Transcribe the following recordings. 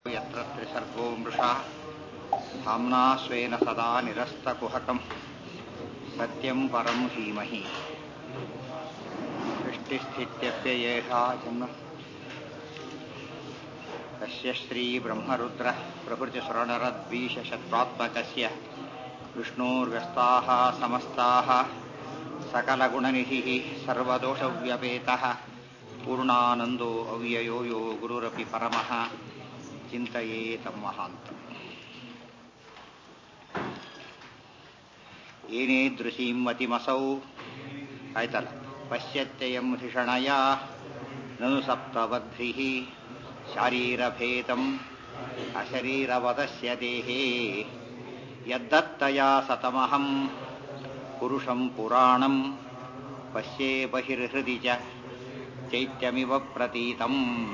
यत्र त्रिसर्गो मृषा धाम्ना स्वेन सदा निरस्तकुहकम् सत्यं परं धीमहि सृष्टिस्थित्यप्ययेषा जन्म तस्य श्रीब्रह्मरुद्रः प्रभृतिसुरणरद्वीशशत्वात्मकस्य विष्णोर्व्यस्ताः समस्ताः सकलगुणनिधिः सर्वदोषव्यपेतः पूर्णानन्दो अव्ययो यो गुरुरपि परमः ಚಿಂತೆಯೇತಂ ಮಹಾಂತ ಏನೇದೃಶೀಂ ಮತಿಮಸೌ ಆಯ್ತಲ್ಲ ಪಶ್ಯತ್ಯಯಂ ಧಿಷಣಯ ನನು ಸಪ್ತವದ್ಭಿಃ ಶಾರೀರಭೇದಂ ಅಶರೀರವದಸ್ಯ ದೇಹೇ ಯದ್ದತ್ತಯಾ ಸತಮಹಂ ಪುರುಷಂ ಪುರಾಣಂ ಪಶ್ಯೇ ಬಹಿರ್ಹೃದಿ ಚ ಚೈತ್ಯಮಿವ ಪ್ರತೀತಂ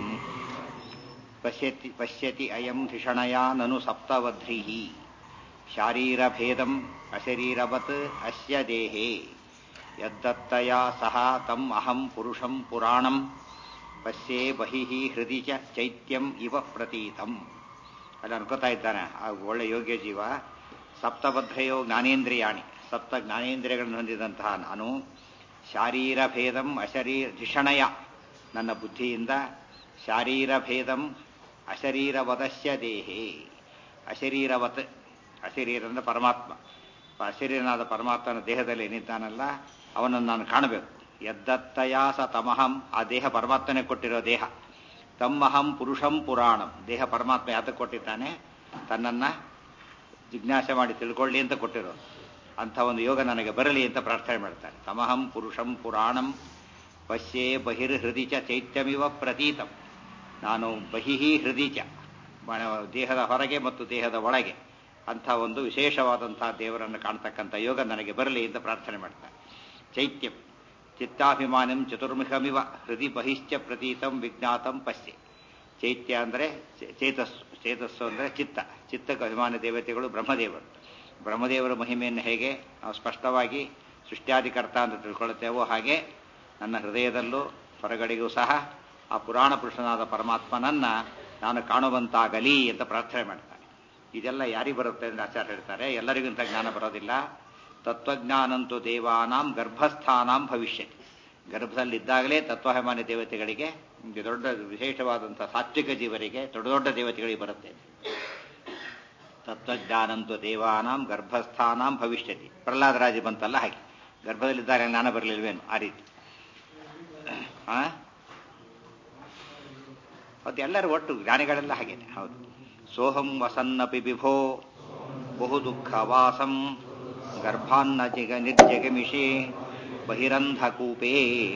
ಪಶ್ಯತಿ ಪಶ್ಯತಿ ಅಯಂ ಧಿಷಣಯ ನನು ಸಪ್ತವಧ್ರಿಃ ಶಾರೀರಭೇದಂ ಅಶರೀರವತ್ ಅಸ್ಯ ದೇಹೇ ಯದ್ದತ್ತಯಾ ಸಹ ತಂ ಅಹಂ ಪುರುಷಂ ಪುರಾಣಂ ಪಶ್ಯೇ ಬಹಿಃ ಹೃದಿ ಚ ಚೈತ್ಯಂ ಇವ ಪ್ರತೀತಂ ಅಲ್ಲಿ ಅನ್ಕೋತಾ ಇದ್ದಾನೆ ಆ ಒಳ್ಳೆ ಯೋಗ್ಯ ಜೀವ ಸಪ್ತಬದ್ಧಯೋ ಜ್ಞಾನೇಂದ್ರಿಯಾಣಿ ಸಪ್ತ ಜ್ಞಾನೇಂದ್ರಿಯಗಳನ್ನು ಹೊಂದಿದಂತಹ ನಾನು ಶಾರೀರಭೇದಂ ಅಶರೀರ ಧಿಷಣಯ ನನ್ನ ಬುದ್ಧಿಯಿಂದ ಶಾರೀರಭೇದಂ ಅಶರೀರವದಸ್ಯ ದೇಹೇ ಅಶರೀರವತ್ ಅಶರೀರ ಅಂದ್ರೆ ಪರಮಾತ್ಮ ಅಶರೀರನಾದ ಪರಮಾತ್ಮನ ದೇಹದಲ್ಲಿ ಏನಿದ್ದಾನಲ್ಲ ಅವನನ್ನು ನಾನು ಕಾಣಬೇಕು ಯದ್ದತ್ತಯಾ ಸ ತಮಹಂ ಆ ದೇಹ ಪರಮಾತ್ಮನೇ ಕೊಟ್ಟಿರೋ ದೇಹ ತಮ್ಮಹಂ ಪುರುಷಂ ಪುರಾಣಂ ದೇಹ ಪರಮಾತ್ಮ ಯಾತಕ್ಕೆ ಕೊಟ್ಟಿದ್ದಾನೆ ತನ್ನನ್ನು ಜಿಜ್ಞಾಸೆ ಮಾಡಿ ತಿಳ್ಕೊಳ್ಳಿ ಅಂತ ಕೊಟ್ಟಿರೋದು ಅಂಥ ಒಂದು ಯೋಗ ನನಗೆ ಬರಲಿ ಅಂತ ಪ್ರಾರ್ಥನೆ ಮಾಡ್ತಾನೆ ತಮಹಂ ಪುರುಷಂ ಪುರಾಣಂ ಪಶ್ಯೇ ಬಹಿರ್ಹೃದಿ ಚ ಚೈತ್ಯಮಿವ ಪ್ರತೀತಂ ನಾನು ಬಹಿಹಿ ಹೃದಿ ಚ ದೇಹದ ಹೊರಗೆ ಮತ್ತು ದೇಹದ ಒಳಗೆ ಅಂಥ ಒಂದು ವಿಶೇಷವಾದಂಥ ದೇವರನ್ನು ಕಾಣ್ತಕ್ಕಂಥ ಯೋಗ ನನಗೆ ಬರಲಿ ಅಂತ ಪ್ರಾರ್ಥನೆ ಮಾಡ್ತಾನೆ ಚೈತ್ಯಂ ಚಿತ್ತಾಭಿಮಾನಂ ಚತುರ್ಮುಖಮಿವ ಹೃದಿ ಬಹಿಶ್ಚ ಪ್ರತೀತಂ ವಿಜ್ಞಾತಂ ಪಶ್ಯೆ ಚೈತ್ಯ ಅಂದರೆ ಚೇತಸ್ಸು ಚೇತಸ್ಸು ಅಂದರೆ ಚಿತ್ತ ಚಿತ್ತಕ್ಕೆ ಅಭಿಮಾನ ದೇವತೆಗಳು ಬ್ರಹ್ಮದೇವರು ಬ್ರಹ್ಮದೇವರ ಮಹಿಮೆಯನ್ನು ಹೇಗೆ ನಾವು ಸ್ಪಷ್ಟವಾಗಿ ಸೃಷ್ಟ್ಯಾಧಿಕರ್ತ ಅಂತ ತಿಳ್ಕೊಳ್ಳುತ್ತೇವೋ ಹಾಗೆ ನನ್ನ ಹೃದಯದಲ್ಲೂ ಹೊರಗಡೆಗೂ ಸಹ ಆ ಪುರಾಣ ಪುರುಷನಾದ ಪರಮಾತ್ಮನನ್ನ ನಾನು ಕಾಣುವಂತಾಗಲಿ ಅಂತ ಪ್ರಾರ್ಥನೆ ಮಾಡ್ತಾನೆ ಇದೆಲ್ಲ ಯಾರಿಗೆ ಬರುತ್ತೆ ಅಂತ ಆಚಾರ್ಯ ಹೇಳ್ತಾರೆ ಎಲ್ಲರಿಗೂ ಇಂಥ ಜ್ಞಾನ ಬರೋದಿಲ್ಲ ತತ್ವಜ್ಞಾನಂತೂ ದೇವಾನಾಂ ಗರ್ಭಸ್ಥಾನಾಂ ಭವಿಷ್ಯತಿ ಗರ್ಭದಲ್ಲಿದ್ದಾಗಲೇ ತತ್ವಾಭಿಮಾನಿ ದೇವತೆಗಳಿಗೆ ದೊಡ್ಡ ವಿಶೇಷವಾದಂಥ ಸಾತ್ವಿಕ ಜೀವರಿಗೆ ದೊಡ್ಡ ದೊಡ್ಡ ದೇವತೆಗಳಿಗೆ ಬರುತ್ತೆ ತತ್ವಜ್ಞಾನಂತೂ ದೇವಾನಾಂ ಗರ್ಭಸ್ಥಾನಾಂ ಭವಿಷ್ಯತಿ ಪ್ರಹ್ಲಾದರಾಜಿ ಬಂತಲ್ಲ ಹಾಗೆ ಗರ್ಭದಲ್ಲಿದ್ದಾಗ ಜ್ಞಾನ ಬರಲಿಲ್ವೇನು ಆ ರೀತಿ ಹೌದು ಎಲ್ಲರೂ ಒಟ್ಟು ಜ್ಞಾನಿಗಳೆಲ್ಲ ಹಾಗೇನೆ ಹೌದು ಸೋಹಂ ವಸನ್ನಪಿ ವಿಭೋ ಬಹು ದುಃಖ ವಾಸಂ ಗರ್ಭಾನ್ನ ಜಿಗ ನಿರ್ಜಗಮಿಷೆ ಬಹಿರಂಧಕೂಪೇ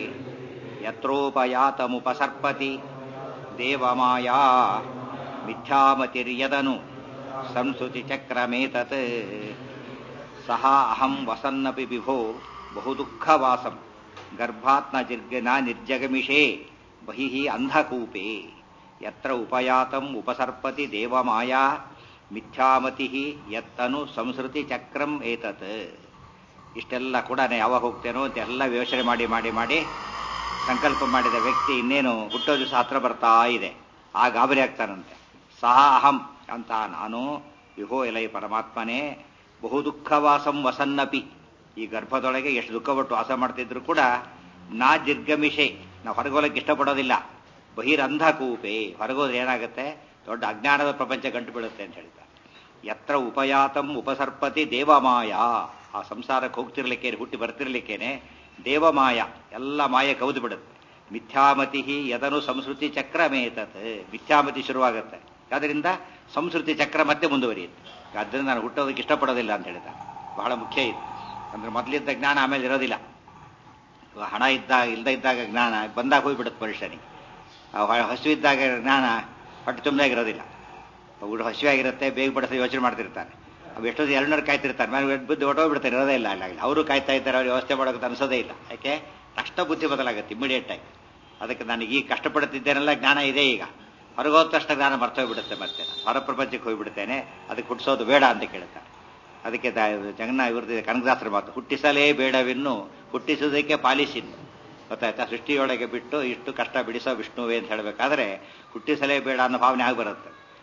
ಯತ್ರೋಪಯಾತಮುಪಸರ್ಪತಿ ದೇವಮಾಯಾ ಮಿಥ್ಯಾಮತಿರ್ಯದನು ಸಂಸ್ಕೃತಿ ಚಕ್ರಮೇತತ್ ಸಹ ಅಹಂ ವಸನ್ನಪಿ ವಿಭೋ ಬಹು ದುಃಖವಾಸಂ ಗರ್ಭಾತ್ನ ಜಿರ್ಗನ ನಿರ್ಜಗಮಿಷೇ ಬಹಿಃ ಅಂಧಕೂಪೆ ಯತ್ರ ಉಪಯಾತಂ ಉಪಸರ್ಪತಿ ದೇವಮಾಯಾ ಮಿಥ್ಯಾಮತಿ ಯತ್ತನು ಸಂಸ್ಕೃತಿ ಚಕ್ರಂ ಏತತ್ ಇಷ್ಟೆಲ್ಲ ಕೂಡ ನಾನು ಯಾವಾಗ ಹೋಗ್ತೇನೋ ಅಂತ ಎಲ್ಲ ಯೋಚನೆ ಮಾಡಿ ಮಾಡಿ ಮಾಡಿ ಸಂಕಲ್ಪ ಮಾಡಿದ ವ್ಯಕ್ತಿ ಇನ್ನೇನು ಹುಟ್ಟೋ ದಿವಸ ಹತ್ರ ಬರ್ತಾ ಇದೆ ಆ ಗಾಬರಿ ಆಗ್ತಾನಂತೆ ಸಹ ಅಹಂ ಅಂತ ನಾನು ವಿಹೋ ಎಲೈ ಪರಮಾತ್ಮನೇ ಬಹು ದುಃಖವಾಸಂ ವಸನ್ನಪಿ ಈ ಗರ್ಭದೊಳಗೆ ಎಷ್ಟು ದುಃಖಪಟ್ಟು ವಾಸ ಮಾಡ್ತಿದ್ರು ಕೂಡ ನಾ ಜಿರ್ಗಮಿಷೆ ನಾವು ಹೊರಗೋಲಕ್ಕೆ ಇಷ್ಟಪಡೋದಿಲ್ಲ ಬಹಿರಂಧ ಕೂಪೆ ಹೊರಗೋದ್ರೆ ಏನಾಗುತ್ತೆ ದೊಡ್ಡ ಅಜ್ಞಾನದ ಪ್ರಪಂಚ ಗಂಟು ಬೀಳುತ್ತೆ ಅಂತ ಹೇಳ್ತಾರೆ ಯತ್ರ ಉಪಯಾತಂ ಉಪಸರ್ಪತಿ ದೇವಮಾಯ ಆ ಸಂಸಾರಕ್ಕೆ ಹೋಗ್ತಿರ್ಲಿಕ್ಕೆ ಹುಟ್ಟಿ ಬರ್ತಿರ್ಲಿಕ್ಕೇನೆ ದೇವಮಾಯ ಎಲ್ಲ ಮಾಯ ಕೌದು ಬಿಡುತ್ತೆ ಮಿಥ್ಯಾಮತಿ ಯದನು ಸಂಸ್ಕೃತಿ ಚಕ್ರ ಮೇತತ್ ಮಿಥ್ಯಾಮತಿ ಶುರುವಾಗುತ್ತೆ ಅದರಿಂದ ಸಂಸ್ಕೃತಿ ಚಕ್ರ ಮತ್ತೆ ಮುಂದುವರಿಯುತ್ತೆ ಅದರಿಂದ ನಾನು ಹುಟ್ಟೋದಕ್ಕೆ ಇಷ್ಟಪಡೋದಿಲ್ಲ ಅಂತ ಹೇಳಿದ ಬಹಳ ಮುಖ್ಯ ಇದು ಅಂದ್ರೆ ಮೊದಲಿದ್ದ ಜ್ಞಾನ ಆಮೇಲೆ ಇರೋದಿಲ್ಲ ಹಣ ಇದ್ದಾಗ ಇಲ್ದ ಇದ್ದಾಗ ಜ್ಞಾನ ಬಂದಾಗ ಹೋಗ್ಬಿಡುತ್ತೆ ಮನುಷ್ಯನಿಗೆ ಹಸುವಿದ್ದಾಗ ಜ್ಞಾನ ಹೊಟ್ಟೆ ತುಂಬದಾಗಿರೋದಿಲ್ಲ ಊಟ ಹಸಿವಾಗಿರುತ್ತೆ ಬೇಗ ಬಡಿಸ ಯೋಚನೆ ಮಾಡ್ತಿರ್ತಾನೆ ಅವು ಎಷ್ಟೊಂದು ಎರಡ್ನೂರು ಕಾಯ್ತಿರ್ತಾರೆ ಮೇಲೆ ಬುದ್ಧಿ ಹೊಟ್ಟೋಗ್ಬಿಡ್ತಾರೆ ಇರೋದೇ ಇಲ್ಲ ಅಲ್ಲಾಗಲಿ ಅವರು ಕಾಯ್ತಾ ಇದ್ದಾರೆ ಅವ್ರು ವ್ಯವಸ್ಥೆ ಮಾಡೋಕೆ ಅನ್ಸೋದೇ ಇಲ್ಲ ಯಾಕೆ ತಕ್ಷಣ ಬುದ್ಧಿ ಬದಲಾಗುತ್ತೆ ಇಮಿಡಿಯೇಟ್ ಆಗಿ ಅದಕ್ಕೆ ನನಗೆ ಈಗ ಕಷ್ಟಪಡುತ್ತಿದ್ದೇನೆಲ್ಲ ಜ್ಞಾನ ಇದೆ ಈಗ ಹೊರಗೋದ ತಕ್ಷಣ ಜ್ಞಾನ ಮರ್ತೋಗ್ಬಿಡುತ್ತೆ ಮತ್ತೆ ಹೊರ ಪ್ರಪಂಚಕ್ಕೆ ಹೋಗ್ಬಿಡ್ತೇನೆ ಅದಕ್ಕೆ ಹುಟ್ಟಿಸೋದು ಬೇಡ ಅಂತ ಕೇಳ್ತಾರೆ ಅದಕ್ಕೆ ಜಗನ್ನ ಇವ್ರದ್ದು ಕನಕದಾಸರ ಮಾತು ಹುಟ್ಟಿಸಲೇ ಬೇಡವಿನ್ನು ಹುಟ್ಟಿಸುವುದಕ್ಕೆ ಪಾಲಿಸಿನ್ನು ಗೊತ್ತಾಯ್ತಾ ಸೃಷ್ಟಿಯೊಳಗೆ ಬಿಟ್ಟು ಇಷ್ಟು ಕಷ್ಟ ಬಿಡಿಸೋ ವಿಷ್ಣುವೇ ಅಂತ ಹೇಳಬೇಕಾದ್ರೆ ಹುಟ್ಟಿಸಲೇ ಬೇಡ ಅನ್ನೋ ಭಾವನೆ ಆಗಿ ಬರುತ್ತೆ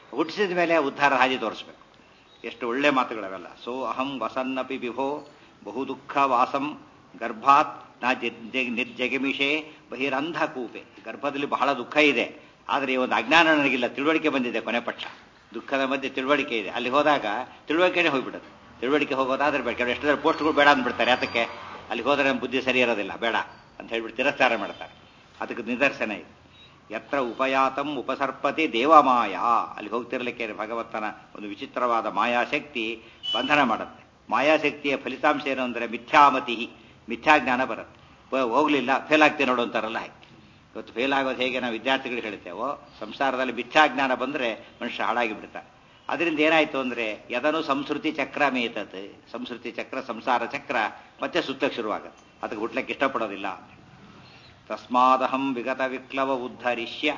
ಹುಟ್ಟಿಸಿದ ಮೇಲೆ ಉದ್ಧಾರ ಹಾದಿ ತೋರಿಸ್ಬೇಕು ಎಷ್ಟು ಒಳ್ಳೆ ಮಾತುಗಳವೆಲ್ಲ ಸೋ ಅಹಂ ವಸನ್ನಪಿ ವಿಭೋ ಬಹು ದುಃಖ ವಾಸಂ ಗರ್ಭಾತ್ ನಾ ನಿರ್ಜಗಮಿಷೆ ಬಹಿರಂಧ ಕೂಪೆ ಗರ್ಭದಲ್ಲಿ ಬಹಳ ದುಃಖ ಇದೆ ಆದರೆ ಈ ಒಂದು ಅಜ್ಞಾನ ನನಗಿಲ್ಲ ತಿಳುವಳಿಕೆ ಬಂದಿದೆ ಕೊನೆ ಪಕ್ಷ ದುಃಖದ ಮಧ್ಯೆ ತಿಳುವಳಿಕೆ ಇದೆ ಅಲ್ಲಿ ಹೋದಾಗ ತಿಳುವಳಿಕೆನೇ ಹೋಗ್ಬಿಡುತ್ತೆ ತಿಳುವಳಿಕೆ ಹೋಗೋದಾದ್ರೆ ಬೇಡ ಕೆಲವು ಎಷ್ಟಾದ್ರೆ ಪೋಸ್ಟ್ಗಳು ಬೇಡ ಅಂದ್ಬಿಡ್ತಾರೆ ಯಾತಕ್ಕೆ ಅಲ್ಲಿ ಹೋದರೆ ನಮ್ಮ ಬುದ್ಧಿ ಸರಿ ಇರೋದಿಲ್ಲ ಬೇಡ ಅಂತ ಹೇಳ್ಬಿಟ್ಟು ತಿರಸ್ಕಾರ ಮಾಡ್ತಾರೆ ಅದಕ್ಕೆ ನಿದರ್ಶನ ಇದೆ ಯತ್ರ ಉಪಯಾತಂ ಉಪಸರ್ಪತಿ ದೇವಮಾಯ ಅಲ್ಲಿ ಹೋಗ್ತಿರ್ಲಿಕ್ಕೆ ಭಗವಂತನ ಒಂದು ವಿಚಿತ್ರವಾದ ಮಾಯಾಶಕ್ತಿ ಬಂಧನ ಮಾಡುತ್ತೆ ಮಾಯಾಶಕ್ತಿಯ ಫಲಿತಾಂಶ ಏನು ಅಂದರೆ ಮಿಥ್ಯಾಮತಿ ಮಿಥ್ಯಾಜ್ಞಾನ ಬರುತ್ತೆ ಪ- ಹೋಗ್ಲಿಲ್ಲ ಫೇಲ್ ಆಗ್ತೀನಿ ನೋಡು ಅಂತಾರಲ್ಲ ಹಾಗೆ ಇವತ್ತು ಫೇಲ್ ಆಗೋದು ಹೇಗೆ ನಾವು ವಿದ್ಯಾರ್ಥಿಗಳು ಹೇಳ್ತೇವೋ ಸಂಸಾರದಲ್ಲಿ ಮಿಥ್ಯಾಜ್ಞಾನ ಬಂದರೆ ಮನುಷ್ಯ ಹಾಳಾಗಿ ಬಿಡ್ತಾನೆ ಅದರಿಂದ ಏನಾಯ್ತು ಅಂದ್ರೆ ಯದನು ಸಂಸ್ಕೃತಿ ಚಕ್ರ ಮೇತತ್ ಸಂಸ್ಕೃತಿ ಚಕ್ರ ಸಂಸಾರ ಚಕ್ರ ಮತ್ತೆ ಸುತ್ತಕ್ಕೆ ಶುರುವಾಗುತ್ತೆ ಅದಕ್ಕೆ ಹುಟ್ಲಕ್ಕೆ ಇಷ್ಟಪಡೋದಿಲ್ಲ ತಸ್ಮಾದಹಂ ವಿಗತ ವಿಕ್ಲವ ಉದ್ಧರಿಷ್ಯ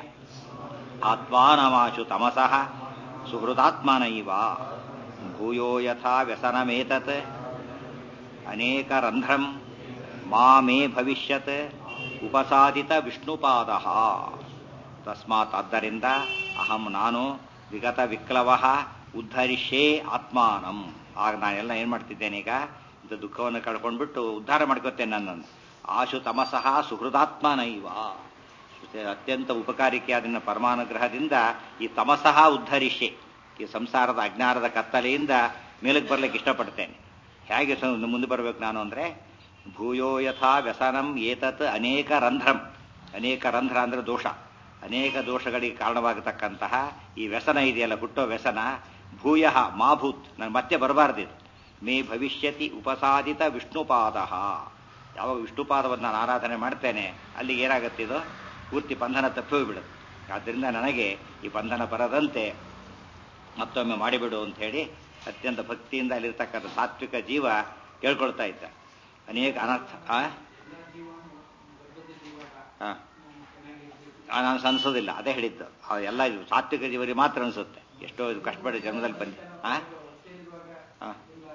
ಆತ್ಮಾನಮಾಶು ತಮಸಃ ಸುಹೃದಾತ್ಮನೈವ ಭೂಯೋ ಯಥಾ ವ್ಯಸನಮೇತತ್ ಅನೇಕ ರಂಧ್ರಂ ಮಾ ಮೇ ಭವಿಷ್ಯತ್ ಉಪಸಾದಿತ ವಿಷ್ಣುಪಾದ ತಸ್ಮಾತ್ ಆದ್ದರಿಂದ ಅಹಂ ನಾನು ವಿಗತ ವಿಕ್ಲವ ಉದ್ಧರಿಷ್ಯೇ ಆತ್ಮಾನಂ ಆಗ ನಾನೆಲ್ಲ ಏನ್ ಮಾಡ್ತಿದ್ದೇನೆ ಈಗ ಇದು ದುಃಖವನ್ನು ಕಳ್ಕೊಂಡ್ಬಿಟ್ಟು ಉದ್ಧಾರ ಮಾಡ್ಕೊತೇನೆ ನನ್ನನ್ನು ಆಶು ತಮಸಃ ಸುಹೃದಾತ್ಮನೈವ ಅತ್ಯಂತ ಉಪಕಾರಿಕೆಯಾದ ಪರಮಾನುಗ್ರಹದಿಂದ ಈ ತಮಸಃ ಉದ್ಧರಿಷ್ಯೆ ಈ ಸಂಸಾರದ ಅಜ್ಞಾನದ ಕತ್ತಲೆಯಿಂದ ಮೇಲಕ್ಕೆ ಬರ್ಲಿಕ್ಕೆ ಇಷ್ಟಪಡ್ತೇನೆ ಹೇಗೆ ಸ- ಮುಂದೆ ಬರಬೇಕು ನಾನು ಅಂದ್ರೆ ಭೂಯೋ ಯಥಾ ವ್ಯಸನಂ ಏತತ್ ಅನೇಕ ರಂಧ್ರಂ ಅನೇಕ ರಂಧ್ರ ಅಂದ್ರೆ ದೋಷ ಅನೇಕ ದೋಷಗಳಿಗೆ ಕಾರಣವಾಗತಕ್ಕಂತಹ ಈ ವ್ಯಸನ ಇದೆಯಲ್ಲ ಹುಟ್ಟೋ ವ್ಯಸನ ಭೂಯ ಮಾಭೂತ್ ನಾನು ಮತ್ತೆ ಬರಬಾರ್ದಿದು ಮೇ ಭವಿಷ್ಯತಿ ಉಪಸಾದಿತ ವಿಷ್ಣುಪಾದ ಯಾವಾಗ ವಿಷ್ಣುಪಾದವನ್ನು ನಾನು ಆರಾಧನೆ ಮಾಡ್ತೇನೆ ಅಲ್ಲಿಗೆ ಏನಾಗುತ್ತೆ ಇದು ಪೂರ್ತಿ ಬಂಧನ ತಪ್ಪಿ ಹೋಗ್ಬಿಡುತ್ತೆ ಆದ್ದರಿಂದ ನನಗೆ ಈ ಬಂಧನ ಬರದಂತೆ ಮತ್ತೊಮ್ಮೆ ಮಾಡಿಬಿಡು ಅಂತ ಹೇಳಿ ಅತ್ಯಂತ ಭಕ್ತಿಯಿಂದ ಅಲ್ಲಿರ್ತಕ್ಕಂಥ ಸಾತ್ವಿಕ ಜೀವ ಕೇಳ್ಕೊಳ್ತಾ ಇದ್ದ ಅನೇಕ ಅನರ್ಥ ಆ? ಆ. ಆ, ನಾನು ಅನ್ಸೋದಿಲ್ಲ ಅದೇ ಹೇಳಿದ್ದು ಆ ಎಲ್ಲ ಇದು ಸಾತ್ವಿಕ ಜೀವರಿಗೆ ಮಾತ್ರ ಅನ್ಸುತ್ತೆ ಎಷ್ಟೋ ಇದು ಕಷ್ಟಪಡಿ ಜನ್ಮದಲ್ಲಿ ಬಂದು ಆ? ಆ.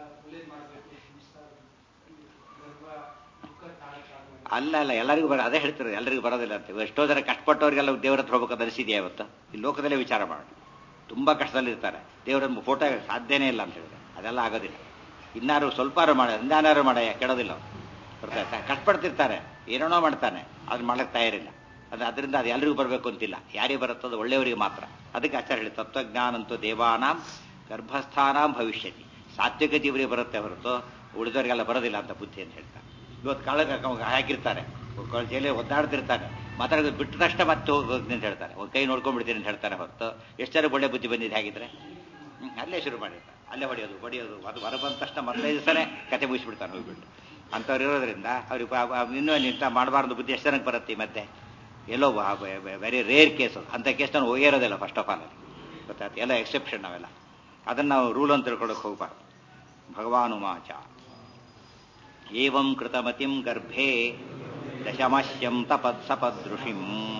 ಅಲ್ಲ ಅಲ್ಲ ಎಲ್ಲರಿಗೂ ಬರ ಅದೇ ಹೇಳ್ತಿರೋದು ಎಲ್ಲರಿಗೂ ಬರೋದಿಲ್ಲ ಅಂತ ಎಷ್ಟೋ ಜನ ಕಷ್ಟಪಟ್ಟವರಿಗೆಲ್ಲ ದೇವರ ಹತ್ರ ಹೋಗ್ಬೇಕು ಅನಿಸಿದೆಯಾ ಇವತ್ತು ಈ ಲೋಕದಲ್ಲೇ ವಿಚಾರ ಮಾಡೋಣ ತುಂಬಾ ಕಷ್ಟದಲ್ಲಿರ್ತಾರೆ ದೇವರನ್ನು ಫೋಟೋ ಸಾಧ್ಯನೇ ಇಲ್ಲ ಅಂತ ಹೇಳಿದ್ರೆ ಅದೆಲ್ಲ ಆಗೋದಿಲ್ಲ ಇನ್ನಾರು ಸ್ವಲ್ಪ ಮಾಡ ಇಂದಾನಾರು ಮಾಡ ಕೆಡೋದಿಲ್ಲ ಅವ್ರು. ಗೊತ್ತಾಯ್ತಾ ಕಷ್ಟಪಡ್ತಿರ್ತಾರೆ ಏನೇನೋ ಮಾಡ್ತಾನೆ ಅದನ್ನ ಮಾಡಕ್ ತಯಾರಿಲ್ಲ ಅದು ಅದರಿಂದ ಅದು ಎಲ್ರಿಗೂ ಬರಬೇಕು ಅಂತಿಲ್ಲ ಯಾರಿಗೆ ಬರುತ್ತೋ ಅದು ಒಳ್ಳೆಯವರಿಗೆ ಮಾತ್ರ ಅದಕ್ಕೆ ಆಚಾರ ಹೇಳಿ ತತ್ವಜ್ಞಾನಂತೂ ದೇವಾನಾಂ ಗರ್ಭಸ್ಥಾನಾಂ ಭವಿಷ್ಯತಿ ಸಾತ್ವಿಕ ಜೀವರಿಗೆ ಬರುತ್ತೆ ಹೊರತು ಉಳಿದವರಿಗೆಲ್ಲ ಬರೋದಿಲ್ಲ ಅಂತ ಬುದ್ಧಿ ಅಂತ ಹೇಳ್ತಾರೆ ಇವತ್ತು ಕಾಳಗ ಹಾಕಿರ್ತಾರೆ ಜೈಲಿ ಒದ್ದಾಡ್ತಿರ್ತಾನೆ ಮಾತಾಡೋದು ಬಿಟ್ಟ ತಕ್ಷಣ ಮತ್ತೆ ಹೋಗ್ತೀನಿ ಅಂತ ಹೇಳ್ತಾರೆ ಒಂದು ಕೈ ನೋಡ್ಕೊಂಡ್ಬಿಡ್ತೀನಿ ಅಂತ ಹೇಳ್ತಾರೆ ಹೊರತು ಎಷ್ಟು ಒಳ್ಳೆ ಬುದ್ಧಿ ಬಂದಿದೆ ಹಾಗಿದ್ರೆ ಹ್ಮ್, ಅಲ್ಲೇ ಶುರು ಮಾಡಿರ್ತಾರೆ ಅಲ್ಲೇ ಹೊಡೆಯೋದು ಹೊಡೆಯೋದು ಅದು ಹೊರ ಬಂದ ತಕ್ಷಣ ಮತ್ತೆ ದಿವಸನೇ ಕತೆ ಮುಗಿಸ್ಬಿಡ್ತಾನೆ ಹೋಗ್ಬಿಟ್ಟು ಅಂಥವ್ರು ಇರೋದ್ರಿಂದ ಅವ್ರಿಗೆ ಪಾ- ಪಾ- ಇನ್ನೂ ನಿಂತ ಮಾಡಬಾರ್ದು ಬುದ್ಧಿ ಎಷ್ಟು ಜನಕ್ಕೆ ಬರುತ್ತೆ ಈ ಮಧ್ಯೆ ಎಲ್ಲೋ ವೆರಿ ರೇರ್ ಕೇಸ್ ಅಂತ ಕೇಸ್ ನಾನು ಹೋಗಿರೋದಿಲ್ಲ ಫಸ್ಟ್ ಆಫ್ ಆಲ್ ಅಲ್ಲಿ ಗೊತ್ತಾಯ್ತು ಎಲ್ಲ ಎಕ್ಸೆಪ್ಷನ್ ನಾವೆಲ್ಲ ಅದನ್ನು ನಾವು ರೂಲ್ ಅಂತ ತಿಳ್ಕೊಳಕ್ಕೆ ಹೋಗ್ಬಾರ್ದು ಭಗವಾನುಮಾಚ ಏವಂ ಕೃತಮತಿಂ ಗರ್ಭೆ ದಶಮಶ್ಯಂ ತಪದ್ ಸಪದೃಷಿಂ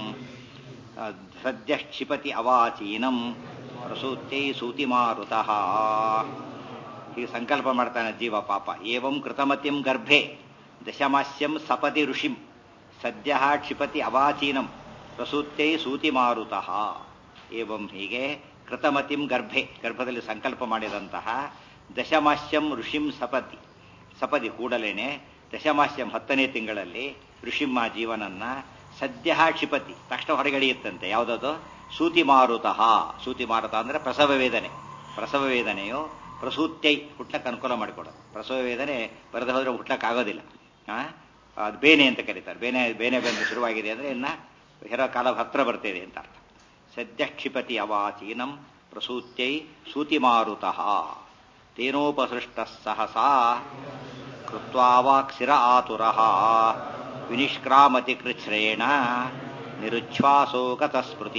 ಸದ್ಯ ಕ್ಷಿಪತಿ ಅವಾಚೀನಂ ಪ್ರಸೂತ್ಯೈ ಸೂತಿಮಾರುತಃ ಹೀಗೆ ಸಂಕಲ್ಪ ಮಾಡ್ತಾನೆ ಜೀವ ಪಾಪ ಏವಂ ಕೃತಮತಿಂ ಗರ್ಭೆ ದಶಮಾಸ್ಯಂ ಸಪದಿ ಋಷಿಂ ಸದ್ಯ ಕ್ಷಿಪತಿ ಅವಾಚೀನಂ ಪ್ರಸೂತ್ಯೈ ಸೂತಿಮಾರುತಃ ಏವಂ ಹೀಗೆ ಕೃತಮತಿಂ ಗರ್ಭೆ ಗರ್ಭದಲ್ಲಿ ಸಂಕಲ್ಪ ಮಾಡಿದಂತಹ ದಶಮಾಸ್ಯಂ ಋಷಿಂ ಸಪತಿ ಸಪದಿ ಕೂಡಲೇನೆ ದಶಮಾಸ್ಯಂ ಹತ್ತನೇ ತಿಂಗಳಲ್ಲಿ ಋಷಿಮ್ಮ ಜೀವನನ್ನ ಸದ್ಯ ಕ್ಷಿಪತಿ ತಕ್ಷಣ ಹೊರಗೆಳೆಯುತ್ತಂತೆ ಯಾವುದದು ಸೂತಿ ಮಾರುತಃ ಸೂತಿ ಮಾರುತ ಅಂದ್ರೆ ಪ್ರಸವ ವೇದನೆ ಪ್ರಸವ ವೇದನೆಯು ಪ್ರಸೂತ್ಯೈ ಹುಟ್ಲಕ್ಕೆ ಅನುಕೂಲ ಮಾಡಿಕೊಡೋದು ಪ್ರಸವ ವೇದನೆ ಬರದೆ ಹೋದ್ರೆ ಹುಟ್ಲಕ್ಕೆ ಆಗೋದಿಲ್ಲ ಆ? ಅದು ಬೇನೆ ಅಂತ ಕರೀತಾರೆ ಬೇನೆ ಬೇನೆ ಬಂದು ಶುರುವಾಗಿದೆ ಅಂದ್ರೆ ಇನ್ನ ಹೆರೋ ಕಾಲ ಹತ್ರ ಬರ್ತಿದೆ ಅಂತ ಅರ್ಥ ಸದ್ಯ ಕ್ಷಿಪತಿ ಅವಾಚೀನಂ ಪ್ರಸೂತ್ಯೈ ಸೂತಿ ಮಾರುತಃ ತೇನೋಪಸೃಷ್ಟ ಸಹಸಾ ಕೃತ್ವಾವಾಕ್ಸಿರ ಆತುರಃ ವಿನಿಷ್ಕ್ರಾಮತಿ ಕೃಚ್ಛ್ರೇಣ ನಿರುಚ್ಛ್ವಾಸೋ ಗತಸ್ಮೃತಿ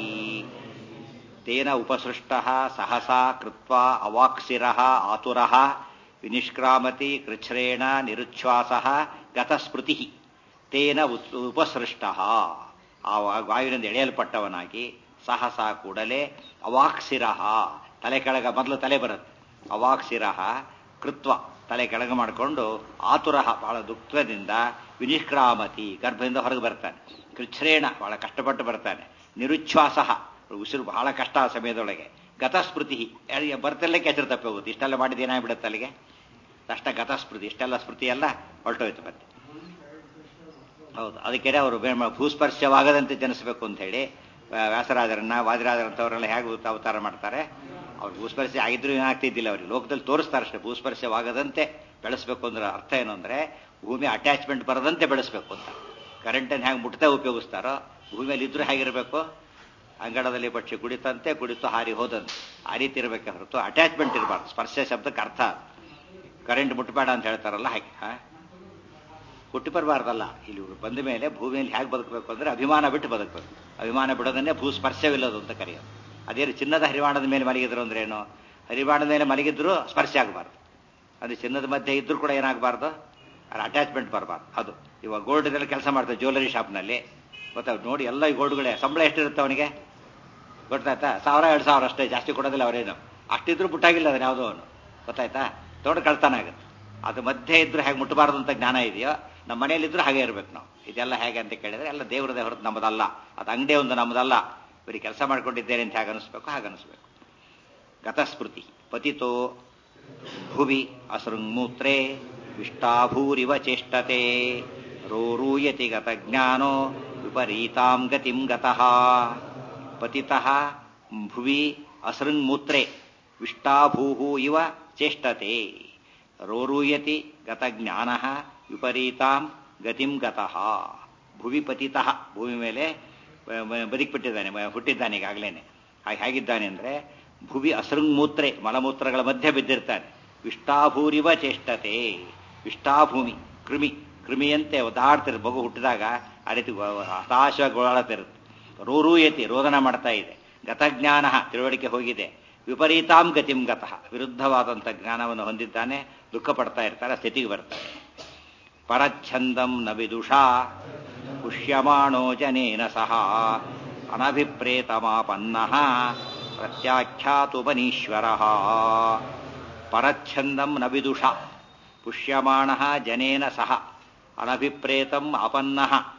ತೇನ ಉಪಸೃಷ್ಟ ಸಹಸಾ ಕೃತ್ವಾ ಅವಾಕ್ಸಿರಃ ಆತುರಃ ವಿನಿಷ್ಕ್ರಾಮತಿ ಕೃಚ್ಛ್ರೇಣ ನಿರುಚ್ಛ್ವಾಸ ಗತಸ್ಮೃತಿ ತೇನ ಉತ್- ಉಪಸೃಷ್ಟ ಆ ವಾಯುವಿನಿಂದ ಎಳೆಯಲ್ಪಟ್ಟವನಾಗಿ ಸಹಸ ಕೂಡಲೇ ಅವಾಕ್ಸಿರಃ ತಲೆ ಕೆಳಗ ಮೊದಲು ತಲೆ ಬರುತ್ತೆ ಅವಾಕ್ಸಿರಃ ಕೃತ್ವ ತಲೆ ಕೆಳಗೆ ಮಾಡಿಕೊಂಡು ಆತುರ ಬಹಳ ದುಃಖದಿಂದ ವಿನಿಷ್ಕ್ರಾಮತಿ ಗರ್ಭದಿಂದ ಹೊರಗೆ ಬರ್ತಾನೆ ಕೃಚ್ಛ್ರೇಣ ಬಹಳ ಕಷ್ಟಪಟ್ಟು ಬರ್ತಾನೆ ನಿರುಚ್ಛ್ವಾಸ ಉಸಿರು ಬಹಳ ಕಷ್ಟ ಆ ಸಮಯದೊಳಗೆ ಗತಸ್ಮೃತಿ ಬರ್ತಲ್ಲೇ ಕೆಸರು ತಪ್ಪಿ ಹೋಗುತ್ತೆ ಇಷ್ಟೆಲ್ಲ ಮಾಡಿದ ಏನಾಗ್ಬಿಡುತ್ತೆ ಅಲ್ಲಿಗೆ ತಷ್ಟ ಗತಸ್ಮೃತಿ ಇಷ್ಟೆಲ್ಲ ಸ್ಮೃತಿ ಎಲ್ಲ ಹೊರಟೋಯ್ತು ಮತ್ತೆ ಹೌದು ಅದಕ್ಕೆ ಅವರು ಭೂಸ್ಪರ್ಶವಾಗದಂತೆ ಜನಿಸಬೇಕು ಅಂತ ಹೇಳಿ ವ್ಯಾಸರಾಜರನ್ನ ವಾದಿರಾಜರಂಥವರೆಲ್ಲ ಹೇಗೆ ಅವತಾರ ಮಾಡ್ತಾರೆ ಅವ್ರು ಭೂಸ್ಪರ್ಶ ಆಗಿದ್ರು ಏನಾಗ್ತಿದ್ದಿಲ್ಲ ಅವ್ರಿಗೆ ಲೋಕದಲ್ಲಿ ತೋರಿಸ್ತಾರೆ ಅಷ್ಟೇ ಭೂಸ್ಪರ್ಶವಾಗದಂತೆ ಬೆಳೆಸಬೇಕು ಅಂದ್ರೆ ಅರ್ಥ ಏನು ಅಂದ್ರೆ ಭೂಮಿ ಅಟ್ಯಾಚ್ಮೆಂಟ್ ಬರದಂತೆ ಬೆಳೆಸಬೇಕು ಅಂತ ಕರೆಂಟನ್ನು ಹೇಗೆ ಮುಟ್ತಾ ಉಪಯೋಗಿಸ್ತಾರೋ ಭೂಮಿಯಲ್ಲಿ ಇದ್ರೂ ಹೇಗಿರಬೇಕು ಅಂಗಡದಲ್ಲಿ ಪಕ್ಷಿ ಕುಡಿತಂತೆ ಕುಡಿತು ಹಾರಿ ಹೋದಂತೆ ಆ ರೀತಿ ಇರಬೇಕೆ ಹೊರತು ಅಟ್ಯಾಚ್ಮೆಂಟ್ ಇರಬಾರ್ದು ಸ್ಪರ್ಶ ಶಬ್ದಕ್ಕೆ ಅರ್ಥ ಕರೆಂಟ್ ಮುಟ್ಬೇಡ ಅಂತ ಹೇಳ್ತಾರಲ್ಲ ಹಾಗೆ ಹುಟ್ಟಿ ಬರಬಾರ್ದಲ್ಲ ಇಲ್ಲಿ ಬಂದ ಮೇಲೆ ಭೂಮಿಯಲ್ಲಿ ಹೇಗೆ ಬದುಕಬೇಕು ಅಂದ್ರೆ ಅಭಿಮಾನ ಬಿಟ್ಟು ಬದುಕಬೇಕು ಅಭಿಮಾನ ಬಿಡೋದನ್ನೇ ಭೂ ಸ್ಪರ್ಶವಿಲ್ಲದು ಅಂತ ಕರೆಯೋದು ಅದೇ ಚಿನ್ನದ ಹರಿವಾಣದ ಮೇಲೆ ಮಲಗಿದ್ರು ಅಂದ್ರೆ ಏನು ಹರಿವಾಣದ ಮೇಲೆ ಮಲಗಿದ್ರು ಸ್ಪರ್ಶ ಆಗಬಾರ್ದು ಅದು ಚಿನ್ನದ ಮಧ್ಯೆ ಇದ್ರೂ ಕೂಡ ಏನಾಗಬಾರ್ದು ಅದು ಅಟ್ಯಾಚ್ಮೆಂಟ್ ಬರಬಾರ್ದು ಅದು ಇವಾಗ ಗೋಲ್ಡ್ದೆಲ್ಲ ಕೆಲಸ ಮಾಡ್ತಾರೆ ಜ್ಯುವೆಲರಿ ಶಾಪ್ನಲ್ಲಿ ಗೊತ್ತಾ ನೋಡಿ ಎಲ್ಲ ಈ ಗೋಲ್ಡ್ಗಳೇ ಸಂಬಳ ಎಷ್ಟಿರುತ್ತೆ ಅವನಿಗೆ ಗೊತ್ತಾಯ್ತಾ ಸಾವಿರ ಎರಡು ಸಾವಿರ ಅಷ್ಟೇ ಜಾಸ್ತಿ ಕೊಡೋದಿಲ್ಲ ಅವರೇನು ಅಷ್ಟಿದ್ರು ಬಿಟ್ಟಾಗಿಲ್ಲ ಅದನ್ನ ಯಾವುದೋ ಅವನು ಗೊತ್ತಾಯ್ತಾ ದೊಡ್ಡ ಕಳ್ತನ ಆಗುತ್ತೆ ಅದು ಮಧ್ಯೆ ಇದ್ರೂ ಹೇಗೆ ಮುಟ್ಟಬಾರ್ದು ಅಂತ ಜ್ಞಾನ ಇದೆಯೋ ನಮ್ಮ ಮನೆಯಲ್ಲಿದ್ರೂ ಹಾಗೆ ಇರಬೇಕು ನಾವು ಇದೆಲ್ಲ ಹೇಗೆ ಅಂತ ಕೇಳಿದ್ರೆ ಎಲ್ಲ ದೇವರದೇ ಹೊರತು ನಮ್ಮದಲ್ಲ ಅದು ಅಂಗಡಿ ಒಂದು ನಮ್ಮದಲ್ಲ ಬರೀ ಕೆಲಸ ಮಾಡ್ಕೊಂಡಿದ್ದೇನೆ ಅಂತ ಹೇಗೆ ಅನಿಸ್ಬೇಕು ಹಾಗೆ ಅನಿಸ್ಬೇಕು ಗತಸ್ಮೃತಿ ಪತಿತೋ ಭುವಿ ಅಸೃಂಗ್ಮೂತ್ರೇ ವಿಷ್ಟಾಭೂರಿವ ಚೇಷ್ಟತೆ ರೋರೂಯತಿ ಗತಜ್ಞಾನೋ ವಿಪರೀತಾಂ ಗತಿಂ ಗತಃ ಪತಿತಃ ಭುವಿ ಅಸೃಂಗ್ಮೂತ್ರೇ ವಿಷ್ಟಾಭೂಹು ಇವ ಚೇಷ್ಟತೆ ರೋರೂಯತಿ ಗತಜ್ಞಾನ ವಿಪರೀತಾಂ ಗತಿಂ ಗತಃ ಭುವಿ ಪತಿತಃ ಭೂಮಿ ಮೇಲೆ ಬದುಕಿಬಿಟ್ಟಿದ್ದಾನೆ ಹುಟ್ಟಿದ್ದಾನೆ ಈಗಾಗಲೇನೆ ಹಾಗೆ ಹೇಗಿದ್ದಾನೆ ಅಂದ್ರೆ ಭುವಿ ಅಸೃಂಗ್ಮೂತ್ರೆ ಮಲಮೂತ್ರಗಳ ಮಧ್ಯೆ ಬಿದ್ದಿರ್ತಾನೆ ವಿಷ್ಟಾಭೂರಿವ ಚೇಷ್ಟತೆ ವಿಷ್ಟಾಭೂಮಿ ಕೃಮಿ ಕೃಮಿಯಂತೆ ಒದಾಡ್ತಿರ್ ಮಗು ಹುಟ್ಟಿದಾಗ ಆ ರೀತಿ ಹತಾಶಗೊಳತಿರುತ್ತೆ ರೋರೂಯತಿ ರೋದನ ಮಾಡ್ತಾ ಇದೆ ಗತಜ್ಞಾನ ತಿಳುವಳಿಕೆ ಹೋಗಿದೆ ವಿಪರೀತಾಂ ಗತಿಂ ಗತಃ ವಿರುದ್ಧವಾದಂಥ ಜ್ಞಾನವನ್ನು ಹೊಂದಿದ್ದಾನೆ ದುಃಖ ಪಡ್ತಾ ಇರ್ತಾರೆ ಸ್ಥಿತಿಗೆ ಬರ್ತಾರೆ ಪರಚ್ಛಂದಂ ನ ವಿದುಷಾ ಪುಷ್ಯಮಾಣೋ ಜನೇನ ಸಹ ಅನಭಿಪ್ರೇತಮಾಪನ್ನ ಪ್ರತ್ಯಾಖ್ಯಾತುಪನೀಶ್ವರ ಪರಚ್ಛಂದಂ ನ ವಿದುಷಾ ಪುಷ್ಯಮಾಣ ಜನೇನ ಸಹ ಅನಭಿಪ್ರೇತಂ ಆಪನ್ನ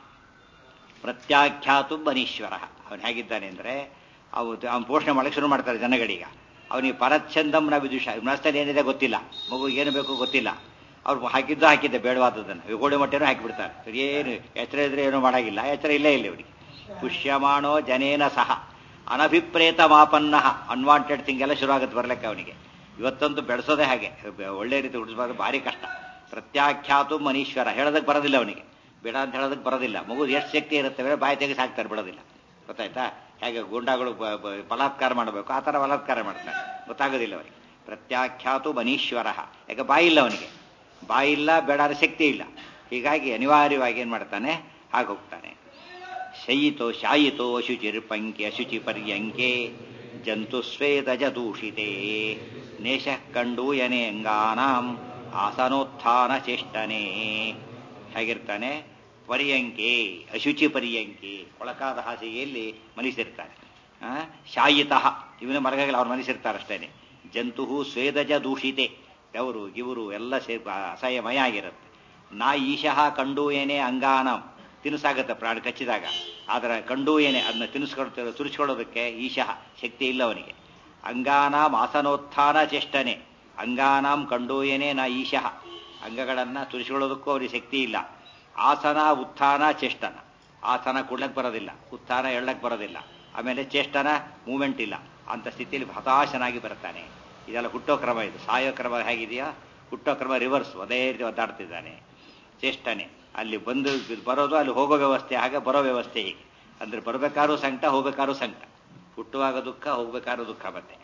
ಪ್ರತ್ಯಾಖ್ಯಾತು ಬನೀಶ್ವರ ಅವನು ಹೇಗಿದ್ದಾನೆ ಅಂದರೆ ಅವು ಅವನು ಪೋಷಣೆ ಮಾಡಕ್ಕೆ ಶುರು ಮಾಡ್ತಾರೆ ಜನಗಳೀಗ ಅವನಿಗೆ ಪರಚ್ಛಂದಂ ನ ವಿದುಷ ಮನಸ್ಸಲ್ಲಿ ಏನಿದೆ ಗೊತ್ತಿಲ್ಲ ಮಗು ಏನು ಬೇಕು ಗೊತ್ತಿಲ್ಲ ಅವ್ರು ಹಾಕಿದ್ದು ಹಾಕಿದ್ದೆ ಬೇಡವಾದದನ್ನು ಗೋಡೆ ಮೊಟ್ಟೆನೂ ಹಾಕಿಬಿಡ್ತಾರೆ ಏನು ಎಚ್ಚರ ಇದ್ರೆ ಏನೂ ಮಾಡಾಗಿಲ್ಲ ಎಚ್ಚರ ಇಲ್ಲೇ ಇಲ್ಲ ಇವರಿಗೆ ಪುಷ್ಯಮಾಣೋ ಜನೇನ ಸಹ ಅನಭಿಪ್ರೇತ ಮಾಪನ್ನ ಅನ್ವಾಂಟೆಡ್ ಥಿಂಗ್ ಎಲ್ಲ ಶುರು ಆಗುತ್ತೆ ಬರ್ಲಿಕ್ಕೆ ಅವನಿಗೆ ಇವತ್ತಂತೂ ಬೆಳೆಸೋದೇ ಹಾಗೆ ಒಳ್ಳೆ ರೀತಿ ಹುಟ್ಟಿಸಬಾರ್ದು ಭಾರಿ ಕಷ್ಟ ಪ್ರತ್ಯಾಖ್ಯಾತು ಮನೀಶ್ವರ ಹೇಳೋದಕ್ಕೆ ಬರೋದಿಲ್ಲ ಅವನಿಗೆ ಬೇಡ ಅಂತ ಹೇಳೋದಕ್ಕೆ ಬರೋದಿಲ್ಲ ಮಗು ಎಷ್ಟು ಶಕ್ತಿ ಇರುತ್ತೆ ಬಾಯಿ ತೆಗೆಸಿ ಹಾಕ್ತಾರೆ ಬಿಡೋದಿಲ್ಲ ಗೊತ್ತಾಯ್ತಾ ಹೇಗೆ ಗುಂಡಾಗಳು ಬಲಾತ್ಕಾರ ಮಾಡಬೇಕು ಆ ಥರ ಬಲಾತ್ಕಾರ ಮಾಡ್ತಾರೆ ಗೊತ್ತಾಗೋದಿಲ್ಲ ಅವರಿಗೆ ಪ್ರತ್ಯಾಖ್ಯಾತು ಮನೀಶ್ವರ ಯಾಕೆ ಬಾಯಿ ಇಲ್ಲ ಅವನಿಗೆ ಬಾಯಿ ಇಲ್ಲ ಬೇಡಾದ ಶಕ್ತಿ ಇಲ್ಲ ಹೀಗಾಗಿ ಅನಿವಾರ್ಯವಾಗಿ ಏನು ಮಾಡ್ತಾನೆ ಹಾಗೆ ಹೋಗ್ತಾನೆ ಶಯಿತೋ ಶಾಯಿತೋ ಅಶುಚಿರ್ಪಂಕೆ ಅಶುಚಿ ಪರ್ಯಂಕೆ ಜಂತು ಸ್ವೇದಜ ದೂಷಿತೆ ನೇಷ ಕಂಡೂಯನೆ ಅಂಗಾನಾಂ ಆಸನೋತ್ಥಾನ ಚೇಷ್ಟನೆ ಹೇಗಿರ್ತಾನೆ ಪರ್ಯಂಕೆ ಅಶುಚಿ ಪರ್ಯಂಕೆ ಒಳಕಾದ ಹಾಸಿಗೆಯಲ್ಲಿ ಮಲಿಸಿರ್ತಾನೆ ಶಾಯಿತ ಇವನ ಮರಗಳಲ್ಲಿ ಅವ್ರು ಮಲಿಸಿರ್ತಾರೆ ಅಷ್ಟೇನೆ ಜಂತು ಸ್ವೇದಜ ದೂಷಿತೆ ಅವರು ಇವರು ಎಲ್ಲ ಸೇ ಅಸಹ್ಯಮಯ ಆಗಿರುತ್ತೆ ನಾ ಈಶಃ ಕಂಡು ಏನೇ ಅಂಗಾನಂ ತಿನಿಸಾಗತ್ತೆ ಪ್ರಾಣ ಕಚ್ಚಿದಾಗ ಆದರೆ ಕಂಡು ಏನೇ ಅದನ್ನ ತಿನ್ನಿಸ್ಕೊಳ್ತ ತುರಿಸ್ಕೊಳ್ಳೋದಕ್ಕೆ ಈಶಃ ಶಕ್ತಿ ಇಲ್ಲ ಅವನಿಗೆ ಅಂಗಾನಾಂ ಆಸನೋತ್ಥಾನ ಚೇಷ್ಟನೆ ಅಂಗಾನಾಂ ಕಂಡು ಏನೇ ನಾ ಈಶಃ ಅಂಗಗಳನ್ನು ತುರಿಸ್ಕೊಳ್ಳೋದಕ್ಕೂ ಅವರಿಗೆ ಶಕ್ತಿ ಇಲ್ಲ ಆಸನ ಉತ್ಥಾನ ಚೇಷ್ಟನ ಆಸನ ಕೊಡ್ಲಕ್ಕೆ ಬರೋದಿಲ್ಲ ಉತ್ಥಾನ ಎಳ್ಳಕ್ಕೆ ಬರೋದಿಲ್ಲ ಆಮೇಲೆ ಚೇಷ್ಟನ ಮೂಮೆಂಟ್ ಇಲ್ಲ ಅಂತ ಸ್ಥಿತಿಯಲ್ಲಿ ಹತಾಶನಾಗಿ ಬರ್ತಾನೆ ಇದೆಲ್ಲ ಹುಟ್ಟೋ ಕ್ರಮ ಇದು ಸಾಯೋ ಕ್ರಮ ಹೇಗಿದೆಯಾ ಹುಟ್ಟೋ ಕ್ರಮ ರಿವರ್ಸ್ ಅದೇ ರೀತಿ ಒದ್ದಾಡ್ತಿದ್ದಾನೆ ಚೇಷ್ಟನೆ ಅಲ್ಲಿ ಬಂದು ಬರೋದು ಅಲ್ಲಿ ಹೋಗೋ ವ್ಯವಸ್ಥೆ ಹಾಗೆ ಬರೋ ವ್ಯವಸ್ಥೆ ಹೀಗೆ ಅಂದ್ರೆ ಬರಬೇಕಾದ್ರೂ ಸಂಕಟ ಹೋಗ್ಬೇಕಾದ್ರೂ ಸಂಕಟ ಹುಟ್ಟುವಾಗ ದುಃಖ ಹೋಗ್ಬೇಕಾದ್ರೂ ದುಃಖ ಮತ್ತೆ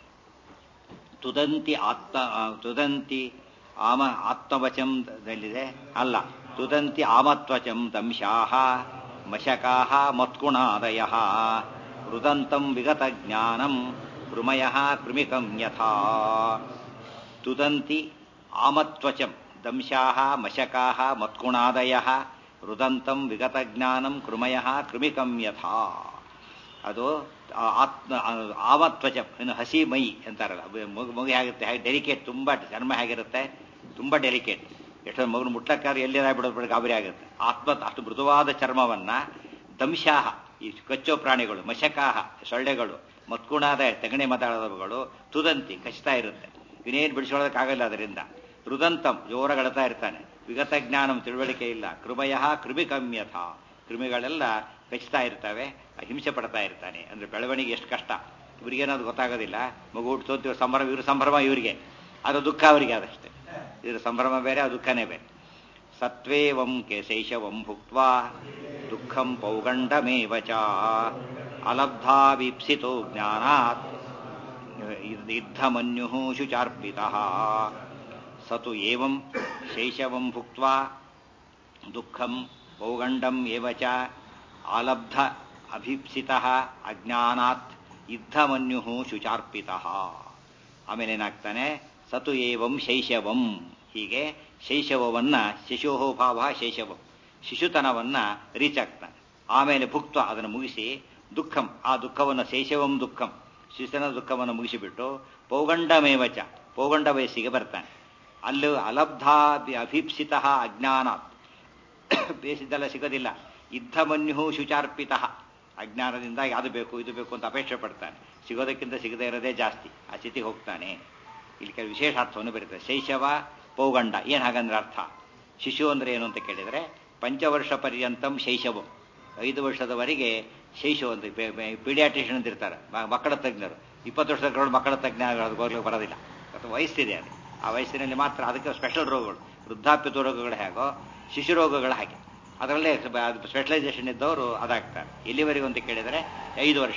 ತುದಂತಿ ಆತ್ಮ ತುದಂತಿ ಆಮ ಆತ್ಮವಚಂದಲ್ಲಿದೆ ಅಲ್ಲ ತುದಂತಿ ಆಮತ್ವಚಂ ದಂಶಾಹ ಮಶಕಾಹ ಮತ್ಕುಣಾದಯ ರುದಂತಂ ವಿಗತ ಜ್ಞಾನಂ ಕೃಮಯ ಕೃಮಿಕಂ ಯಥಾ ತುದಂತಿ ಆಮತ್ವಚಂ ದಂಶಾಹ ಮಶಕಾಹ ಮತ್ಕುಣಾದಯ ರುದಂತಂ ವಿಗತ ಜ್ಞಾನಂ ಕೃಮಯ ಕೃಮಿಕಂ ಯಥಾ ಅದು ಆತ್ಮ ಆಮತ್ವಚ ಇನ್ನು ಹಸಿ ಮೈ ಅಂತಾರಲ್ಲ ಮಗು ಮಗು ಹೇಗಿರುತ್ತೆ ಹೇಗೆ ಡೆಲಿಕೇಟ್ ತುಂಬ ಚರ್ಮ ಹೇಗಿರುತ್ತೆ ತುಂಬ ಡೆಲಿಕೇಟ್ ಎಷ್ಟೊಂದು ಮಗನ ಮುಟ್ಲಕ್ಕಾದ್ರೆ ಎಲ್ಲಿರ ಬಿಡೋದು ಗಾಬರಿ ಆಗುತ್ತೆ ಆತ್ಮ ಅಷ್ಟು ಮೃದುವಾದ ಚರ್ಮವನ್ನ ದಂಶಾಹ ಈ ಕಚ್ಚೋ ಪ್ರಾಣಿಗಳು ಮಶಕಾಹ ಸೊಳ್ಳೆಗಳು ಮತ್ಕುಣಾದ ತೆಗಣೆ ಮಾತಾಡೋವುಗಳು ತುದಂತಿ ಕಚ್ತಾ ಇರುತ್ತೆ ಇನ್ನೇನು ಬಿಡಿಸ್ಕೊಳ್ಳೋದಕ್ಕಾಗಲ್ಲ ಅದರಿಂದ ರುದಂತಂ ಜೋರಗಳ್ತಾ ಇರ್ತಾನೆ ವಿಗತ ಜ್ಞಾನಂ ತಿಳುವಳಿಕೆ ಇಲ್ಲ ಕೃಮಯ ಕೃಮಿ ಕಮ್ಯಥ ಕೃಮಿಗಳೆಲ್ಲ ಕಚ್ತಾ ಇರ್ತವೆ ಹಿಂಸೆ ಪಡ್ತಾ ಇರ್ತಾನೆ ಅಂದ್ರೆ ಬೆಳವಣಿಗೆ ಎಷ್ಟು ಕಷ್ಟ ಇವ್ರಿಗೇನಾದ್ರು ಗೊತ್ತಾಗೋದಿಲ್ಲ ಮಗು ಹುಟ್ಟುತ್ತೋ ಸಂಭ್ರಮ ಇವ್ರ ಸಂಭ್ರಮ ಇವರಿಗೆ ಅದು ದುಃಖ ಅವರಿಗೆ ಅದಷ್ಟೇ ಇದ್ರ ಸಂಭ್ರಮ ಬೇರೆ ಅದು ದುಃಖನೇ ಬೇರೆ ಸತ್ವೇವಂ ಕೇಶೈಶವಂ ಭುಕ್ತ್ವಾ ದುಃಖಂ ಪೌಗಂಡಮೇವ ಚ ಅಲಬ್ಧಾವೀಪ್ಸಿತೋ ಜ್ಞಾನಾತ್ ಯುದ್ಧಮನ್ಯು ಶುಚಾರ್ಪಿತಃ ಸತು ಏವಂ ಶೈಶವಂ ಭುಕ್ತ್ವಾ ದುಃಖಂ ಪೌಗಂಡಂ ಏವ ಚ ಆಲಬ್ಧ ಅಭೀಪ್ಸಿತಃ ಅಜ್ಞಾನಾತ್ ಯುದ್ಧಮನ್ಯು ಶುಚಾರ್ಪಿತಃ ಆಮೇಲೆ ಏನಾಗ್ತಾನೆ ಸತು ಏವಂ ಶೈಶವಂ ಹೀಗೆ ಶೈಶವವನ್ನ ಶಿಶೋಹೋ ಭಾವ ಶೈಶವಂ ಶಿಶುತನವನ್ನ ರೀಚ್ ಆಗ್ತಾನೆ ಆಮೇಲೆ ಭುಕ್ತ ಅದನ್ನು ಮುಗಿಸಿ ದುಃಖಂ ಆ ದುಃಖವನ್ನು ಶೈಶವಂ ದುಃಖಂ ಶಿಶುತನ ದುಃಖವನ್ನು ಮುಗಿಸಿಬಿಟ್ಟು ಪೌಗಂಡಮೇವಚ ಪೌಗಂಡ ವಯಸ್ಸಿಗೆ ಬರ್ತಾನೆ ಅಲ್ಲೂ ಅಲಬ್ಧಾ ಅಭೀಪ್ಸಿತ ಅಜ್ಞಾನಾತ್ ಬೇಸಿದ್ದೆಲ್ಲ ಸಿಗೋದಿಲ್ಲ ಇದ್ಧಮನ್ಯು ಶುಚಾರ್ಪಿತ ಅಜ್ಞಾನದಿಂದಾಗಿ ಅದು ಬೇಕು ಇದು ಬೇಕು ಅಂತ ಅಪೇಕ್ಷೆ ಪಡ್ತಾನೆ ಸಿಗೋದಕ್ಕಿಂತ ಸಿಗದೇ ಇರೋದೇ ಜಾಸ್ತಿ ಆ ಸ್ಥಿತಿಗೆ ಹೋಗ್ತಾನೆ ಇಲ್ಲಿ ಕೆಲವು ವಿಶೇಷ ಅರ್ಥವನ್ನು ಬರೀತಾರೆ ಶೈಶವ ಪೌಗಂಡ ಏನು ಹಾಗಂದ್ರೆ ಅರ್ಥ ಶಿಶು ಅಂದ್ರೆ ಏನು ಅಂತ ಕೇಳಿದರೆ ಪಂಚವರ್ಷ ಪರ್ಯಂತಂ ಶೈಶವಂ ಐದು ವರ್ಷದವರೆಗೆ ಶೈಶವ ಅಂತ ಪೀಡಿಯಾಟ್ರಿಷನ್ ಅಂತ ಇರ್ತಾರೆ ಮಕ್ಕಳ ತಜ್ಞರು ಇಪ್ಪತ್ತು ವರ್ಷದ ಮಕ್ಕಳ ತಜ್ಞ ಹೋಗ್ಲಿಕ್ಕೆ ಬರೋದಿಲ್ಲ ಅಥವಾ ವಯಸ್ಸಿದೆ ಅದು ಆ ವಯಸ್ಸಿನಲ್ಲಿ ಮಾತ್ರ ಅದಕ್ಕೆ ಸ್ಪೆಷಲ್ ರೋಗಗಳು ವೃದ್ಧಾಪ್ಯದ ರೋಗಗಳು ಹೇಗೋ ಶಿಶು ರೋಗಗಳು ಹಾಗೆ ಅದರಲ್ಲೇ ಸ್ಪೆಷಲೈಸೇಷನ್ ಇದ್ದವರು ಅದಾಗ್ತಾರೆ ಎಲ್ಲಿವರೆಗೂ ಅಂತ ಕೇಳಿದರೆ ಐದು ವರ್ಷ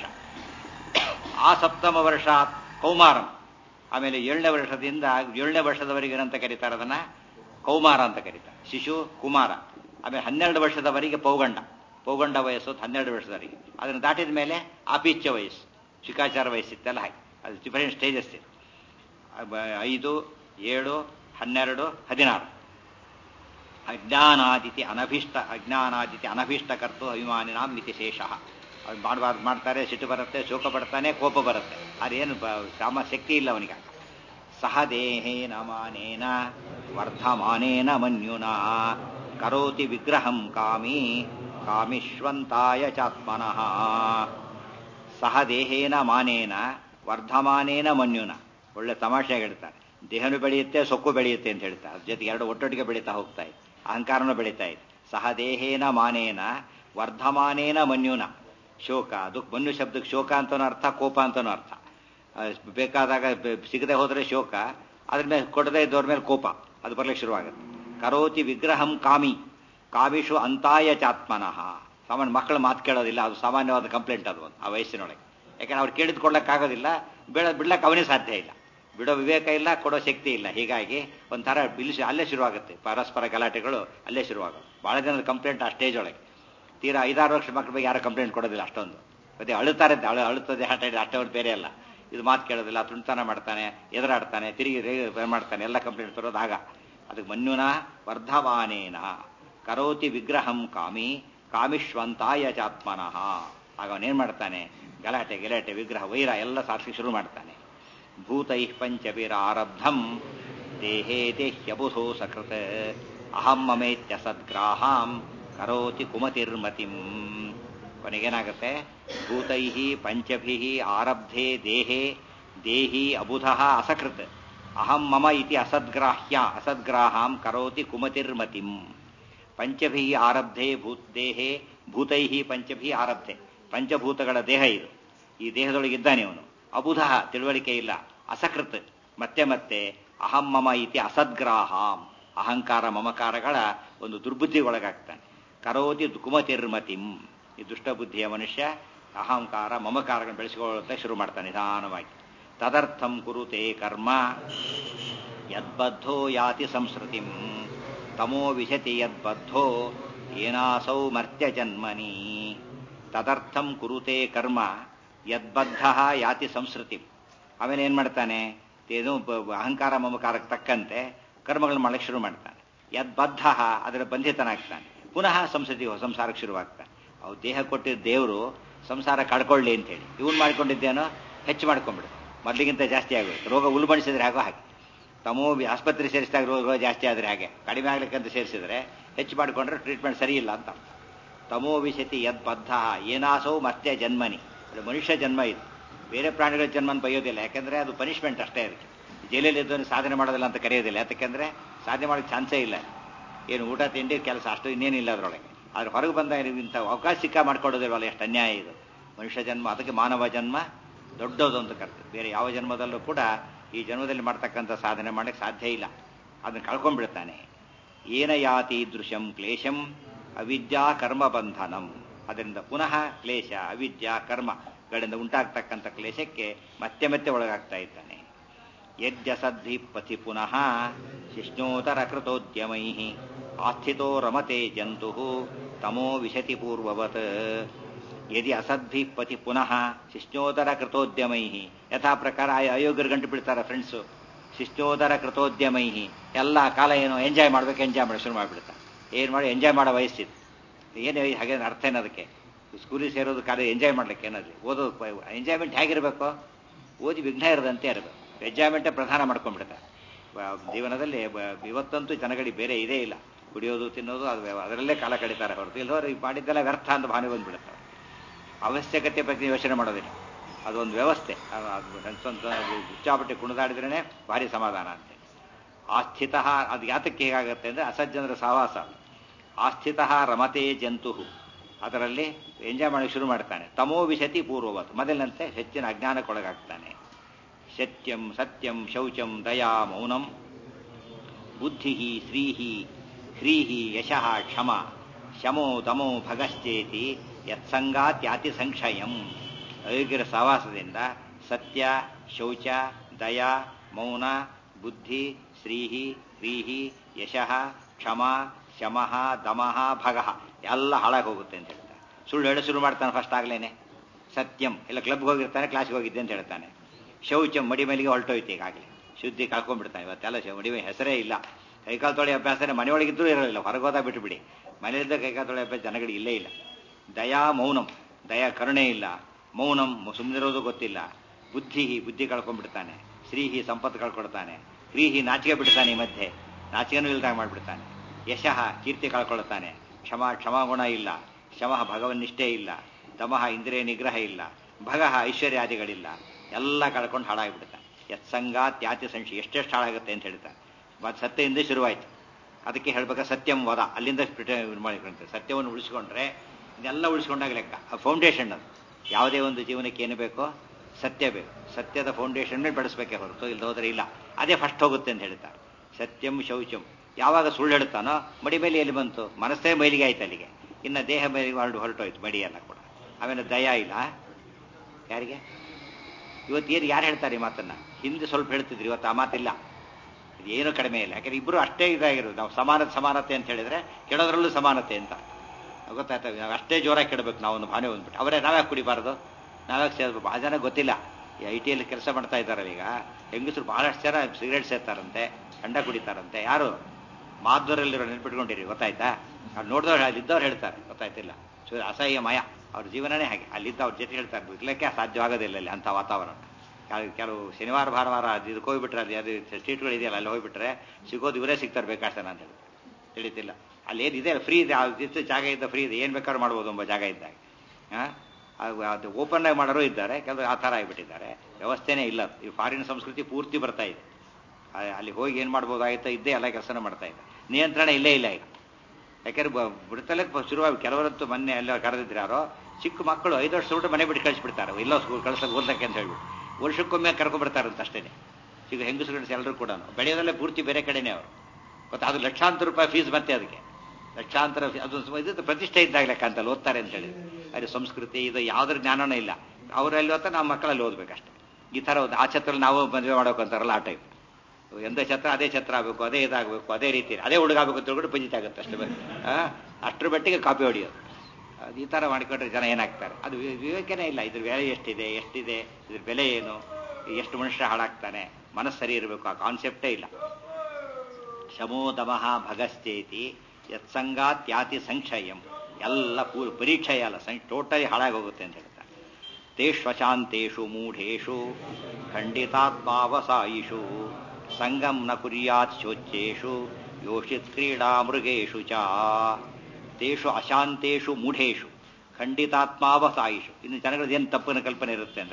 ಆ ಸಪ್ತಮ ವರ್ಷ ಕೌಮಾರಂ ಆಮೇಲೆ ಏಳನೇ ವರ್ಷದಿಂದ ಏಳನೇ ವರ್ಷದವರೆಗೆ ಏನಂತ ಕರೀತಾರೆ ಅದನ್ನ ಕೌಮಾರ ಅಂತ ಕರೀತಾರೆ ಶಿಶು ಕುಮಾರ ಆಮೇಲೆ ಹನ್ನೆರಡು ವರ್ಷದವರೆಗೆ ಪೌಗಂಡ ಪೌಗಂಡ ವಯಸ್ಸು ಹನ್ನೆರಡು ವರ್ಷದವರೆಗೆ ಅದನ್ನು ದಾಟಿದ ಮೇಲೆ ಆಪೀಚ್ಯ ವಯಸ್ಸು ಶಿಕಾಚಾರ ವಯಸ್ಸಿತ್ತೆಲ್ಲ ಹಾಗೆ ಅದು ಡಿಫರೆಂಟ್ ಸ್ಟೇಜಸ್ ಇದೆ ಐದು ಏಳು ಹನ್ನೆರಡು ಹದಿನಾರು ಅಜ್ಞಾನಾದಿತಿ ಅನಭಿಷ್ಟ ಅಜ್ಞಾನಾದಿತಿ ಅನಭಿಷ್ಟ ಕರ್ತು ಅಭಿಮಾನಿನಾಂ ಮಿತಿ ಶೇಷ ಅದು ಮಾಡಬಾರ್ದು ಮಾಡ್ತಾರೆ ಸಿಟ್ಟು ಬರುತ್ತೆ ಶೋಕ ಪಡ್ತಾನೆ ಕೋಪ ಬರುತ್ತೆ ಅದೇನು ಸಾಮ ಶಕ್ತಿ ಇಲ್ಲ ಅವನಿಗೆ ಸಹ ದೇಹೇನ ಮಾನೇನ ವರ್ಧಮಾನೇನ ಮನ್ಯುನಾ ಕರೋತಿ ವಿಗ್ರಹಂ ಕಾಮಿ ಕಾಮಿಶ್ವಂತಾಯ ಚಾತ್ಮನಃ ಸಹ ದೇಹೇನ ಮಾನೇನ ವರ್ಧಮಾನೇನ ಮನ್ಯುನ ಒಳ್ಳೆ ತಮಾಷೆ ಹೇಳ್ತಾರೆ ದೇಹನೂ ಬೆಳೆಯುತ್ತೆ ಸೊಕ್ಕು ಬೆಳೆಯುತ್ತೆ ಅಂತ ಹೇಳ್ತಾರೆ ಅದ್ರ ಜೊತೆಗೆ ಎರಡು ಒಟ್ಟೊಟ್ಟಿಗೆ ಬೆಳೀತಾ ಹೋಗ್ತಾ ಇದೆ ಅಹಂಕಾರನೂ ಬೆಳೀತಾ ಇದೆ ಸಹ ದೇಹೇನ ಮಾನೇನ ವರ್ಧಮಾನೇನ ಮನ್ಯುನ ಶೋಕ ದುಃಖ ಮನ್ಯು ಶಬ್ದಕ್ಕೆ ಶೋಕ ಅಂತನೂ ಅರ್ಥ ಕೋಪ ಅಂತನೂ ಅರ್ಥ ಬೇಕಾದಾಗ ಸಿಗದೆ ಹೋದರೆ ಶೋಕ ಅದ್ರ ಮೇಲೆ ಕೊಡದೇ ಇದ್ದವ್ರ ಮೇಲೆ ಕೋಪ ಅದು ಬರ್ಲಿಕ್ಕೆ ಶುರುವಾಗುತ್ತೆ ಕರೋತಿ ವಿಗ್ರಹಂ ಕಾಮಿ ಕಾಮಿಷು ಅಂತಾಯ ಚಾತ್ಮನಃ ಸಾಮಾನ್ಯ ಮಕ್ಕಳು ಮಾತು ಕೇಳೋದಿಲ್ಲ ಅದು ಸಾಮಾನ್ಯವಾದ ಕಂಪ್ಲೇಂಟ್ ಅದು ಆ ವಯಸ್ಸಿನೊಳಗೆ ಯಾಕಂದ್ರೆ ಅವ್ರು ಕೇಳಿದ್ ಕೊಡ್ಲಿಕ್ಕಾಗೋದಿಲ್ಲ ಬೇಡ ಬಿಡ್ಲಕ್ಕೆ ಅವನೇ ಸಾಧ್ಯ ಇಲ್ಲ ಬಿಡೋ ವಿವೇಕ ಇಲ್ಲ ಕೊಡೋ ಶಕ್ತಿ ಇಲ್ಲ ಹೀಗಾಗಿ ಒಂಥರ ಬಿಲ್ಸಿ ಅಲ್ಲೇ ಶುರುವಾಗುತ್ತೆ ಪರಸ್ಪರ ಗಲಾಟೆಗಳು ಅಲ್ಲೇ ಶುರುವಾಗುತ್ತೆ ಬಹಳ ಜನದ ಕಂಪ್ಲೇಂಟ್ ಆ ಸ್ಟೇಜ್ ಒಳಗೆ ತೀರಾ ಐದಾರು ವರ್ಷ ಮಕ್ಕಳ ಬಗ್ಗೆ ಯಾರು ಕಂಪ್ಲೇಂಟ್ ಕೊಡೋದಿಲ್ಲ ಅಷ್ಟೊಂದು ಮತ್ತೆ ಅಳುತ್ತಾರೆ ಅಳು ಅಳುತ್ತದೆ ಹಠ ಅಷ್ಟೊಂದು ಬೇರೆ ಅಲ್ಲ ಇದು ಮಾತು ಕೇಳೋದಿಲ್ಲ ತುಂಟತನ ಮಾಡ್ತಾನೆ ಎದುರಾಡ್ತಾನೆ ತಿರುಗಿ ಮಾಡ್ತಾನೆ ಎಲ್ಲ ಕಂಪ್ಲೇಂಟ್ ತರೋದು ಆಗ ಅದಕ್ಕೆ ಮನ್ಯುನ ವರ್ಧಮಾನೇನ ಕರೋತಿ ವಿಗ್ರಹಂ ಕಾಮಿ ಕಾಮಿಶ್ವಂತಾಯ ಚಾತ್ಮನಃ ಆಗ ಅವನೇನ್ ಮಾಡ್ತಾನೆ ಗಲಾಟೆ ಗೆಲಾಟೆ ವಿಗ್ರಹ ವೈರ ಎಲ್ಲ ಸಾಕ್ಷಿ ಶುರು ಮಾಡ್ತಾನೆ ಭೂತೈ ಪಂಚವೀರಾರಬ್ಧಂ ದೇಹೇ ದೇಹ್ಯಬುಧೋ ಸಕೃತ ಅಹಂ ಮಮೇತ್ಯ ಸದ್ಗ್ರಾಹಾಂ ಕರೋತಿ ಕುಮತಿರ್ಮತಿಂ ಕೊನೆಗೇನಾಗುತ್ತೆ ಭೂತೈ ಪಂಚಭಿ ಆರಬ್ಧೆ ದೇಹೇ ದೇಹಿ ಅಬುಧ ಅಸಕೃತ್ ಅಹಂ ಮಮ ಇತಿ ಅಸದ್ಗ್ರಾಹ್ಯ ಅಸದ್ಗ್ರಾಹಾಂ ಕರೋತಿ ಕುಮತಿರ್ಮತಿಂ ಪಂಚಭಿ ಆರಬ್ಧೆ ಭೂತ್ ದೇಹೇ ಭೂತೈ ಪಂಚಭಿ ಆರಬ್ಧೆ ಪಂಚಭೂತಗಳ ದೇಹ ಇದು ಈ ದೇಹದೊಳಗಿದ್ದಾನೆ ಅವನು ಅಬುಧ ತಿಳುವಳಿಕೆ ಇಲ್ಲ ಅಸಕೃತ್ ಮತ್ತೆ ಮತ್ತೆ ಅಹಂ ಮಮ ಇತಿ ಅಸದ್ಗ್ರಾಹಾಂ ಅಹಂಕಾರ ಮಮಕಾರಗಳ ಒಂದು ದುರ್ಬುದ್ಧಿಗೊಳಗಾಗ್ತಾನೆ ಕರೋತಿ ಕುಮತಿರ್ಮತಿಂ ಈ ದುಷ್ಟಬುದ್ಧಿಯ ಮನುಷ್ಯ ಅಹಂಕಾರ ಮಮಕಾರಗಳನ್ನು ಬೆಳೆಸಿಕೊಳ್ಳುತ್ತಾ ಶುರು ಮಾಡ್ತಾನೆ ನಿಧಾನವಾಗಿ ತದರ್ಥಂ ಕುರುತೆ ಕರ್ಮ ಯದ್ಬದ್ಧೋ ಯಾತಿ ಸಂಸ್ಕೃತಿಂ ತಮೋ ವಿಶತಿ ಯದ್ಬದ್ಧೋ ಏನಾಸೌ ಮರ್ತ್ಯ ಜನ್ಮನಿ ತದರ್ಥಂ ಕುರುತೆ ಕರ್ಮ ಯದ್ಬದ್ಧ ಯಾತಿ ಸಂಸ್ಕೃತಿ ಅವನೇನ್ ಏನ್ ಮಾಡ್ತಾನೆ ಏನು ಅಹಂಕಾರ ಮಮಕಾರಕ್ಕೆ ತಕ್ಕಂತೆ ಕರ್ಮಗಳು ಮಾಡಕ್ಕೆ ಶುರು ಮಾಡ್ತಾನೆ ಯದ್ಬದ್ಧ ಅದರ ಬಂಧಿತನಾಗ್ತಾನೆ ಪುನಃ ಸಂಸ್ಕೃತಿ ಸಂಸಾರಕ್ಕೆ ಶುರುವಾಗ್ತಾನೆ ಅವು ದೇಹ ಕೊಟ್ಟಿದ್ದ ದೇವರು ಸಂಸಾರ ಕಳ್ಕೊಳ್ಳಿ ಅಂತೇಳಿ ಇವನು ಮಾಡ್ಕೊಂಡಿದ್ದೇನೋ ಹೆಚ್ಚು ಮಾಡ್ಕೊಂಡ್ಬಿಡು ಮೊದಲಿಗಿಂತ ಜಾಸ್ತಿ ಆಗೋಯ್ತು ರೋಗ ಉಲ್ಬಣಿಸಿದ್ರೆ ಹಾಗೋ ಹಾಗೆ ತಮೋ ಆಸ್ಪತ್ರೆ ಸೇರಿಸಿದಾಗ ರೋಗ ಜಾಸ್ತಿ ಆದರೆ ಹಾಗೆ ಕಡಿಮೆ ಆಗ್ಲಿಕ್ಕಂತ ಸೇರಿಸಿದ್ರೆ ಹೆಚ್ಚು ಮಾಡಿಕೊಂಡ್ರೆ ಟ್ರೀಟ್ಮೆಂಟ್ ಸರಿ ಇಲ್ಲ ಅಂತ ತಮೋ ವಿಶತಿ ಯದ್ಬದ್ಧ ಏನಾಸೋ ಮತ್ತೆ ಜನ್ಮನಿ ಮನುಷ್ಯ ಜನ್ಮ ಇದು ಬೇರೆ ಪ್ರಾಣಿಗಳ ಜನ್ಮನ ಬೈಯೋದಿಲ್ಲ ಯಾಕಂದ್ರೆ ಅದು ಪನಿಷ್ಮೆಂಟ್ ಅಷ್ಟೇ ಅದಕ್ಕೆ ಜೈಲಲ್ಲಿ ಇದ್ದವನು ಸಾಧನೆ ಮಾಡೋದಿಲ್ಲ ಅಂತ ಕರೆಯೋದಿಲ್ಲ ಯಾಕಂದ್ರೆ ಸಾಧನೆ ಮಾಡೋಕ್ಕೆ ಚಾನ್ಸೇ ಇಲ್ಲ ಏನು ಊಟ ತಿಂಡಿ ಕೆಲಸ ಅಷ್ಟು ಇನ್ನೇನಿಲ್ಲ ಅದರೊಳಗೆ ಆದ್ರೆ ಹೊರಗೆ ಬಂದಾಗ ನೀವು ಇಂಥ ಅವಕಾಶ ಸಿಕ್ಕ ಮಾಡ್ಕೊಡೋದಿಲ್ವಲ್ಲ ಎಷ್ಟು ಅನ್ಯಾಯ ಇದು ಮನುಷ್ಯ ಜನ್ಮ ಅದಕ್ಕೆ ಮಾನವ ಜನ್ಮ ದೊಡ್ಡದು ಅಂತ ಕರ್ತದೆ ಬೇರೆ ಯಾವ ಜನ್ಮದಲ್ಲೂ ಕೂಡ ಈ ಜನ್ಮದಲ್ಲಿ ಮಾಡ್ತಕ್ಕಂಥ ಸಾಧನೆ ಮಾಡಕ್ಕೆ ಸಾಧ್ಯ ಇಲ್ಲ ಅದನ್ನು ಕಳ್ಕೊಂಡ್ಬಿಡ್ತಾನೆ ಏನ ಯಾತಿ ದೃಶ್ಯಂ ಕ್ಲೇಶಂ ಅವಿದ್ಯಾ ಕರ್ಮ ಬಂಧನಂ ಅದರಿಂದ ಪುನಃ ಕ್ಲೇಶ ಅವಿದ್ಯಾ ಕರ್ಮಗಳಿಂದ ಉಂಟಾಗ್ತಕ್ಕಂಥ ಕ್ಲೇಶಕ್ಕೆ ಮತ್ತೆ ಮತ್ತೆ ಒಳಗಾಗ್ತಾ ಇದ್ದಾನೆ ಯಜ್ಜಸದ್ಧಿ ಪಥಿ ಪುನಃ ಶಿಷ್ಣೋತರ ಕೃತೋದ್ಯಮೈ ಆಸ್ಥಿತೋ ರಮತೆ ಜಂತು ತಮೋ ವಿಶತಿ ಪೂರ್ವವತ್ ಯದಿ ಅಸದ್ಧಿ ಪತಿ ಪುನಃ ಶಿಷ್ಣೋದರ ಕೃತೋದ್ಯಮೈ ಯಥಾ ಪ್ರಕಾರ ಅಯೋಗ್ಯರು ಗಂಟು ಬಿಡ್ತಾರೆ ಫ್ರೆಂಡ್ಸು ಶಿಷ್ಣೋದರ ಕೃತೋದ್ಯಮೈ ಎಲ್ಲ ಕಾಲ ಏನು ಎಂಜಾಯ್ ಮಾಡ್ಬೇಕು ಎಂಜಾಯ್ ಮಾಡಿ ಶುರು ಮಾಡಿಬಿಡ್ತಾರೆ ಏನು ಮಾಡಿ ಎಂಜಾಯ್ ಮಾಡೋ ವಯಸ್ಸಿದ್ದು ಏನು ಹಾಗೆ ಅರ್ಥ ಏನು ಅದಕ್ಕೆ ಸ್ಕೂಲಿಗೆ ಸೇರೋದು ಕಾಲ ಎಂಜಾಯ್ ಮಾಡ್ಲಿಕ್ಕೆ ಏನಲ್ಲಿ ಓದೋದು ಎಂಜಾಯ್ಮೆಂಟ್ ಹೇಗಿರಬೇಕು ಓದಿ ವಿಘ್ನ ಇರದಂತೆ ಇರಬೇಕು ಎಂಜಾಯ್ಮೆಂಟೇ ಪ್ರಧಾನ ಮಾಡ್ಕೊಂಡ್ಬಿಡ್ತಾರೆ ಜೀವನದಲ್ಲಿ ಇವತ್ತಂತೂ ಜನಗಳಿಗೆ ಬೇರೆ ಇದೇ ಇಲ್ಲ ಕುಡಿಯೋದು ತಿನ್ನೋದು ಅದು ಅದರಲ್ಲೇ ಕಾಲ ಕಳೀತಾರೆ ಹೊರತು ಇಲ್ಲದವ್ರು ಮಾಡಿದ್ದೆಲ್ಲ ವ್ಯರ್ಥ ಅಂತ ಭಾವನೆ ಬಂದ್ಬಿಡುತ್ತೆ ಅವಶ್ಯಕತೆ ಬಗ್ಗೆ ಯೋಚನೆ ಮಾಡೋದಿಲ್ಲ ಅದೊಂದು ವ್ಯವಸ್ಥೆ ಸ್ವಂತ ಹುಚ್ಚಾಪಟ್ಟೆ ಕುಣಿದಾಡಿದ್ರೇ ಭಾರಿ ಸಮಾಧಾನ ಅಂತೆ ಆಸ್ಥಿತ ಅದು ಯಾತಕ್ಕೆ ಹೇಗಾಗತ್ತೆ ಅಂದರೆ ಅಸಜ್ಜನರ ಸಹವಾಸ ಆಸ್ಥಿತ ರಮತೆ ಜಂತು ಅದರಲ್ಲಿ ಎಂಜಾಯ್ ಮಾಡಕ್ಕೆ ಶುರು ಮಾಡ್ತಾನೆ ತಮೋ ವಿಶತಿ ಪೂರ್ವವತ್ ಮೊದಲಿನಂತೆ ಹೆಚ್ಚಿನ ಅಜ್ಞಾನಕ್ಕೊಳಗಾಗ್ತಾನೆ ಸತ್ಯಂ ಸತ್ಯಂ ಶೌಚಂ ದಯಾ ಮೌನಂ ಬುದ್ಧಿ ಶ್ರೀಹಿ ಹ್ರೀಹಿ ಯಶಃ ಕ್ಷಮ ಶಮೋ ತಮೋ ಭಗಶ್ಚೇತಿ ಯತ್ಸಂಗಾತ್ಯಾತಿ ಸಂಕ್ಷಯಂ ಅಯೋಗ್ಯರ ಸಹವಾಸದಿಂದ ಸತ್ಯ ಶೌಚ ದಯಾ ಮೌನ ಬುದ್ಧಿ ಶ್ರೀಹಿ ಹ್ರೀಹಿ ಯಶಃ ಕ್ಷಮ ಶಮಃ ದಮಃ ಭಗಃ ಎಲ್ಲ ಹಾಳಾಗಿ ಹೋಗುತ್ತೆ ಅಂತ ಹೇಳ್ತಾರೆ ಸುಳ್ಳು ಹೇಳಿ ಶುರು ಮಾಡ್ತಾನೆ ಫಸ್ಟ್ ಆಗ್ಲೇನೆ ಸತ್ಯಂ ಇಲ್ಲ ಕ್ಲಬ್ಗೆ ಹೋಗಿರ್ತಾನೆ ಕ್ಲಾಸ್ಗೆ ಹೋಗಿದ್ದೆ ಅಂತ ಹೇಳ್ತಾನೆ ಶೌಚಂ ಮಡಿ ಮೇಲಿಗೆ ಹೊರಟೋಯ್ತು ಈಗಾಗಲೇ ಶುದ್ಧಿ ಕಳ್ಕೊಂಡ್ಬಿಡ್ತಾನೆ ಇವತ್ತೆಲ್ಲ ಮಡಿ ಮೇಲೆ ಹೆಸರೇ ಇಲ್ಲ ಕೈಕಾಲು ತೊಳೆ ಅಭ್ಯಾಸನೇ ಮನೆಯೊಳಗಿದ್ರೂ ಇರಲಿಲ್ಲ ಹೊರಗೋದ ಬಿಟ್ಟುಬಿಡಿ ಮನೆಯಲ್ಲಿದ್ದ ಕೈಕಾಲು ತೊಳೆ ಅಭ್ಯಾಸ ಜನಗಳಿಗೆ ಇಲ್ಲೇ ಇಲ್ಲ ದಯಾ ಮೌನಂ ದಯಾ ಕರುಣೆ ಇಲ್ಲ ಮೌನಂ ಸುಮ್ಮನಿರೋದು ಗೊತ್ತಿಲ್ಲ ಬುದ್ಧಿ ಬುದ್ಧಿ ಕಳ್ಕೊಂಡ್ಬಿಡ್ತಾನೆ ಶ್ರೀಹಿ ಸಂಪತ್ತು ಕಳ್ಕೊಳ್ತಾನೆ ಕ್ರೀಹಿ ನಾಚಿಕೆ ಬಿಡ್ತಾನೆ ಈ ಮಧ್ಯೆ ನಾಚಿಕೆನೂ ಇಲ್ದಾಗ ಮಾಡಿಬಿಡ್ತಾನೆ ಯಶಃ ಕೀರ್ತಿ ಕಳ್ಕೊಳ್ತಾನೆ ಕ್ಷಮ ಕ್ಷಮಾಗುಣ ಇಲ್ಲ ಶಮಃ ಭಗವನ್ನಿಷ್ಠೆ ಇಲ್ಲ ದಮಃ ಇಂದ್ರಿಯ ನಿಗ್ರಹ ಇಲ್ಲ ಭಗಃ ಐಶ್ವರ್ಯಾದಿಗಳಿಲ್ಲ ಎಲ್ಲ ಕಳ್ಕೊಂಡು ಹಾಳಾಗಿಬಿಡ್ತಾನೆ ಯತ್ಸಂಗ ತ್ಯಾತಿ ಸಂಶಯ ಎಷ್ಟೆಷ್ಟು ಹಾಳಾಗುತ್ತೆ ಅಂತ ಹೇಳ್ತಾರೆ ಮತ್ತು ಸತ್ಯದಿಂದ ಶುರುವಾಯಿತು ಅದಕ್ಕೆ ಹೇಳ್ಬೇಕಾ ಸತ್ಯಂ ವದ ಅಲ್ಲಿಂದ ಮಾಡಿಕೊಂಡ್ರೆ ಸತ್ಯವನ್ನು ಉಳಿಸ್ಕೊಂಡ್ರೆ ಇದೆಲ್ಲ ಉಳಿಸ್ಕೊಂಡಾಗ ಲೆಕ್ಕ ಆ ಫೌಂಡೇಶನ್ ಅದು ಯಾವುದೇ ಒಂದು ಜೀವನಕ್ಕೆ ಏನು ಬೇಕೋ ಸತ್ಯ ಬೇಕು ಸತ್ಯದ ಫೌಂಡೇಶನ್ ಮೇಲೆ ಬೆಳೆಸ್ಬೇಕೇ ಹೊರತು ಇಲ್ಲದ ಹೋದ್ರೆ ಇಲ್ಲ ಅದೇ ಫಸ್ಟ್ ಹೋಗುತ್ತೆ ಅಂತ ಹೇಳ್ತಾರೆ ಸತ್ಯಂ ಶೌಚಂ ಯಾವಾಗ ಸುಳ್ಳು ಹೇಳ್ತಾನೋ ಮಡಿ ಮೇಲೆ ಎಲ್ಲಿ ಬಂತು ಮನಸ್ಸೇ ಮೈಲಿಗೆ ಆಯ್ತು ಅಲ್ಲಿಗೆ ಇನ್ನು ದೇಹ ಮೇಲಿಗೆ ಹೊರಟು ಹೊರಟೋಯ್ತು ಮಡಿ ಎಲ್ಲ ಕೂಡ ಆಮೇಲೆ ದಯ ಇಲ್ಲ ಯಾರಿಗೆ ಇವತ್ತು ಏನು ಯಾರು ಹೇಳ್ತಾರೆ ಈ ಮಾತನ್ನ ಹಿಂದೆ ಸ್ವಲ್ಪ ಹೇಳ್ತಿದ್ರು ಇವತ್ತು ಆ ಮಾತಿಲ್ಲ ಏನು ಕಡಿಮೆ ಇಲ್ಲ ಯಾಕಂದ್ರೆ ಇಬ್ಬರು ಅಷ್ಟೇ ಇದಾಗಿರೋದು ನಾವು ಸಮಾನತೆ ಸಮಾನತೆ ಅಂತ ಹೇಳಿದ್ರೆ ಕೆಡೋದ್ರಲ್ಲೂ ಸಮಾನತೆ ಅಂತ ಗೊತ್ತಾಯ್ತಾ ನಾವು ಅಷ್ಟೇ ಜೋರಾಗಿ ಕೆಡಬೇಕು ನಾವು ಒಂದು ಭಾವನೆ ಬಂದ್ಬಿಟ್ಟು ಅವರೇ ನಾವ್ಯಾಕೆ ಕುಡಿಬಾರ್ದು ನಾವ್ಯಾಕೆ ಸೇರ್ಬೇಕು ಭಾಳ ಜನ ಗೊತ್ತಿಲ್ಲ ಈ ಐ ಟಿಯಲ್ಲಿ ಕೆಲಸ ಮಾಡ್ತಾ ಇದ್ದಾರಲ್ಲ ಈಗ ಹೆಂಗಸರು ಬಹಳಷ್ಟು ಜನ ಸಿಗರೇಟ್ ಸೇರ್ತಾರಂತೆ ಗಂಡ ಕುಡಿತಾರಂತೆ ಯಾರು ಮಾಧ್ವರಲ್ಲಿರೋ ನೆನ್ಪಿಟ್ಕೊಂಡಿರಿ ಗೊತ್ತಾಯ್ತಾ ಅವ್ರು ನೋಡಿದವ್ರು ಅಲ್ಲಿದ್ದವ್ರು ಹೇಳ್ತಾರೆ ಗೊತ್ತಾಯ್ತಿಲ್ಲ ಸೊ ಅಸಹ್ಯ ಮಯ ಅವ್ರ ಜೀವನನೇ ಹಾಗೆ ಅಲ್ಲಿದ್ದ ಅವ್ರ ಜೊತೆ ಹೇಳ್ತಾರೆ ಬಿಡ್ಲಿಕ್ಕೆ ಸಾಧ್ಯವಾಗೋದಿಲ್ಲ ಅಲ್ಲಿ ಅಂಥ ವಾತಾವರಣ ಕೆಲವು ಶನಿವಾರ ಭಾನುವಾರ ಅದು ಇದಕ್ಕೆ ಹೋಗ್ಬಿಟ್ರೆ ಅಲ್ಲಿ ಅದು ಸೀಟ್ಗಳು ಇದೆಯಲ್ಲ ಅಲ್ಲಿ ಹೋಗ್ಬಿಟ್ರೆ ಸಿಗೋದು ಇವರೇ ಸಿಗ್ತಾರೆ ಬೇಕಾಗ್ತಾನೆ ಅಂತ ಹೇಳಿ ತಿಳಿತಿಲ್ಲ ಅಲ್ಲಿ ಏನಿದೆ ಫ್ರೀ ಇದೆ ಇಷ್ಟು ಜಾಗ ಇದ್ದ ಫ್ರೀ ಇದೆ ಏನು ಬೇಕಾದ್ರೂ ಮಾಡ್ಬೋದು ಎಂಬ ಜಾಗ ಇದ್ದಾಗ ಅದು ಓಪನ್ ಆಗಿ ಮಾಡೋರು ಇದ್ದಾರೆ ಕೆಲವರು ಆ ಥರ ಆಗಿಬಿಟ್ಟಿದ್ದಾರೆ ವ್ಯವಸ್ಥೆನೇ ಇಲ್ಲ ಈ ಫಾರಿನ್ ಸಂಸ್ಕೃತಿ ಪೂರ್ತಿ ಬರ್ತಾ ಇದೆ ಅಲ್ಲಿ ಹೋಗಿ ಏನು ಮಾಡ್ಬೋದಾಗಿತ್ತು ಇದ್ದೇ ಎಲ್ಲ ಕೆಲಸನ ಮಾಡ್ತಾ ಇದೆ ನಿಯಂತ್ರಣ ಇಲ್ಲೇ ಇಲ್ಲ ಈಗ ಯಾಕಂದ್ರೆ ಬಿಡ್ತಲೇ ಶುರುವಾಗಿ ಕೆಲವರಂತೂ ಮೊನ್ನೆ ಎಲ್ಲ ಕರೆದಿದ್ರು ಯಾರೋ ಚಿಕ್ಕ ಮಕ್ಕಳು ಐದು ವರ್ಷ ಬಿಟ್ಟು ಮನೆ ಬಿಟ್ಟು ಕಳಿಸ್ಬಿಡ್ತಾರೆ ಇಲ್ಲ ಸ್ಕೂಲ್ ಕಳ್ಸಕ್ಕೆ ಓದಕ್ಕೆ ಅಂತ ಹೇಳ್ಬಿಟ್ಟು ವರ್ಷಕ್ಕೊಮ್ಮೆ ಕರ್ಕೊಂಡ್ಬಿಡ್ತಾರಂತ ಅಷ್ಟೇ ಈಗ ಹೆಂಗಸರು ಎಲ್ಲರೂ ಕೂಡ ಬೆಳೆಯೋದಲ್ಲೇ ಪೂರ್ತಿ ಬೇರೆ ಕಡೆನೇ ಅವರು ಮತ್ತು ಅದು ಲಕ್ಷಾಂತರ ರೂಪಾಯಿ ಫೀಸ್ ಮತ್ತೆ ಅದಕ್ಕೆ ಲಕ್ಷಾಂತರ ಅದು ಇದು ಪ್ರತಿಷ್ಠೆ ಇದ್ದಾಗ ಲೆಕ್ಕ ಅಂತಲ್ಲಿ ಓದ್ತಾರೆ ಅಂತ ಹೇಳಿ ಅದು ಸಂಸ್ಕೃತಿ ಇದು ಯಾವ್ದ್ರ ಜ್ಞಾನನೇ ಇಲ್ಲ ಅವರಲ್ಲಿ ಓದ್ತಾ ನಮ್ಮ ಮಕ್ಕಳಲ್ಲಿ ಓದ್ಬೇಕಷ್ಟೇ ಈ ಥರ ಒಂದು ಆ ಛತ್ರ ನಾವು ಮದುವೆ ಮಾಡೋಕೆ ಅಂತಾರಲ್ಲ ಆ ಟೈಪ್ ಎಂದ ಛತ್ರ ಅದೇ ಛತ್ರ ಆಗಬೇಕು ಅದೇ ಇದಾಗಬೇಕು ಅದೇ ರೀತಿ ಅದೇ ಹುಡುಗಾಗಬೇಕು ಅಂತ ಹೇಳ್ಬಿಟ್ಟು ಪಂಜಿತ ಆಗುತ್ತೆ ಅಷ್ಟು ಅಷ್ಟರ ಮಟ್ಟಿಗೆ ಕಾಪಿ ಹೊಡೆಯೋದು ಅದು ಈ ಥರ ಮಾಡಿಕೊಂಡ್ರೆ ಜನ ಏನಾಗ್ತಾರೆ ಅದು ವಿವೇಕನೇ ಇಲ್ಲ ಇದ್ರ ಬೆಲೆ ಎಷ್ಟಿದೆ ಎಷ್ಟಿದೆ ಇದ್ರ ಬೆಲೆ ಏನು ಎಷ್ಟು ಮನುಷ್ಯ ಹಾಳಾಗ್ತಾನೆ ಮನಸ್ಸು ಸರಿ ಇರಬೇಕು ಆ ಕಾನ್ಸೆಪ್ಟೇ ಇಲ್ಲ ಶಮೋ ದಮಃ ಭಗಶ್ಚೇತಿ ಯತ್ಸಂಗಾತ್ಯಾತಿ ಸಂಕ್ಷಯಂ ಎಲ್ಲ ಪೂ ಪರೀಕ್ಷೆ ಅಲ್ಲ ಸಂ ಟೋಟಲಿ ಹಾಳಾಗಿ ಹೋಗುತ್ತೆ ಅಂತ ಹೇಳ್ತಾರೆ ತೇಷ್ವಶಾಂತೇಷು ಮೂಢೇಶು ಖಂಡಿತಾತ್ಮಾವಸಾಯಿಷು ಸಂಗಂ ನ ಕುರ್ಯಾತ್ ಶೋಚ್ಯೇಷು ಯೋಷಿತ್ ಕ್ರೀಡಾ ಮೃಗೇಶು ಚ ತೇಷು ಅಶಾಂತೇಷು ಮೂಢೇಶು ಖಂಡಿತಾತ್ಮಾವಸಾಯಿಷು ಇನ್ನು ಜನಗಳದ್ದು ಏನು ತಪ್ಪಿನ ಕಲ್ಪನೆ ಇರುತ್ತೆ ಅಂದರೆ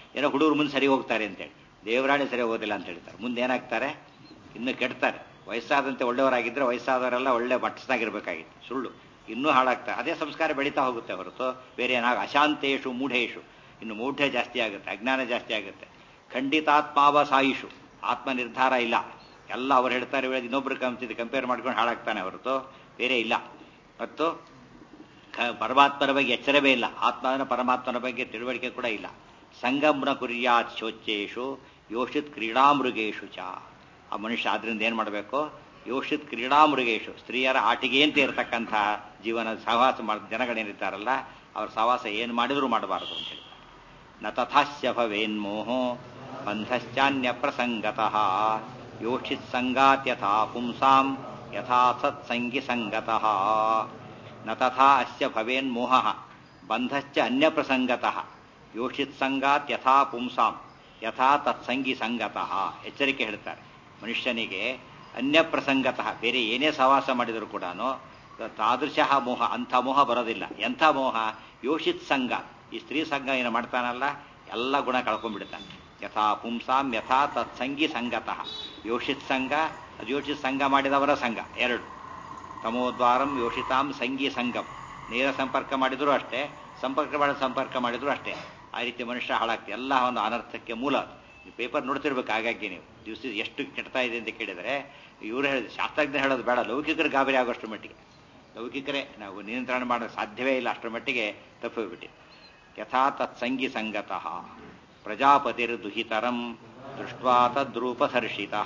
ಏನೋ ಹುಡುಗರು ಮುಂದೆ ಸರಿ ಹೋಗ್ತಾರೆ ಅಂತೇಳಿ ದೇವರಾಣಿ ಸರಿ ಹೋಗೋದಿಲ್ಲ ಅಂತ ಹೇಳ್ತಾರೆ ಮುಂದೆ ಏನಾಗ್ತಾರೆ ಇನ್ನು ಕೆಡ್ತಾರೆ ವಯಸ್ಸಾದಂತೆ ಒಳ್ಳೆಯವರಾಗಿದ್ದರೆ ವಯಸ್ಸಾದವರೆಲ್ಲ ಒಳ್ಳೆ ಮಟ್ಟಸ್ನಾಗಿರ್ಬೇಕಾಗಿತ್ತು ಸುಳ್ಳು ಇನ್ನೂ ಹಾಳಾಗ್ತಾರೆ ಅದೇ ಸಂಸ್ಕಾರ ಬೆಳೀತಾ ಹೋಗುತ್ತೆ ಹೊರತು ಬೇರೆ ಏನಾಗ ಅಶಾಂತೇಶು ಮೂಢೇಶು ಇನ್ನು ಮೂಢ್ಯ ಜಾಸ್ತಿ ಆಗುತ್ತೆ ಅಜ್ಞಾನ ಜಾಸ್ತಿ ಆಗುತ್ತೆ ಖಂಡಿತಾತ್ಮಾವಸಾಯಿಷು ಆತ್ಮ ನಿರ್ಧಾರ ಇಲ್ಲ ಎಲ್ಲ ಅವ್ರು ಹೇಳ್ತಾರೆ ಇನ್ನೊಬ್ರು ಕಂಪಿದ್ದು ಕಂಪೇರ್ ಮಾಡ್ಕೊಂಡು ಹಾಳಾಗ್ತಾನೆ ಹೊರತು ಬೇರೆ ಇಲ್ಲ ಮತ್ತು ಪರಮಾತ್ಮನ ಬಗ್ಗೆ ಎಚ್ಚರವೇ ಇಲ್ಲ ಆತ್ಮನ ಪರಮಾತ್ಮನ ಬಗ್ಗೆ ತಿಳುವಳಿಕೆ ಕೂಡ ಇಲ್ಲ ಸಂಗಮ್ನ ಕುರ್ಯಾತ್ ಶೋಚೇಶು ಯೋಷಿತ್ ಕ್ರೀಡಾಮೃಗೇಶು ಚ ಆ ಮನುಷ್ಯ ಆದ್ರಿಂದ ಏನು ಮಾಡಬೇಕು ಯೋಷಿತ್ ಕ್ರೀಡಾಮೃಗೇಶು ಸ್ತ್ರೀಯರ ಆಟಿಗೆ ಅಂತ ಇರತಕ್ಕಂಥ ಜೀವನ ಸಹವಾಸ ಮಾಡ ಜನಗಳೇನಿರ್ತಾರಲ್ಲ ಅವ್ರ ಸಹವಾಸ ಏನು ಮಾಡಿದರೂ ಮಾಡಬಾರದು ಅಂತ ಹೇಳ್ತಾರೆ ನ ತಥಾಸ್ಯ ಭವೇನ್ಮೋಹೋ ಬಂಧಶ್ಚಾನ್ಯ ಪ್ರಸಂಗತಃ ಯೋಷಿತ್ ಸಂಗಾತ್ ಯಥಾ ಪುಂಸಾಂ ಯಥಾ ಸತ್ಸಂಗಿ ಸಂಗತಃ ನ ತಥಾ ಅಸ್ಯ ಭವೇನ್ಮೋಹ ಬಂಧಶ್ಚ ಅನ್ಯ ಪ್ರಸಂಗತಃ ಯೋಷಿತ್ ಸಂಗಾತ್ ಯಥಾ ಪುಂಸಾಂ ಯಥಾ ತತ್ಸಂಗಿ ಸಂಗತಃ ಎಚ್ಚರಿಕೆ ಹೇಳ್ತಾರೆ ಮನುಷ್ಯನಿಗೆ ಅನ್ಯ ಪ್ರಸಂಗತಃ ಬೇರೆ ಏನೇ ಸಹವಾಸ ಮಾಡಿದರೂ ಕೂಡ ತಾದೃಶ ಮೋಹ ಅಂಥ ಮೋಹ ಬರೋದಿಲ್ಲ ಎಂಥ ಮೋಹ ಯೋಷಿತ್ ಸಂಘ ಈ ಸ್ತ್ರೀ ಸಂಘ ಏನು ಮಾಡ್ತಾನಲ್ಲ ಎಲ್ಲ ಗುಣ ಕಳ್ಕೊಂಡ್ಬಿಡ್ತಾನೆ ಯಥಾ ಪುಂಸಾಂ ಯಥಾ ತತ್ಸಂಗಿ ಸಂಗತಃ ಯೋಷಿತ್ ಸಂಘ ಅದು ಯೋಷಿತ್ ಸಂಘ ಮಾಡಿದವರ ಸಂಘ ಎರಡು ತಮೋದ್ವಾರಂ ಯೋಷಿತಾಂ ಸಂಗಿ ಸಂಗಂ ನೇರ ಸಂಪರ್ಕ ಮಾಡಿದರೂ ಅಷ್ಟೇ ಸಂಪರ್ಕ ಮಾಡಿ ಸಂಪರ್ಕ ಮಾಡಿದ್ರು ಅಷ್ಟೇ ಆ ರೀತಿ ಮನುಷ್ಯ ಹಾಳಾಗ್ತದೆ ಎಲ್ಲ ಒಂದು ಅನರ್ಥಕ್ಕೆ ಮೂಲ ನೀವು ಪೇಪರ್ ನೋಡ್ತಿರ್ಬೇಕು ಹಾಗಾಗಿ ನೀವು ದಿವಸ ಎಷ್ಟು ಕೆಡ್ತಾ ಇದೆ ಅಂತ ಕೇಳಿದರೆ ಇವರು ಹೇಳಿದ ಶಾಸ್ತ್ರಜ್ಞ ಹೇಳೋದು ಬೇಡ ಲೌಕಿಕರು ಗಾಬರಿ ಆಗೋಷ್ಟ್ರ ಮಟ್ಟಿಗೆ ಲೌಕಿಕರೇ ನಾವು ನಿಯಂತ್ರಣ ಮಾಡೋದು ಸಾಧ್ಯವೇ ಇಲ್ಲ ಅಷ್ಟರ ಮಟ್ಟಿಗೆ ತಪ್ಪೋಗ್ಬಿಟ್ಟು ಯಥಾ ತತ್ಸಂಗಿ ಸಂಗತಃ ಪ್ರಜಾಪತಿರ್ದುಹಿತರಂ ದೃಷ್ಟ್ವಾ ತದ್ರೂಪಧರ್ಷಿತಃ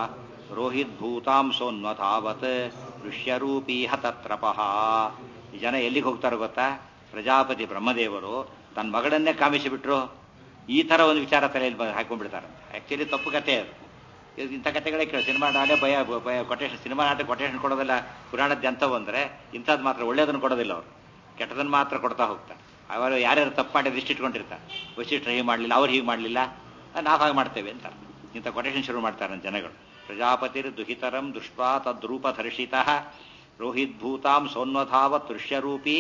ರೋಹಿದ್ಭೂತಾಂಸೋನ್ವತಾವತ್ ದೃಶ್ಯರೂಪೀ ಹತತ್ರಪಃ ಈ ಜನ ಎಲ್ಲಿಗೆ ಹೋಗ್ತಾರೋ ಗೊತ್ತಾ ಪ್ರಜಾಪತಿ ಬ್ರಹ್ಮದೇವರು ತನ್ನ ಮಗಳನ್ನೇ ಕಾಮಿಸಿಬಿಟ್ರು ಈ ಥರ ಒಂದು ವಿಚಾರ ತಲೆಯಲ್ಲಿ ಬಂದು ಹಾಕೊಂಡ್ಬಿಡ್ತಾರಂತೆ ಆ್ಯಕ್ಚುಲಿ ತಪ್ಪು ಕತೆ ಅದು ಇದು ಇಂಥ ಕತೆಗಳೇ ಕೇಳಿ ಸಿನಿಮಾ ನಾಳೆ ಭಯ ಭಯ ಕೊಟೇಶನ್ ಸಿನಿಮಾ ನಾಟಕ ಕೊಟೇಶನ್ ಕೊಡೋದಿಲ್ಲ ಪುರಾಣದ ಎಂಥವು ಅಂದರೆ ಇಂಥದ್ದು ಮಾತ್ರ ಒಳ್ಳೇದನ್ನು ಕೊಡೋದಿಲ್ಲ ಅವರು ಕೆಟ್ಟದನ್ನು ಮಾತ್ರ ಕೊಡ್ತಾ ಹೋಗ್ತಾರೆ ಅವರು ಯಾರ್ಯಾರು ತಪ್ಪು ಮಾಡಿ ಲಿಸ್ಟ್ ಇಟ್ಕೊಂಡಿರ್ತಾರೆ ವಶಿಷ್ಠರು ಹೀಗೆ ಮಾಡಲಿಲ್ಲ ಅವ್ರು ಹೀಗೆ ಮಾಡಲಿಲ್ಲ ನಾವು ಹಾಗೆ ಮಾಡ್ತೇವೆ ಅಂತ ಇಂಥ ಕೊಟೇಶನ್ ಶುರು ಮಾಡ್ತಾರೆ ಜನಗಳು ಪ್ರಜಾಪತಿರ್ ದುಹಿತರಂ ದೃಷ್ಟ್ವಾ ತದ್ರೂಪಧರ್ಷಿತ ರೋಹಿದ್ಭೂತಾಂ ಸೋನ್ವಧಾವತ್ ದೃಶ್ಯರೂಪಿ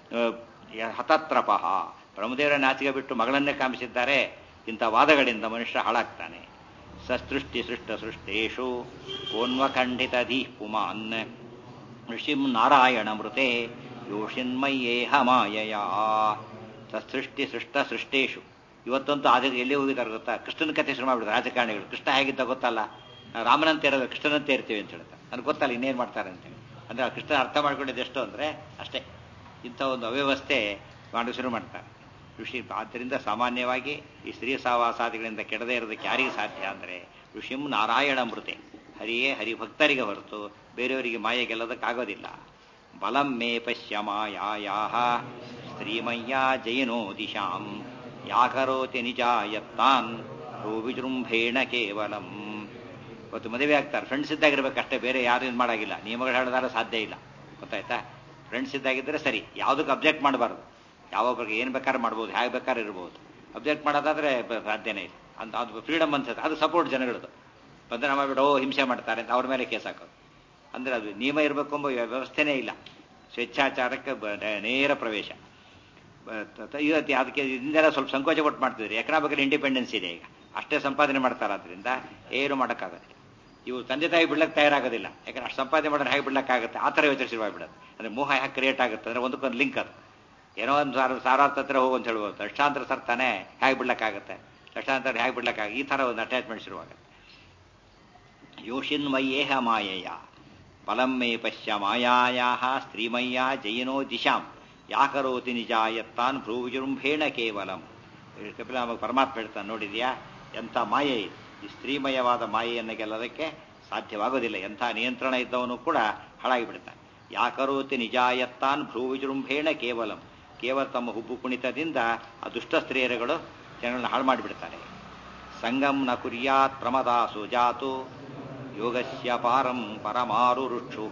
ಹತತ್ರಪಃ ಬ್ರಹ್ಮದೇವರ ನಾಚಿಕೆ ಬಿಟ್ಟು ಮಗಳನ್ನೇ ಕಾಮಿಸಿದ್ದಾರೆ ಇಂಥ ವಾದಗಳಿಂದ ಮನುಷ್ಯ ಹಾಳಾಗ್ತಾನೆ ಸಸೃಷ್ಟಿ ಸೃಷ್ಟ ಸೃಷ್ಟೇಶು ಕೋನ್ವಖಂಡಿತ ಧೀ ಪುಮಾನ್ ಋಷಿಂ ನಾರಾಯಣ ಮೃತೆ ಯೋಷಿನ್ಮಯ್ಯೇಹ ಮಾಯಯ ಸಸೃಷ್ಟಿ ಸೃಷ್ಟ ಸೃಷ್ಟೇಶು ಇವತ್ತಂತೂ ಆದ ಎಲ್ಲಿ ಹೋಗಿದ್ದಾರೆ ಗೊತ್ತಾ ಕೃಷ್ಣನ ಕಥೆ ಶುರು ಮಾಡ್ಬಿಡ್ತಾರೆ ರಾಜಕಾರಣಿಗಳು ಕೃಷ್ಣ ಹೇಗಿದ್ದ ಗೊತ್ತಲ್ಲ ನಾವು ರಾಮನಂತೆ ಇರೋದು ಕೃಷ್ಣನಂತೆ ಇರ್ತೀವಿ ಅಂತ ಹೇಳ್ತಾರೆ ನನಗೆ ಗೊತ್ತಲ್ಲ ಇನ್ನೇನು ಮಾಡ್ತಾರೆ ಅಂತೇಳಿ ಅಂದರೆ ಆ ಕೃಷ್ಣ ಅರ್ಥ ಮಾಡ್ಕೊಂಡಿದ್ದು ಎಷ್ಟು ಅಂದರೆ ಅಷ್ಟೇ ಇಂಥ ಒಂದು ಅವ್ಯವಸ್ಥೆ ಮಾಡಿ ಶುರು ಮಾಡ್ತಾರೆ ಋಷಿ ಆದ್ದರಿಂದ ಸಾಮಾನ್ಯವಾಗಿ ಈ ಸ್ತ್ರೀ ಸಹವಾಸಾದಿಗಳಿಂದ ಕೆಡದೇ ಇರೋದಕ್ಕೆ ಯಾರಿಗೆ ಸಾಧ್ಯ ಅಂದರೆ ಋಷಿಂ ನಾರಾಯಣ ಮೃತೆ ಹರಿಯೇ ಹರಿಭಕ್ತರಿಗೆ ಹೊರತು ಬೇರೆಯವರಿಗೆ ಮಾಯೆ ಗೆಲ್ಲೋದಕ್ಕಾಗೋದಿಲ್ಲ ಬಲಂ ಮೇ ಪಶ್ಯ ಮಾಯಾಯಾ ಸ್ತ್ರೀಮಯ್ಯ ಜಯನೋ ದಿಶಾಂ ಯಾಕರೋತಿ ನಿಜ ಯತ್ತಾನ್ ವಿಜೃಂಭೇಣ ಕೇವಲಂ ಇವತ್ತು ಮದುವೆ ಆಗ್ತಾರೆ ಫ್ರೆಂಡ್ಸ್ ಇದ್ದಾಗಿರ್ಬೇಕಷ್ಟೇ ಬೇರೆ ಯಾರು ಇದು ಮಾಡಾಗಿಲ್ಲ ನಿಯಮಗಳು ಹೇಳಿದಾರ ಸಾಧ್ಯ ಇಲ್ಲ ಗೊತ್ತಾಯ್ತಾ ಫ್ರೆಂಡ್ಸ್ ಇದ್ದಾಗಿದ್ದರೆ ಸರಿ ಯಾವುದಕ್ಕೆ ಅಬ್ಜೆಕ್ಟ್ ಮಾಡಬಾರ್ದು ಯಾವೊಬ್ಬರಿಗೆ ಏನು ಬೇಕಾದ್ರೆ ಮಾಡ್ಬೋದು ಹೇಗೆ ಬೇಕಾದ್ರೆ ಇರ್ಬೋದು ಅಬ್ಜೆಕ್ಟ್ ಮಾಡೋದಾದ್ರೆ ಸಾಧ್ಯನೇ ಇಲ್ಲ ಅಂತ ಅದು ಫ್ರೀಡಮ್ ಅನ್ಸುತ್ತೆ ಅದು ಸಪೋರ್ಟ್ ಜನಗಳದು ಬಂಧನ ಮಾಡಿಬಿಟ್ಟು ಓ ಹಿಂಸೆ ಮಾಡ್ತಾರೆ ಅಂತ ಅವ್ರ ಮೇಲೆ ಕೇಸ್ ಹಾಕೋದು ಅಂದರೆ ಅದು ನಿಯಮ ಇರಬೇಕು ಎಂಬ ವ್ಯವಸ್ಥೆನೇ ಇಲ್ಲ ಸ್ವೇಚ್ಛಾಚಾರಕ್ಕೆ ನೇರ ಪ್ರವೇಶ ಇವತ್ತು ಅದಕ್ಕೆ ಇದನ್ನೆಲ್ಲ ಸ್ವಲ್ಪ ಸಂಕೋಚ ಪಟ್ಟು ಮಾಡ್ತಿದ್ರು ಎಕನಾಮಿಕಲ್ ಇಂಡಿಪೆಂಡೆನ್ಸ್ ಇದೆ ಈಗ ಅಷ್ಟೇ ಸಂಪಾದನೆ ಮಾಡ್ತಾರೆ ಅದರಿಂದ ಏನು ಮಾಡೋಕ್ಕಾಗತ್ತೆ ಇವು ತಂದೆ ತಾಯಿ ಬಿಡ್ಲಕ್ಕೆ ತಯಾರಾಗೋದಿಲ್ಲ ಯಾಕಂದ್ರೆ ಅಷ್ಟು ಸಂಪಾದನೆ ಮಾಡಿದ್ರೆ ಹೇಗೆ ಬಿಡ್ಲಕ್ಕಾಗುತ್ತೆ ಆ ಥರ ಯೋಚನೆ ಶುರುವಾಗ್ಬಿಡೋದು ಅಂದರೆ ಮೋಹ ಯಾಕೆ ಕ್ರಿಯೇಟ್ ಆಗುತ್ತೆ ಅಂದರೆ ಒಂದಕ್ಕೊಂದು ಲಿಂಕ್ ಅದು ಏನೋ ಒಂದು ಸಾವಿರ ಸಾವಿರಾರು ಹತ್ರ ಹೋಗು ಅಂತ ಹೇಳ್ಬೋದು ಲಕ್ಷಾಂತರ ಸರ್ ತಾನೇ ಹೇಗೆ ಬಿಡ್ಲಕ್ಕಾಗುತ್ತೆ ಲಕ್ಷಾಂತರ ಹೇಗೆ ಬಿಡ್ಲಕ್ಕಾಗ ಈ ಥರ ಒಂದು ಅಟ್ಯಾಚ್ಮೆಂಟ್ ಶುರುವಾಗುತ್ತೆ ಯೋಷಿನ್ಮಯ್ಯೇಹ ಮಾಯೆಯ ಬಲಂ ಮೇ ಪಶ್ಯ ಮಾಯಾಯಾ ಸ್ತ್ರೀಮಯ್ಯ ಜಯಿನೋ ದಿಶಾಂ ಯಾಕರೋತಿ ನಿಜ ಎತ್ತಾನ್ ಭ್ರೂವಿಜೃಂಭೇಣ ಕೇವಲಂ ಕಪಿಲ ಪರಮಾತ್ಮ ಹೇಳ್ತಾನೆ ನೋಡಿದ್ಯಾ ಎಂಥ ಮಾಯೆ ಇದೆ ಈ ಸ್ತ್ರೀಮಯವಾದ ಮಾಯೆಯನ್ನು ಗೆಲ್ಲೋದಕ್ಕೆ ಸಾಧ್ಯವಾಗೋದಿಲ್ಲ ಎಂಥ ನಿಯಂತ್ರಣ ಇದ್ದವನು ಕೂಡ ಹಾಳಾಗಿ ಬಿಡ್ತಾನೆ ಯಾಕರೋತಿ ನಿಜಾಯತ್ತಾನ್ ಭ್ರೂವಿಜೃಂಭೇಣ ಕೇವಲಂ ಕೇವಲ ತಮ್ಮ ಹುಬ್ಬು ಕುಣಿತದಿಂದ ಆ ದುಷ್ಟ ಸ್ತ್ರೀಯರುಗಳು ಜನಗಳನ್ನ ಹಾಳು ಮಾಡಿಬಿಡ್ತಾರೆ ಸಂಗಂ ನ ಕುರ್ಯಾತ್ ಪ್ರಮದಾಸು ಜಾತು ಯೋಗಸ್ಯ ಪಾರಂ ಪರಮಾರು ರುಕ್ಷು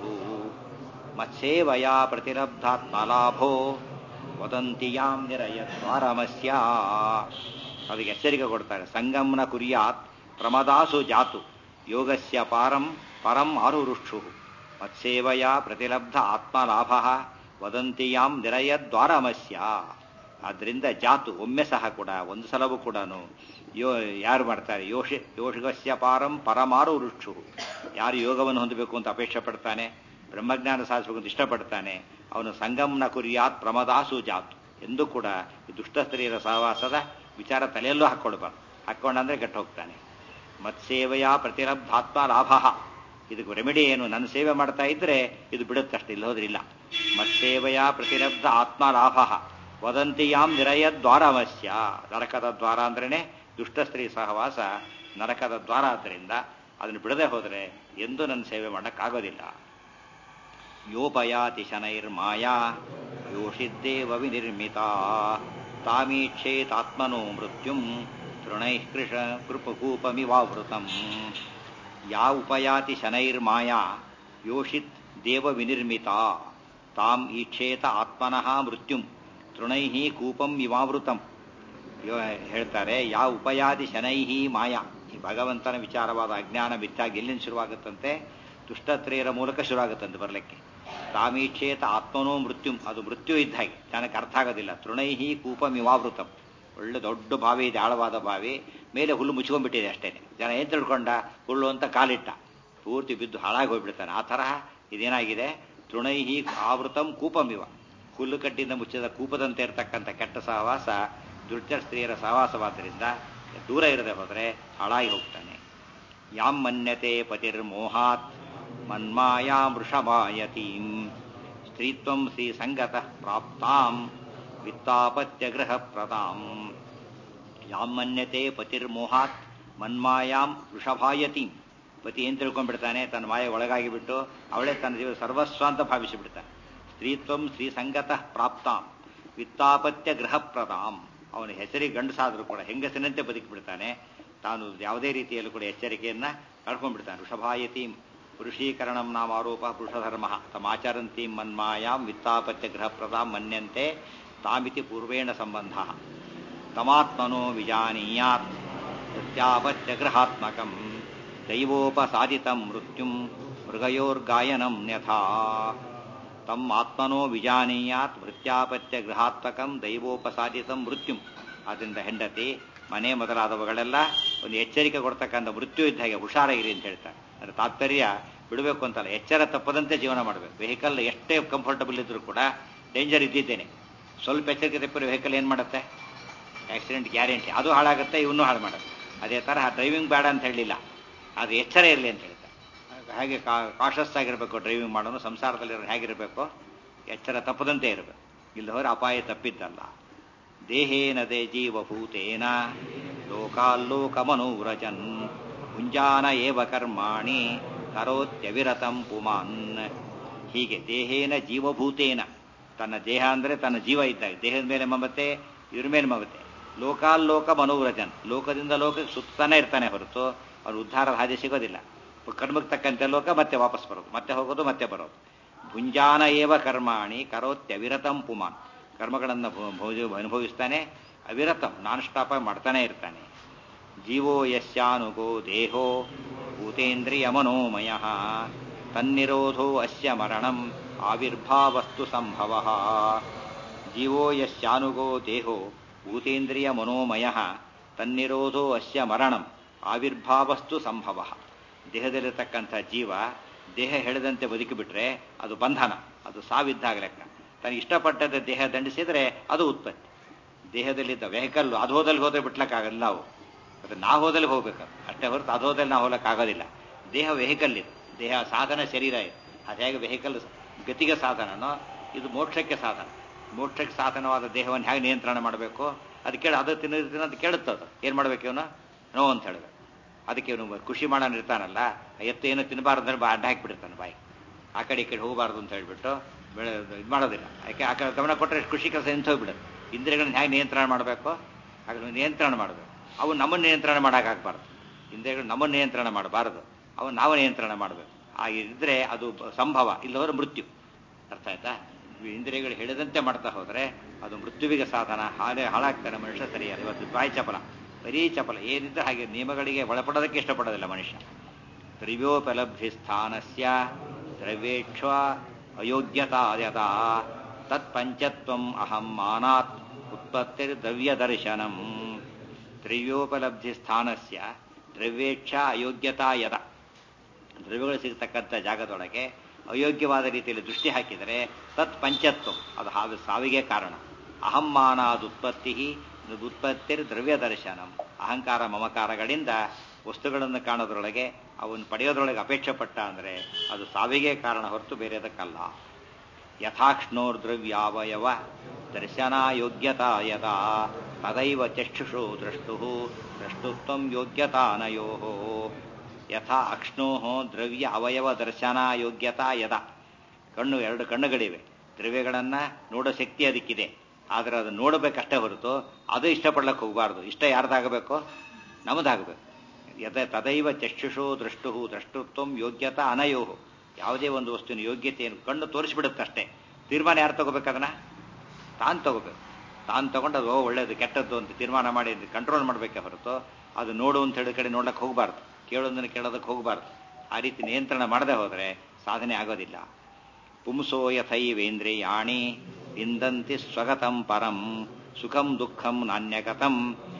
ಮತ್ಸೇವಯ ಪ್ರತಿಲಬ್ಧಾತ್ಮಲಾಭೋ ವದಂತಿಯಾಂ ನಿರಯದ್ವಾರಮಸ್ಯ ಅದಕ್ಕೆ ಎಚ್ಚರಿಕೆ ಕೊಡ್ತಾರೆ ಸಂಗಮ್ನ ಕುರ್ಯಾತ್ ಪ್ರಮದಾಸು ಜಾತು ಯೋಗಸ್ಯ ಪಾರಂ ಪರಂ ಆರುರುಕ್ಷು ಮತ್ಸೇವಯ ಪ್ರತಿಲಬ್ಧ ಆತ್ಮಲಾಭ ವದಂತಿಯಾಂ ನಿರಯದ್ವಾರಮಸ್ಯ ಆದ್ದರಿಂದ ಜಾತು ಒಮ್ಮೆ ಸಹ ಕೂಡ ಒಂದು ಸಲವೂ ಕೂಡ ಯೋ ಯಾರು ಮಾಡ್ತಾರೆ ಯೋಷಿ ಯೋಷಗಸ್ಯ ಪಾರಂ ಪರಮಾರು ವೃಕ್ಷು ಯಾರು ಯೋಗವನ್ನು ಹೊಂದಬೇಕು ಅಂತ ಅಪೇಕ್ಷೆ ಪಡ್ತಾನೆ ಬ್ರಹ್ಮಜ್ಞಾನ ಸಾಧಿಸಬೇಕು ಅಂತ ಇಷ್ಟಪಡ್ತಾನೆ ಅವನು ಸಂಗಮ್ನ ಕುರಿಯಾತ್ ಪ್ರಮದಾಸು ಜಾತು ಎಂದೂ ಕೂಡ ಈ ದುಷ್ಟ ಸ್ತ್ರೀಯರ ಸಹವಾಸದ ವಿಚಾರ ತಲೆಯಲ್ಲೂ ಹಾಕ್ಕೊಳ್ಬಾರ್ದು ಹಾಕ್ಕೊಂಡಂದ್ರೆ ಗಟ್ಟ ಹೋಗ್ತಾನೆ ಮತ್ಸೇವೆಯ ಪ್ರತಿಲಬ್ಧಾತ್ಮ ಲಾಭ ಇದಕ್ಕೆ ರೆಮಿಡಿ ಏನು ನನ್ನ ಸೇವೆ ಮಾಡ್ತಾ ಇದ್ರೆ ಇದು ಬಿಡುತ್ತಷ್ಟೇ ಇಲ್ಲ ಹೋದ್ರಿಲ್ಲ ಮತ್ಸೇವೆಯ ಪ್ರತಿಲಬ್ಧ ಆತ್ಮ ಲಾಭ ವದಂತಿಯಾಂ ನಿರಯ ದ್ವಾರವಶ್ಯ ನರಕದ ದ್ವಾರ ಅಂದ್ರೇನೆ ದುಷ್ಟ ಸ್ತ್ರೀ ಸಹವಾಸ ನರಕದ ದ್ವಾರ ಆದ್ದರಿಂದ ಅದನ್ನು ಬಿಡದೆ ಹೋದರೆ ಎಂದೂ ನನ್ನ ಸೇವೆ ಮಾಡೋಕ್ಕಾಗೋದಿಲ್ಲ ಯೋಪಯಾತಿ ಶನೈರ್ಮಾಯಾ ಯೋಷಿದ್ದೇವ ವಿನಿರ್ಮಿತ ತಾಮೀಕ್ಷೇತಾತ್ಮನೋ ಮೃತ್ಯುಂ ತೃಣೈಃ ಕೃಷ ಕೃಪಕೂಪಮಿವಾವೃತಂ ಯಾ ಉಪಯಾತಿ ಶನೈರ್ಮಾಯಾ ಯೋಷಿತ್ ದೇವ ವಿನಿರ್ಮಿತ ತಾಂ ಈಕ್ಷೇತ ಆತ್ಮನಃ ಮೃತ್ಯುಂ ತೃಣೈಃ ಕೂಪಂ ಇವಾವೃತಂ ಹೇಳ್ತಾರೆ ಯಾ ಉಪಯಾದಿ ಶನೈಹಿ ಮಾಯಾ ಈ ಭಗವಂತನ ವಿಚಾರವಾದ ಅಜ್ಞಾನ ಬಿತ್ತಾಗಿ ಎಲ್ಲಿಂದ ಶುರುವಾಗುತ್ತಂತೆ ದುಷ್ಟತ್ರೆಯರ ಮೂಲಕ ಶುರುವಾಗುತ್ತಂತೆ ಬರಲಿಕ್ಕೆ ತಾಮೀಕ್ಷೇತ ಆತ್ಮನೋ ಮೃತ್ಯುಂ ಅದು ಮೃತ್ಯು ಇದ್ದ ಹಾಗೆ ಜನಕ್ಕೆ ಅರ್ಥ ಆಗೋದಿಲ್ಲ ತೃಣೈಹಿ ಕೂಪಂ ಇವಾವೃತಂ ಒಳ್ಳೆ ದೊಡ್ಡ ಬಾವಿ ಇದೆ ಆಳವಾದ ಬಾವಿ ಮೇಲೆ ಹುಲ್ಲು ಮುಚ್ಕೊಂಡ್ಬಿಟ್ಟಿದೆ ಅಷ್ಟೇ ಜನ ಏನ್ ತಿಳ್ಕೊಂಡ ಹುಲ್ಲು ಅಂತ ಕಾಲಿಟ್ಟ ಪೂರ್ತಿ ಬಿದ್ದು ಹಾಳಾಗಿ ಹೋಗ್ಬಿಡ್ತಾನೆ ಆ ತರಹ ಇದೇನಾಗಿದೆ ತೃಣೈಹಿ ಆವೃತಂ ಕೂಪಮಿವ ಹುಲ್ಲು ಕಟ್ಟಿಂದ ಮುಚ್ಚಿದ ಕೂಪದಂತೆ ಇರತಕ್ಕಂಥ ಕೆಟ್ಟ ಸಹವಾಸ ದುರ್ಜ ಸ್ತ್ರೀಯರ ಸಹವಾಸವಾದ್ದರಿಂದ ದೂರ ಇರದೆ ಹೋದರೆ ಹಾಳಾಗಿ ಹೋಗ್ತಾನೆ ಯಾಂ ಮನ್ಯತೆ ಪತಿರ್ಮೋಹಾತ್ ಮನ್ಮಾಯಾ ವೃಷಭಾಯತೀಂ ಸ್ತ್ರೀತ್ವಂ ಶ್ರೀ ಸಂಗತ ಪ್ರಾಪ್ತಾಂ ವಿತ್ತಾಪತ್ಯ ಗೃಹ ಪ್ರದಾಂ ಯಾಂ ಮನ್ಯತೆ ಪತಿರ್ಮೋಹಾತ್ ಮನ್ಮಾಯಾಂ ವೃಷಭಾಯತೀಂ ಪತಿ ಏನ್ ತಿಳ್ಕೊಂಡ್ಬಿಡ್ತಾನೆ ತನ್ನ ಮಾಯ ಒಳಗಾಗಿ ಬಿಟ್ಟು ಅವಳೇ ತನ್ನ ಜೀವ ಸರ್ವಸ್ವ ಅಂತ ಭಾವಿಸಿಬಿಡ್ತಾನೆ ಸ್ತ್ರೀತ್ವಂ ಶ್ರೀ ಸಂಗತ ಪ್ರಾಪ್ತಾಂ ವಿತ್ತಾಪತ್ಯ ಗೃಹ ಪ್ರದಾಂ ಅವನ ಹೆಸರಿಗೆ ಗಂಡಸಾದರೂ ಕೂಡ ಹೆಂಗಸಿನಂತೆ ಬದುಕಿಬಿಡ್ತಾನೆ ತಾನು ಯಾವುದೇ ರೀತಿಯಲ್ಲೂ ಕೂಡ ಎಚ್ಚರಿಕೆಯನ್ನ ಕಳ್ಕೊಂಡ್ಬಿಡ್ತಾನೆ ವೃಷಭಾಯತೀಂ ಪುರುಷೀಕರಣಂ ನಾಮ ಆರೋಪ ಪುರುಷಧರ್ಮ ತಮಾಚರಂತೀಂ ಮನ್ಮಾಯಾಂ ವಿತ್ತಾಪತ್ಯ ಗೃಹ ಪ್ರದಾಂ ಮನ್ಯಂತೆ ತಾಮಿತಿ ಪೂರ್ವೇಣ ಸಂಬಂಧ ತಮಾತ್ಮನೋ ವಿಜಾನೀಯಾತ್ ಪ್ರತ್ಯಾಪತ್ಯ ಗೃಹಾತ್ಮಕಂ ದೈವೋಪಸಾದಿತಂ ಮೃತ್ಯುಂ ಮೃಗಯೋರ್ಗಾಯನಂ ನ್ಯಥಾ ತಮ್ಮ ಆತ್ಮನೋ ವಿಜಾನೀಯಾತ್ ಭೃತ್ಯಾಪತ್ಯ ಗೃಹಾತ್ಮಕಂ ದೈವೋಪಸಾದಿತಂ ಮೃತ್ಯುಂ ಆದ್ದರಿಂದ ಹೆಂಡತಿ ಮನೆ ಮೊದಲಾದವುಗಳೆಲ್ಲ ಒಂದು ಎಚ್ಚರಿಕೆ ಕೊಡ್ತಕ್ಕಂಥ ಮೃತ್ಯು ಇದ್ದ ಹಾಗೆ ಹುಷಾರಾಗಿರಿ ಅಂತ ಹೇಳ್ತಾರೆ ಅದರ ತಾತ್ಪರ್ಯ ಬಿಡಬೇಕು ಅಂತಲ್ಲ ಎಚ್ಚರ ತಪ್ಪದಂತೆ ಜೀವನ ಮಾಡಬೇಕು ವೆಹಿಕಲ್ ಎಷ್ಟೇ ಕಂಫರ್ಟಬಲ್ ಇದ್ರೂ ಕೂಡ ಡೇಂಜರ್ ಇದ್ದಿದ್ದೇನೆ ಸ್ವಲ್ಪ ಎಚ್ಚರಿಕೆ ತಪ್ಪಿರೋ ವೆಹಿಕಲ್ ಏನು ಮಾಡುತ್ತೆ ಆಕ್ಸಿಡೆಂಟ್ ಗ್ಯಾರಂಟಿ ಅದು ಹಾಳಾಗುತ್ತೆ ಇವನ್ನೂ ಹಾಳು ಮಾಡುತ್ತೆ ಅದೇ ತರಹ ಡ್ರೈವಿಂಗ್ ಬೇಡ ಅಂತ ಹೇಳಲಿಲ್ಲ ಅದು ಎಚ್ಚರ ಇರಲಿ ಅಂತ ಹೇಳ್ತಾರೆ ಹಾಗೆ ಕಾಷಸ್ ಆಗಿರಬೇಕು ಡ್ರೈವಿಂಗ್ ಮಾಡೋನು ಸಂಸಾರದಲ್ಲಿರೋ ಹೇಗಿರಬೇಕು ಎಚ್ಚರ ತಪ್ಪದಂತೆ ಇರಬೇಕು ಇಲ್ಲದವರೆ ಅಪಾಯ ತಪ್ಪಿದ್ದಲ್ಲ ದೇಹೇನದೆ ಜೀವಭೂತೇನ ಲೋಕಾಲ್ಲೋಕಮನೋವ್ರಜನ್ ಮುಂಜಾನ ಏವ ಕರ್ಮಾಣಿ ಕರೋತ್ಯವಿರತಂ ಪುಮಾನ್ ಹೀಗೆ ದೇಹೇನ ಜೀವಭೂತೇನ ತನ್ನ ದೇಹ ಅಂದರೆ ತನ್ನ ಜೀವ ಇದ್ದಾಗ ದೇಹದ ಮೇಲೆ ಮಮತೆ ಇವ್ರ ಮೇಲೆ ಮಮತೆ ಲೋಕಾಲ್ಲೋಕ ಮನೋವ್ರಜನ್ ಲೋಕದಿಂದ ಲೋಕಕ್ಕೆ ಸುತ್ತಾನೆ ಇರ್ತಾನೆ ಹೊರತು ಅವ್ರು ಉದ್ಧಾರದ ಹಾದಿ ಸಿಗೋದಿಲ್ಲ ಕರ್ಮಕ್ಕೆ ತಕ್ಕಂತೆ ಲೋಕ ಮತ್ತೆ ವಾಪಸ್ ಬರೋದು ಮತ್ತೆ ಹೋಗೋದು ಮತ್ತೆ ಬರೋದು ಭುಂಜಾನ ಏವ ಕರ್ಮಾಣಿ ಕರೋತ್ಯವಿರತಂ ಪುಮಾನ್ ಕರ್ಮಗಳನ್ನು ಅನುಭವಿಸ್ತಾನೆ ಅವಿರತಂ ನಾನ್ ಸ್ಟಾಪ್ ಮಾಡ್ತಾನೆ ಇರ್ತಾನೆ ಜೀವೋ ಯಸ್ಯಾನುಗೋ ದೇಹೋ ಭೂತೇಂದ್ರಿಯ ಮನೋಮಯ ತನ್ನಿರೋಧೋ ಅಸ್ಯ ಮರಣಂ ಆವಿರ್ಭಾವಸ್ತು ಸಂಭವ ಜೀವೋ ಯಸ್ಯಾನುಗೋ ದೇಹೋ ಭೂತೇಂದ್ರಿಯ ಮನೋಮಯ ತನ್ನಿರೋಧೋ ಅಸ್ಯ ಮರಣಂ ಆವಿರ್ಭಾವಸ್ತು ಸಂಭವ ದೇಹದಲ್ಲಿರತಕ್ಕಂಥ ಜೀವ ದೇಹ ಹೇಳಿದಂತೆ ಬದುಕಿಬಿಟ್ರೆ ಅದು ಬಂಧನ ಅದು ಸಾವಿದ್ದಾಗ ಲೆಕ್ಕ ತನಗೆ ಇಷ್ಟಪಟ್ಟದ ದೇಹ ದಂಡಿಸಿದ್ರೆ ಅದು ಉತ್ಪತ್ತಿ ದೇಹದಲ್ಲಿದ್ದ ವೆಹಿಕಲ್ ಅದು ಹೋದಲ್ಲಿ ಹೋದ್ರೆ ಬಿಟ್ಲಕ್ಕಾಗಲ್ಲ ನಾವು ಅದು ನಾ ಹೋದಲ್ಲಿ ಹೋಗ್ಬೇಕು ಅಷ್ಟೇ ಹೊರತು ಅದು ಹೋದಲ್ಲಿ ನಾವು ಹೋಗ್ಲಕ್ಕಾಗೋದಿಲ್ಲ ದೇಹ ವೆಹಿಕಲ್ ಇದು ದೇಹ ಸಾಧನ ಶರೀರ ಇದು ಅದು ಹೇಗೆ ವೆಹಿಕಲ್ ಗತಿಗೆ ಸಾಧನನೋ ಇದು ಮೋಕ್ಷಕ್ಕೆ ಸಾಧನ ಮೋಕ್ಷಕ್ಕೆ ಸಾಧನವಾದ ದೇಹವನ್ನು ಹೇಗೆ ನಿಯಂತ್ರಣ ಮಾಡಬೇಕು ಅದು ಕೇಳ ಅದು ತಿನ್ನ ಅದು ಕೇಳುತ್ತದು ಏನು ಮಾಡ್ಬೇಕು ಇವನು ನೋ ಅಂತ ಹೇಳಬೇಕು ಅದಕ್ಕೆ ಇವನು ಖುಷಿ ಮಾಡೋನು ಇರ್ತಾನಲ್ಲ ಎತ್ತು ಏನು ತಿನ್ನಬಾರ್ದು ಅಂದ್ರೆ ಅಡ್ಡ ಹಾಕಿಬಿಡ್ತಾನೆ ಬಾಯಿ ಆ ಕಡೆ ಈ ಕಡೆ ಹೋಗಬಾರ್ದು ಅಂತ ಹೇಳ್ಬಿಟ್ಟು ಬೆಳೆ ಇದು ಮಾಡೋದಿಲ್ಲ ಯಾಕೆ ಆ ಕಡೆ ಗಮನ ಕೊಟ್ಟರೆ ಖುಷಿ ಕೆಲಸ ನಿಂತು ಹೋಗ್ಬಿಡುತ್ತೆ ಇಂದ್ರಿಯಗಳನ್ನ ಹೇಗೆ ನಿಯಂತ್ರಣ ಮಾಡಬೇಕು ಹಾಗೆ ನಿಯಂತ್ರಣ ಮಾಡಬೇಕು ಅವು ನಮ್ಮನ್ನು ನಿಯಂತ್ರಣ ಮಾಡೋಕ್ಕಾಗಬಾರ್ದು ಇಂದ್ರಿಯಗಳು ನಮ್ಮನ್ನು ನಿಯಂತ್ರಣ ಮಾಡಬಾರದು ಅವು ನಾವು ನಿಯಂತ್ರಣ ಮಾಡಬೇಕು ಹಾಗಿದ್ರೆ ಅದು ಸಂಭವ ಇಲ್ಲವರ ಮೃತ್ಯು ಅರ್ಥ ಆಯ್ತಾ ಇಂದ್ರಿಯಗಳು ಹೇಳಿದಂತೆ ಮಾಡ್ತಾ ಹೋದರೆ ಅದು ಮೃತ್ಯುವಿಗೆ ಸಾಧನ ಹಾಳೆ ಹಾಳಾಗ್ತಾನೆ ಮನುಷ್ಯ ಸರಿಯಲ್ಲ ಇವತ್ತು ಬಾಯಿ ಚಪಲ ಬರೀ ಚಪಲ ಏನಿದ್ರೆ ಹಾಗೆ ನಿಯಮಗಳಿಗೆ ಒಳಪಡೋದಕ್ಕೆ ಇಷ್ಟಪಡೋದಿಲ್ಲ ಮನುಷ್ಯ ದ್ರವ್ಯೋಪಲಬ್ಧಿ ಸ್ಥಾನಸ್ಯ ದ್ರವ್ಯೇಕ್ಷ ಅಯೋಗ್ಯತಾ ಯದಾ ತತ್ಪಂಚತ್ವಂ ಅಹಂ ಮಾನಾತ್ ಉತ್ಪತ್ತಿರ್ ದ್ರವ್ಯ ದರ್ಶನಂ ದ್ರವ್ಯೋಪಲಬ್ಧಿ ಸ್ಥಾನಸ್ಯ ದ್ರವ್ಯೇಚ್ಛ ಅಯೋಗ್ಯತಾ ಯದ ದ್ರವ್ಯಗಳು ಸಿಗತಕ್ಕಂಥ ಜಾಗದೊಳಗೆ ಅಯೋಗ್ಯವಾದ ರೀತಿಯಲ್ಲಿ ದೃಷ್ಟಿ ಹಾಕಿದರೆ ತತ್ ಪಂಚತ್ವ ಅದು ಹಾವು ಸಾವಿಗೆ ಕಾರಣ ಅಹಮ್ಮಾನಾದುತ್ಪತ್ತಿ ಉತ್ಪತ್ತಿರ್ ದ್ರವ್ಯ ದರ್ಶನಂ ಅಹಂಕಾರ ಮಮಕಾರಗಳಿಂದ ವಸ್ತುಗಳನ್ನು ಕಾಣೋದ್ರೊಳಗೆ ಅವನ್ನು ಪಡೆಯೋದ್ರೊಳಗೆ ಅಪೇಕ್ಷೆ ಪಟ್ಟ ಅಂದರೆ ಅದು ಸಾವಿಗೆ ಕಾರಣ ಹೊರತು ಬೇರೆದಕ್ಕಲ್ಲ ಯಥಾಕ್ಷ್ಣೋರ್ದ್ರವ್ಯಾವಯವ ದರ್ಶನಾಯೋಗ್ಯತಾ ಯದಾ ತದೈವ ಚಕ್ಷುಷು ದೃಷ್ಟು ದೃಷ್ಟುತ್ವಂ ಯೋಗ್ಯತಾನಯೋ ಯಥಾ ಅಕ್ಷ್ಣೋ ದ್ರವ್ಯ ಅವಯವ ದರ್ಶನಾಯೋಗ್ಯತಾ ಯದ ಕಣ್ಣು ಎರಡು ಕಣ್ಣುಗಳಿವೆ ದ್ರವ್ಯಗಳನ್ನು ನೋಡೋ ಶಕ್ತಿ ಅದಕ್ಕಿದೆ ಆದರೆ ಅದು ನೋಡಬೇಕಷ್ಟೇ ಹೊರತು ಅದು ಇಷ್ಟಪಡ್ಲಕ್ಕೆ ಹೋಗಬಾರ್ದು ಇಷ್ಟ ಯಾರ್ದಾಗಬೇಕು ನಮ್ಮದಾಗಬೇಕು ಯದ ತದೈವ ಚಕ್ಷುಷೋ ದೃಷ್ಟು ದೃಷ್ಟುತ್ವಂ ಯೋಗ್ಯತಾ ಅನಯೋ ಯಾವುದೇ ಒಂದು ವಸ್ತುವಿನ ಯೋಗ್ಯತೆಯನ್ನು ಕಣ್ಣು ತೋರಿಸ್ಬಿಡುತ್ತಷ್ಟೇ ತೀರ್ಮಾನ ಯಾರು ತಗೋಬೇಕು ಅದನ್ನ ತಾನು ತಗೋಬೇಕು ತಾನು ತಗೊಂಡು ಅದು ಒಳ್ಳೇದು ಕೆಟ್ಟದ್ದು ಅಂತ ತೀರ್ಮಾನ ಮಾಡಿ ಕಂಟ್ರೋಲ್ ಮಾಡಬೇಕೆ ಹೊರತು ಅದು ನೋಡು ಅಂತ ಹೇಳಿ ಕಡೆ ನೋಡಕ್ಕೆ ಹೋಗಬಾರ್ದು ಕೇಳೋದನ್ನು ಕೇಳೋದಕ್ಕೆ ಹೋಗಬಾರ್ದು ಆ ರೀತಿ ನಿಯಂತ್ರಣ ಮಾಡದೆ ಹೋದರೆ ಸಾಧನೆ ಆಗೋದಿಲ್ಲ ಪುಂಸೋ ಯಥೈವೇಂದ್ರಿಯಾಣಿ ವಿಂದಂತಿ ಸ್ವಗತಂ ಪರಂ ಸುಖಂ ದುಃಖಂ ನಾಣ್ಯಗತಂ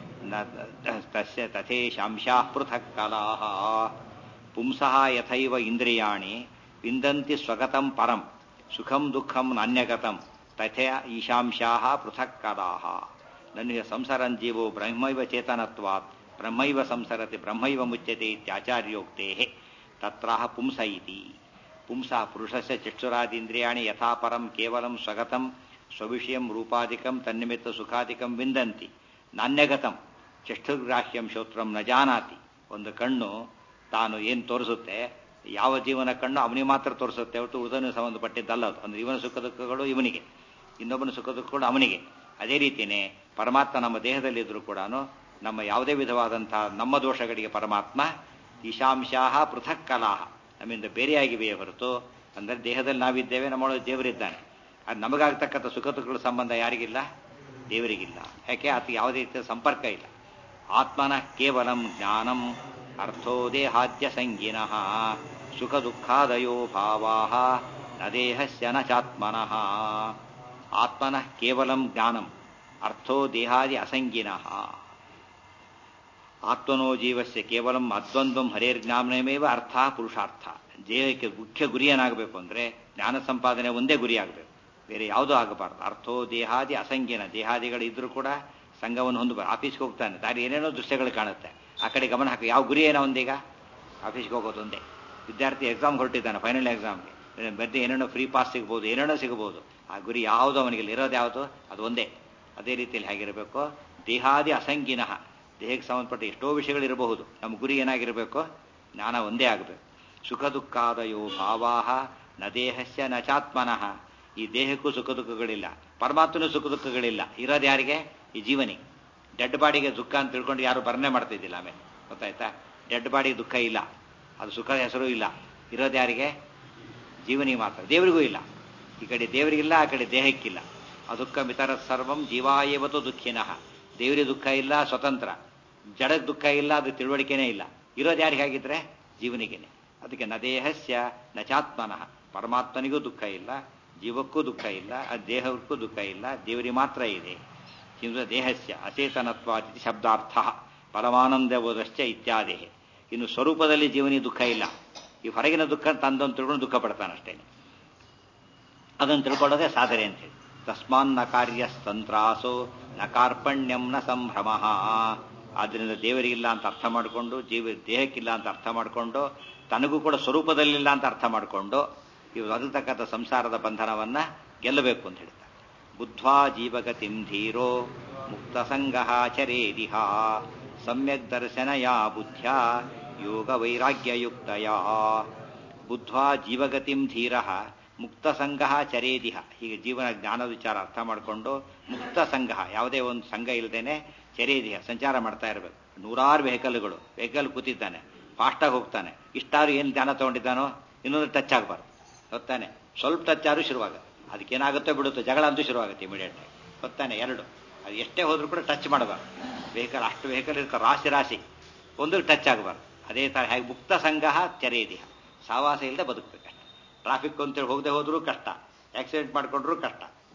ತಸ್ಯ ತಥೇಶಾಂಶಾ ಪೃಥಕ್ ಕಲಾಹ ಪುಂಸಃ ಯಥೈವ ಇಂದ್ರಿಯಾಣಿ ವಿಂದಂತಿ ಸ್ವಗತಂ ಪರಂ ಸುಖಂ ದುಃಖಂ ನಾಣ್ಯಗತಂ ತಥೆ ಈಶಾಂಶಾ ಪೃಥಕ್ ಕಲಾಹ ನನ್ನ ಸಂಸರಂಜೀವೋ ಬ್ರಹ್ಮೈವ ಚೇತನತ್ವಾತ್ ಬ್ರಹ್ಮೈವ ಸಂಸರತಿ ಬ್ರಹ್ಮೈವ ಮುಚ್ಯತೆ ಇತ್ಯಾಚಾರ್ಯೋಕ್ತೆ ತತ್ರಾಹ ಪುಂಸ ಇತಿ ಪುಂಸ ಪುರುಷಸ್ಯ ಚಕ್ಷುರಾದೀಂದ್ರಿಯಾಣಿ ಯಥಾ ಪರಂ ಕೇವಲಂ ಸ್ವಗತಂ ಸ್ವವಿಷಯಂ ರೂಪಾದಿಕಂ ತನ್ನಿಮಿತ್ತ ಸುಖಾದಿಕಂ ವಿಂದಂತಿ ನಾಣ್ಯಗತಂ ಚಕ್ಷುರ್ಗ್ರಾಹ್ಯಂ ಶ್ರೋತ್ರಂ ನ ಜಾನಾತಿ ಒಂದು ಕಣ್ಣು ತಾನು ಏನು ತೋರಿಸುತ್ತೆ ಯಾವ ಜೀವನ ಕಣ್ಣು ಅವನಿಗೆ ಮಾತ್ರ ತೋರಿಸುತ್ತೆ ಹೊರತು ಉಳಿದನಿಗೆ ಸಂಬಂಧಪಟ್ಟಿದ್ದಲ್ಲ ಅದು ಅಂದ್ರೆ ಇವನ ಸುಖ ದುಃಖಗಳು ಇವನಿಗೆ ಇನ್ನೊಬ್ಬನ ಸುಖ ದುಃಖಗಳು ಅವನಿಗೆ ಅದೇ ರೀತಿಯೇ ಪರಮಾತ್ಮ ನಮ್ಮ ದೇಹದಲ್ಲಿದ್ದರೂ ಕೂಡ ನಮ್ಮ ಯಾವುದೇ ವಿಧವಾದಂಥ ನಮ್ಮ ದೋಷಗಳಿಗೆ ಪರಮಾತ್ಮ ಈಶಾಂಶಾಹ ಪೃಥಕ್ ಕಲಾಹ ನಮ್ಮಿಂದ ಬೇರೆಯಾಗಿವೆಯೇ ಹೊರತು ಅಂದರೆ ದೇಹದಲ್ಲಿ ನಾವಿದ್ದೇವೆ ನಮ್ಮೊಳಗೆ ದೇವರಿದ್ದಾನೆ ಅದು ನಮಗಾಗ್ತಕ್ಕಂಥ ಸುಖ ದುಃಖಗಳ ಸಂಬಂಧ ಯಾರಿಗಿಲ್ಲ ದೇವರಿಗಿಲ್ಲ ಯಾಕೆ ಆತ ಯಾವುದೇ ರೀತಿಯ ಸಂಪರ್ಕ ಇಲ್ಲ ಆತ್ಮನ ಕೇವಲಂ ಜ್ಞಾನಂ ಅರ್ಥೋ ದೇಹಾದ್ಯ ಸಂಗಿನಃ ಸುಖ ದುಃಖಾದಯೋ ಭಾವಾ ನ ದೇಹಸ್ಯ ನ ಚಾತ್ಮನಃ ಆತ್ಮನಃ ಕೇವಲಂ ಜ್ಞಾನಂ ಅರ್ಥೋ ದೇಹಾದಿ ಅಸಂಗಿನಃ ಆತ್ಮನೋ ಜೀವಸ್ಯ ಕೇವಲಂ ಅದ್ವಂದ್ವಂ ಹರೇರ್ಜ್ಞಾನಮೇವ ಅರ್ಥ ಪುರುಷಾರ್ಥ ದೇಹಕ್ಕೆ ಮುಖ್ಯ ಗುರಿಯೇನಾಗಬೇಕು ಅಂದರೆ ಜ್ಞಾನ ಸಂಪಾದನೆ ಒಂದೇ ಗುರಿ ಆಗಬೇಕು ಬೇರೆ ಯಾವುದೂ ಆಗಬಾರ್ದು ಅರ್ಥೋ ದೇಹಾದಿ ಅಸಂಖ್ಯನ ದೇಹಾದಿಗಳು ಇದ್ರೂ ಕೂಡ ಸಂಘವನ್ನು ಹೊಂದಬಾರ್ದು ಆಫೀಸ್ಗೆ ಹೋಗ್ತಾನೆ ದಾರಿ ಏನೇನೋ ದೃಶ್ಯಗಳು ಕಾಣುತ್ತೆ ಆ ಕಡೆ ಗಮನ ಹಾಕಿ ಯಾವ ಗುರಿ ಏನೋ ಒಂದೀಗ ಆಫೀಸ್ಗೆ ಹೋಗೋದು ಒಂದೇ ವಿದ್ಯಾರ್ಥಿ ಎಕ್ಸಾಮ್ ಹೊರಟಿದ್ದಾನೆ ಫೈನಲ್ ಎಕ್ಸಾಮ್ಗೆ ಬದ್ದೆ ಏನೇನೋ ಫ್ರೀ ಪಾಸ್ ಸಿಗ್ಬೋದು ಏನೇನೋ ಸಿಗ್ಬೋದು ಆ ಗುರಿ ಯಾವುದು ಅವನಿಗೆ ಇರೋದು ಯಾವುದು ಅದು ಒಂದೇ ಅದೇ ರೀತಿಯಲ್ಲಿ ಹೇಗಿರಬೇಕು ದೇಹಾದಿ ಅಸಂಗಿನಃ ದೇಹಕ್ಕೆ ಸಂಬಂಧಪಟ್ಟ ಎಷ್ಟೋ ವಿಷಯಗಳಿರಬಹುದು ನಮ್ಮ ಗುರಿ ಏನಾಗಿರಬೇಕು ಜ್ಞಾನ ಒಂದೇ ಆಗಬೇಕು ಸುಖ ದುಃಖಾದಯೋ ಭಾವಾಹ ನ ದೇಹಸ್ಯ ನ ಚಾತ್ಮನಃ ಈ ದೇಹಕ್ಕೂ ಸುಖ ದುಃಖಗಳಿಲ್ಲ ಪರಮಾತ್ಮನೂ ಸುಖ ದುಃಖಗಳಿಲ್ಲ ಇರೋದು ಯಾರಿಗೆ ಈ ಜೀವನಿಗೆ ಡೆಡ್ ಬಾಡಿಗೆ ದುಃಖ ಅಂತ ತಿಳ್ಕೊಂಡು ಯಾರು ಬರ್ಣನೆ ಮಾಡ್ತಿದ್ದಿಲ್ಲ ಆಮೇಲೆ ಗೊತ್ತಾಯ್ತಾ ಡೆಡ್ ಬಾಡಿಗೆ ದುಃಖ ಇಲ್ಲ ಅದು ಸುಖ ಹೆಸರು ಇಲ್ಲ ಇರೋದು ಯಾರಿಗೆ ಜೀವನಿಗೆ ಮಾತ್ರ ದೇವರಿಗೂ ಇಲ್ಲ ಈ ಕಡೆ ದೇವರಿಗಿಲ್ಲ ಆ ಕಡೆ ದೇಹಕ್ಕಿಲ್ಲ ಆ ದುಃಖ ಮಿತರ ಸರ್ವಂ ಜೀವಾಯವತು ದುಃಖಿನಃ ದೇವರಿಗೆ ದುಃಖ ಇಲ್ಲ ಸ್ವತಂತ್ರ ಜಡಕ್ಕೆ ದುಃಖ ಇಲ್ಲ ಅದು ತಿಳುವಳಿಕೆನೇ ಇಲ್ಲ ಇರೋದು ಯಾರಿಗೆ ಆಗಿದ್ರೆ ಜೀವನಿಗೇನೆ ಅದಕ್ಕೆ ನ ದೇಹಸ್ಯ ನ ಚಾತ್ಮನಃ ಪರಮಾತ್ಮನಿಗೂ ದುಃಖ ಇಲ್ಲ ಜೀವಕ್ಕೂ ದುಃಖ ಇಲ್ಲ ಆ ದೇಹಕ್ಕೂ ದುಃಖ ಇಲ್ಲ ದೇವರಿಗೆ ಮಾತ್ರ ಇದೆ ಕಿಂತು ದೇಹಸ್ಯ ಅಚೇತನತ್ವಾದಿ ಶಬ್ದಾರ್ಥ ಪರಮಾನಂದಬೋಧಶ್ಚ ಇತ್ಯಾದಿ ಇನ್ನು ಸ್ವರೂಪದಲ್ಲಿ ಜೀವನಿಗೆ ದುಃಖ ಇಲ್ಲ ಈ ಹೊರಗಿನ ದುಃಖ ತಂದೊಂದು ತಿಳ್ಕೊಂಡು ದುಃಖ ಪಡ್ತಾನಷ್ಟೇ ಅದನ್ನು ತಿಳ್ಕೊಳ್ಳೋದೇ ಸಾಧನೆ ಅಂತೇಳಿ ತಸ್ಮಾನ್ನ ಕಾರ್ಯಸ್ತಂತ್ರಾಸೋ ನ ಕಾರ್ಪಣ್ಯಂ ನ ಸಂಭ್ರಮ ಆದ್ದರಿಂದ ದೇವರಿಗಿಲ್ಲ ಅಂತ ಅರ್ಥ ಮಾಡಿಕೊಂಡು ಜೀವ ದೇಹಕ್ಕಿಲ್ಲ ಅಂತ ಅರ್ಥ ಮಾಡಿಕೊಂಡು ತನಗೂ ಕೂಡ ಸ್ವರೂಪದಲ್ಲಿಲ್ಲ ಅಂತ ಅರ್ಥ ಮಾಡಿಕೊಂಡು ಇವು ಅದತಕ್ಕಂಥ ಸಂಸಾರದ ಬಂಧನವನ್ನ ಗೆಲ್ಲಬೇಕು ಅಂತ ಹೇಳ್ತಾರೆ ಬುದ್ಧ್ವಾ ಜೀವಗತಿಂ ಧೀರೋ ಮುಕ್ತ ಸಂಗ ಚರೇದಿಹ ಸಮ್ಯಕ್ ದರ್ಶನಯ ಬುದ್ಧ್ಯ ಯೋಗ ವೈರಾಗ್ಯಯುಕ್ತಯ ಬುದ್ಧ್ವಾ ಜೀವಗತಿಂ ಧೀರ ಮುಕ್ತ ಸಂಘ ಚರೇದಿಹ ಹೀಗೆ ಜೀವನ ಜ್ಞಾನ ವಿಚಾರ ಅರ್ಥ ಮಾಡಿಕೊಂಡು ಮುಕ್ತ ಸಂಘ ಯಾವುದೇ ಒಂದು ಸಂಘ ಇಲ್ಲದೇನೆ ಚರೇದಿಹ ಸಂಚಾರ ಮಾಡ್ತಾ ಇರಬೇಕು ನೂರಾರು ವೆಹಿಕಲ್ಗಳು ವೆಹಿಕಲ್ ಕೂತಿದ್ದಾನೆ ಫಾಸ್ಟಾಗಿ ಹೋಗ್ತಾನೆ ಇಷ್ಟಾರು ಏನು ಜ್ಞಾನ ತಗೊಂಡಿದ್ದಾನೋ ಇನ್ನೊಂದು ಟಚ್ ಆಗಬಾರ್ದು ಗೊತ್ತಾನೆ ಸ್ವಲ್ಪ ಟಚ್ ಆದ್ರೂ ಶುರುವಾಗ ಅದಕ್ಕೇನಾಗುತ್ತೋ ಬಿಡುತ್ತೋ ಜಗಳ ಅಂತೂ ಶುರುವಾಗುತ್ತೆ ಇಮಿಡಿಯೇಟ್ ಗೊತ್ತಾನೆ ಎರಡು ಅದು ಎಷ್ಟೇ ಹೋದ್ರೂ ಕೂಡ ಟಚ್ ಮಾಡಬಾರ್ದು ವೆಹಿಕಲ್ ಅಷ್ಟು ವೆಹಿಕಲ್ ಇರ್ತಾರೆ ರಾಶಿ ರಾಶಿ ಒಂದು ಟಚ್ ಆಗಬಾರ್ದು ಅದೇ ಥರ ಹೇಗೆ ಮುಕ್ತ ಸಂಘ ಚರೇದಿಹ ಸಾವಾಸ ಇಲ್ಲದೆ ಬದುಕಬೇಕಷ್ಟೆ ಟ್ರಾಫಿಕ್ ಅಂತೇಳಿ ಹೋಗದೆ ಹೋದ್ರೂ ಕಷ್ಟ ಆಕ್ಸಿಡೆಂಟ್ ಮಾಡ್ಕೊಂಡ್ರೂ ಕಷ್ಟ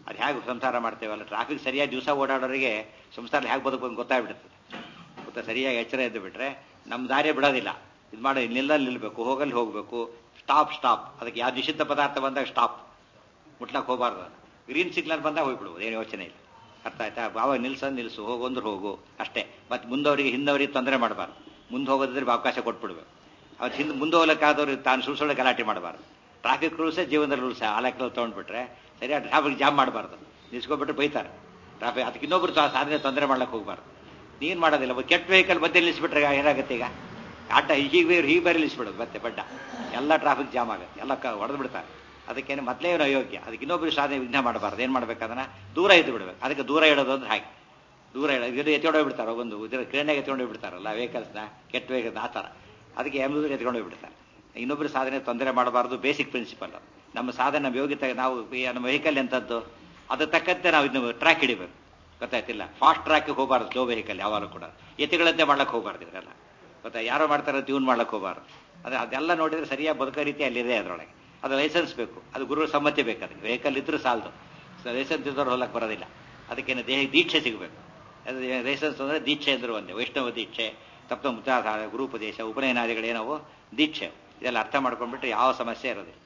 ಅದು ಹೇಗೆ ಸಂಸಾರ ಮಾಡ್ತೇವಲ್ಲ ಟ್ರಾಫಿಕ್ ಸರಿಯಾಗಿ ದಿವಸ ಓಡಾಡೋರಿಗೆ ಸಂಸಾರ ಹೇಗೆ ಬದುಕಬೇಕು ಗೊತ್ತಾಗ್ಬಿಡುತ್ತದೆ ಗೊತ್ತಾ ಸರಿಯಾಗಿ ಎಚ್ಚರ ಎದ್ದು ಬಿಟ್ರೆ ನಮ್ಮ ದಾರಿಯೇ ಬಿಡೋದಿಲ್ಲ ಇದು ಮಾಡಿ ನಿಲ್ಲಲ್ಲಿ ನಿಲ್ಲಬೇಕು ಹೋಗಲ್ಲಿ ಹೋಗಬೇಕು ಸ್ಟಾಪ್ ಸ್ಟಾಪ್ ಅದಕ್ಕೆ ಯಾವ ನಿಷಿದ್ಧ ಪದಾರ್ಥ ಬಂದಾಗ ಸ್ಟಾಪ್ ಮುಟ್ಲಕ್ಕೆ ಹೋಗಬಾರ್ದು ಗ್ರೀನ್ ಸಿಗ್ನಲ್ ಬಂದಾಗ ಹೋಗ್ಬಿಡ್ಬೋದು ಏನು ಯೋಚನೆ ಇಲ್ಲ ಅರ್ಥ ಆಯ್ತಾ ಅವಾಗ ನಿಲ್ಸ ನಿಲ್ಸು ಹೋಗು ಅಂದ್ರೆ ಹೋಗು ಅಷ್ಟೇ ಮತ್ತೆ ಮುಂದವರಿಗೆ ಹಿಂದವರಿಗೆ ತೊಂದರೆ ಮಾಡಬಾರ್ದು ಮುಂದೆ ಹೋಗೋದಿದ್ರೆ ಅವಕಾಶ ಕೊಟ್ಬಿಡ್ಬೇಕು ಅವ್ರು ಹಿಂದೆ ಮುಂದೆ ಹೋಗ್ಲಿಕ್ಕಾದವ್ರಿಗೆ ತಾನು ಸುಳ್ಳು ಸುಳ್ಳು ಗಲಾಟೆ ಮಾಡಬಾರ್ದು ಟ್ರಾಫಿಕ್ ರೂಲ್ಸೇ ಜೀವನದ ರೂಲ್ಸ್ ಆ ಲೆಕ್ಕದಲ್ಲಿ ತೊಗೊಂಡ್ಬಿಟ್ರೆ ಸರಿಯಾಗಿ ಟ್ರಾಫಿಕ್ ಜಾಮ್ ಮಾಡಬಾರ್ದು ನಿಲ್ಸ್ಕೊಬಿಟ್ರೆ ಬೈತಾರೆ ಟ್ರಾಫಿಕ್ ಅದಕ್ಕೆ ಇನ್ನೊಬ್ರು ಸಾಧನೆ ತೊಂದರೆ ಮಾಡ್ಲಿಕ್ಕೆ ಹೋಗ್ಬಾರ್ದು ನೀನು ಮಾಡೋದಿಲ್ಲ ಒಬ್ಬ ಕೆಟ್ಟ ವೆಹಿಕಲ್ ಮಧ್ಯೆ ನಿಲ್ಲಿಸ್ಬಿಟ್ರೆ ಏನಾಗುತ್ತೆ ಈಗ ಆಟ ಹೀಗೆ ಹೀಗೆ ಬೇರೆ ನಿಲ್ಲಿಸ್ಬಿಡೋದು ಮತ್ತೆ ಬಡ್ಡ ಎಲ್ಲ ಟ್ರಾಫಿಕ್ ಜಾಮ್ ಆಗುತ್ತೆ ಎಲ್ಲ ಕ ಹೊಡೆದು ಬಿಡ್ತಾರೆ ಅದಕ್ಕೇನೆ ಮೊದಲೇ ಏನು ಅಯೋಗ್ಯ ಅದಕ್ಕೆ ಇನ್ನೊಬ್ರು ಸಾಧನೆ ವಿಘ್ನ ಮಾಡಬಾರ್ದು ಏನು ಮಾಡ್ಬೇಕು ಅದನ್ನ ದೂರ ಇದ್ದು ಬಿಡ್ಬೇಕು ಅದಕ್ಕೆ ದೂರ ಇಡೋದು ಅಂದ್ರೆ ಹಾಗೆ ದೂರ ಇಡೋದು ಇದು ಎತ್ಕೊಂಡು ಹೋಗ್ಬಿಡ್ತಾರೆ ಒಂದು ಇದರ ಕ್ರೇನಾಗ ಎತ್ಕೊಂಡು ಹೋಗ್ಬಿಡ್ತಾರಲ್ಲ ವೆಹಿಕಲ್ಸ್ನ ಕೆಟ್ಟ ವೆಹಿಕಲ್ ಆ ಥರ ಅದಕ್ಕೆ ಎಮ್ಲೂರು ಎತ್ಕೊಂಡು ಹೋಗ್ಬಿಡ್ತಾರೆ ಇನ್ನೊಬ್ಬರು ಸಾಧನೆ ತೊಂದರೆ ಮಾಡಬಾರ್ದು ಬೇಸಿಕ್ ಪ್ರಿನ್ಸಿಪಲ್ ನಮ್ಮ ಸಾಧನೆ ನಮ್ಮ ಯೋಗ್ಯತೆ ನಾವು ಈ ನಮ್ಮ ವೆಹಿಕಲ್ ಎಂಥದ್ದು ಅದು ತಕ್ಕಂತೆ ನಾವು ಇದನ್ನು ಟ್ರ್ಯಾಕ್ ಹಿಡಿಬೇಕು ಗೊತ್ತಾಯ್ತಿಲ್ಲ ಫಾಸ್ಟ್ ಟ್ರ್ಯಾಕ್ ಹೋಗಬಾರ್ದು ಸ್ಲೋ ವೆಹಿಕಲ್ ಯಾವಾಗಲೂ ಕೂಡ ಎತ್ತಿಗಳಂತೆ ಮಾಡ್ಲಕ್ಕೆ ಹೋಗಬಾರ್ದು ಇವರೆಲ್ಲ ಗೊತ್ತಾ ಯಾರೋ ಮಾಡ್ತಾರೆ ಟ್ಯೂನ್ ಮಾಡ್ಲಕ್ಕೆ ಹೋಗಬಾರ್ದು ಅದು ಅದೆಲ್ಲ ನೋಡಿದ್ರೆ ಸರಿಯಾಗಿ ಬದುಕೋ ರೀತಿ ಅಲ್ಲಿದೆ ಅದರೊಳಗೆ ಅದು ಲೈಸೆನ್ಸ್ ಬೇಕು ಅದು ಗುರು ಸಮ್ಮತಿ ಬೇಕು ಅದಕ್ಕೆ ವೆಹಿಕಲ್ ಇದ್ರೂ ಸಾಲದು ಲೈಸೆನ್ಸ್ ಇದ್ದವ್ರು ಹೊಲಕ್ಕೆ ಬರೋದಿಲ್ಲ ಅದಕ್ಕೇನು ದೇಹ ದೀಕ್ಷೆ ಸಿಗಬೇಕು ಅದು ಲೈಸೆನ್ಸ್ ಅಂದರೆ ದೀಕ್ಷೆ ಅಂದ್ರು ಒಂದೇ ವೈಷ್ಣವ ದೀಕ್ಷೆ ತಪ್ಪ ಮುದ್ದಾಧಾರ ಗುರುಪದೇಶ ಉಪನಯನಾದಿಗಳೇನವು ದೀಕ್ಷೆ ಇದೆಲ್ಲ ಅರ್ಥ ಮಾಡ್ಕೊಂಡ್ಬಿಟ್ರೆ ಯಾವ ಸಮಸ್ಯೆ ಇರೋದಿಲ್ಲ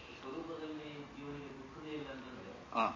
ಹಾಂ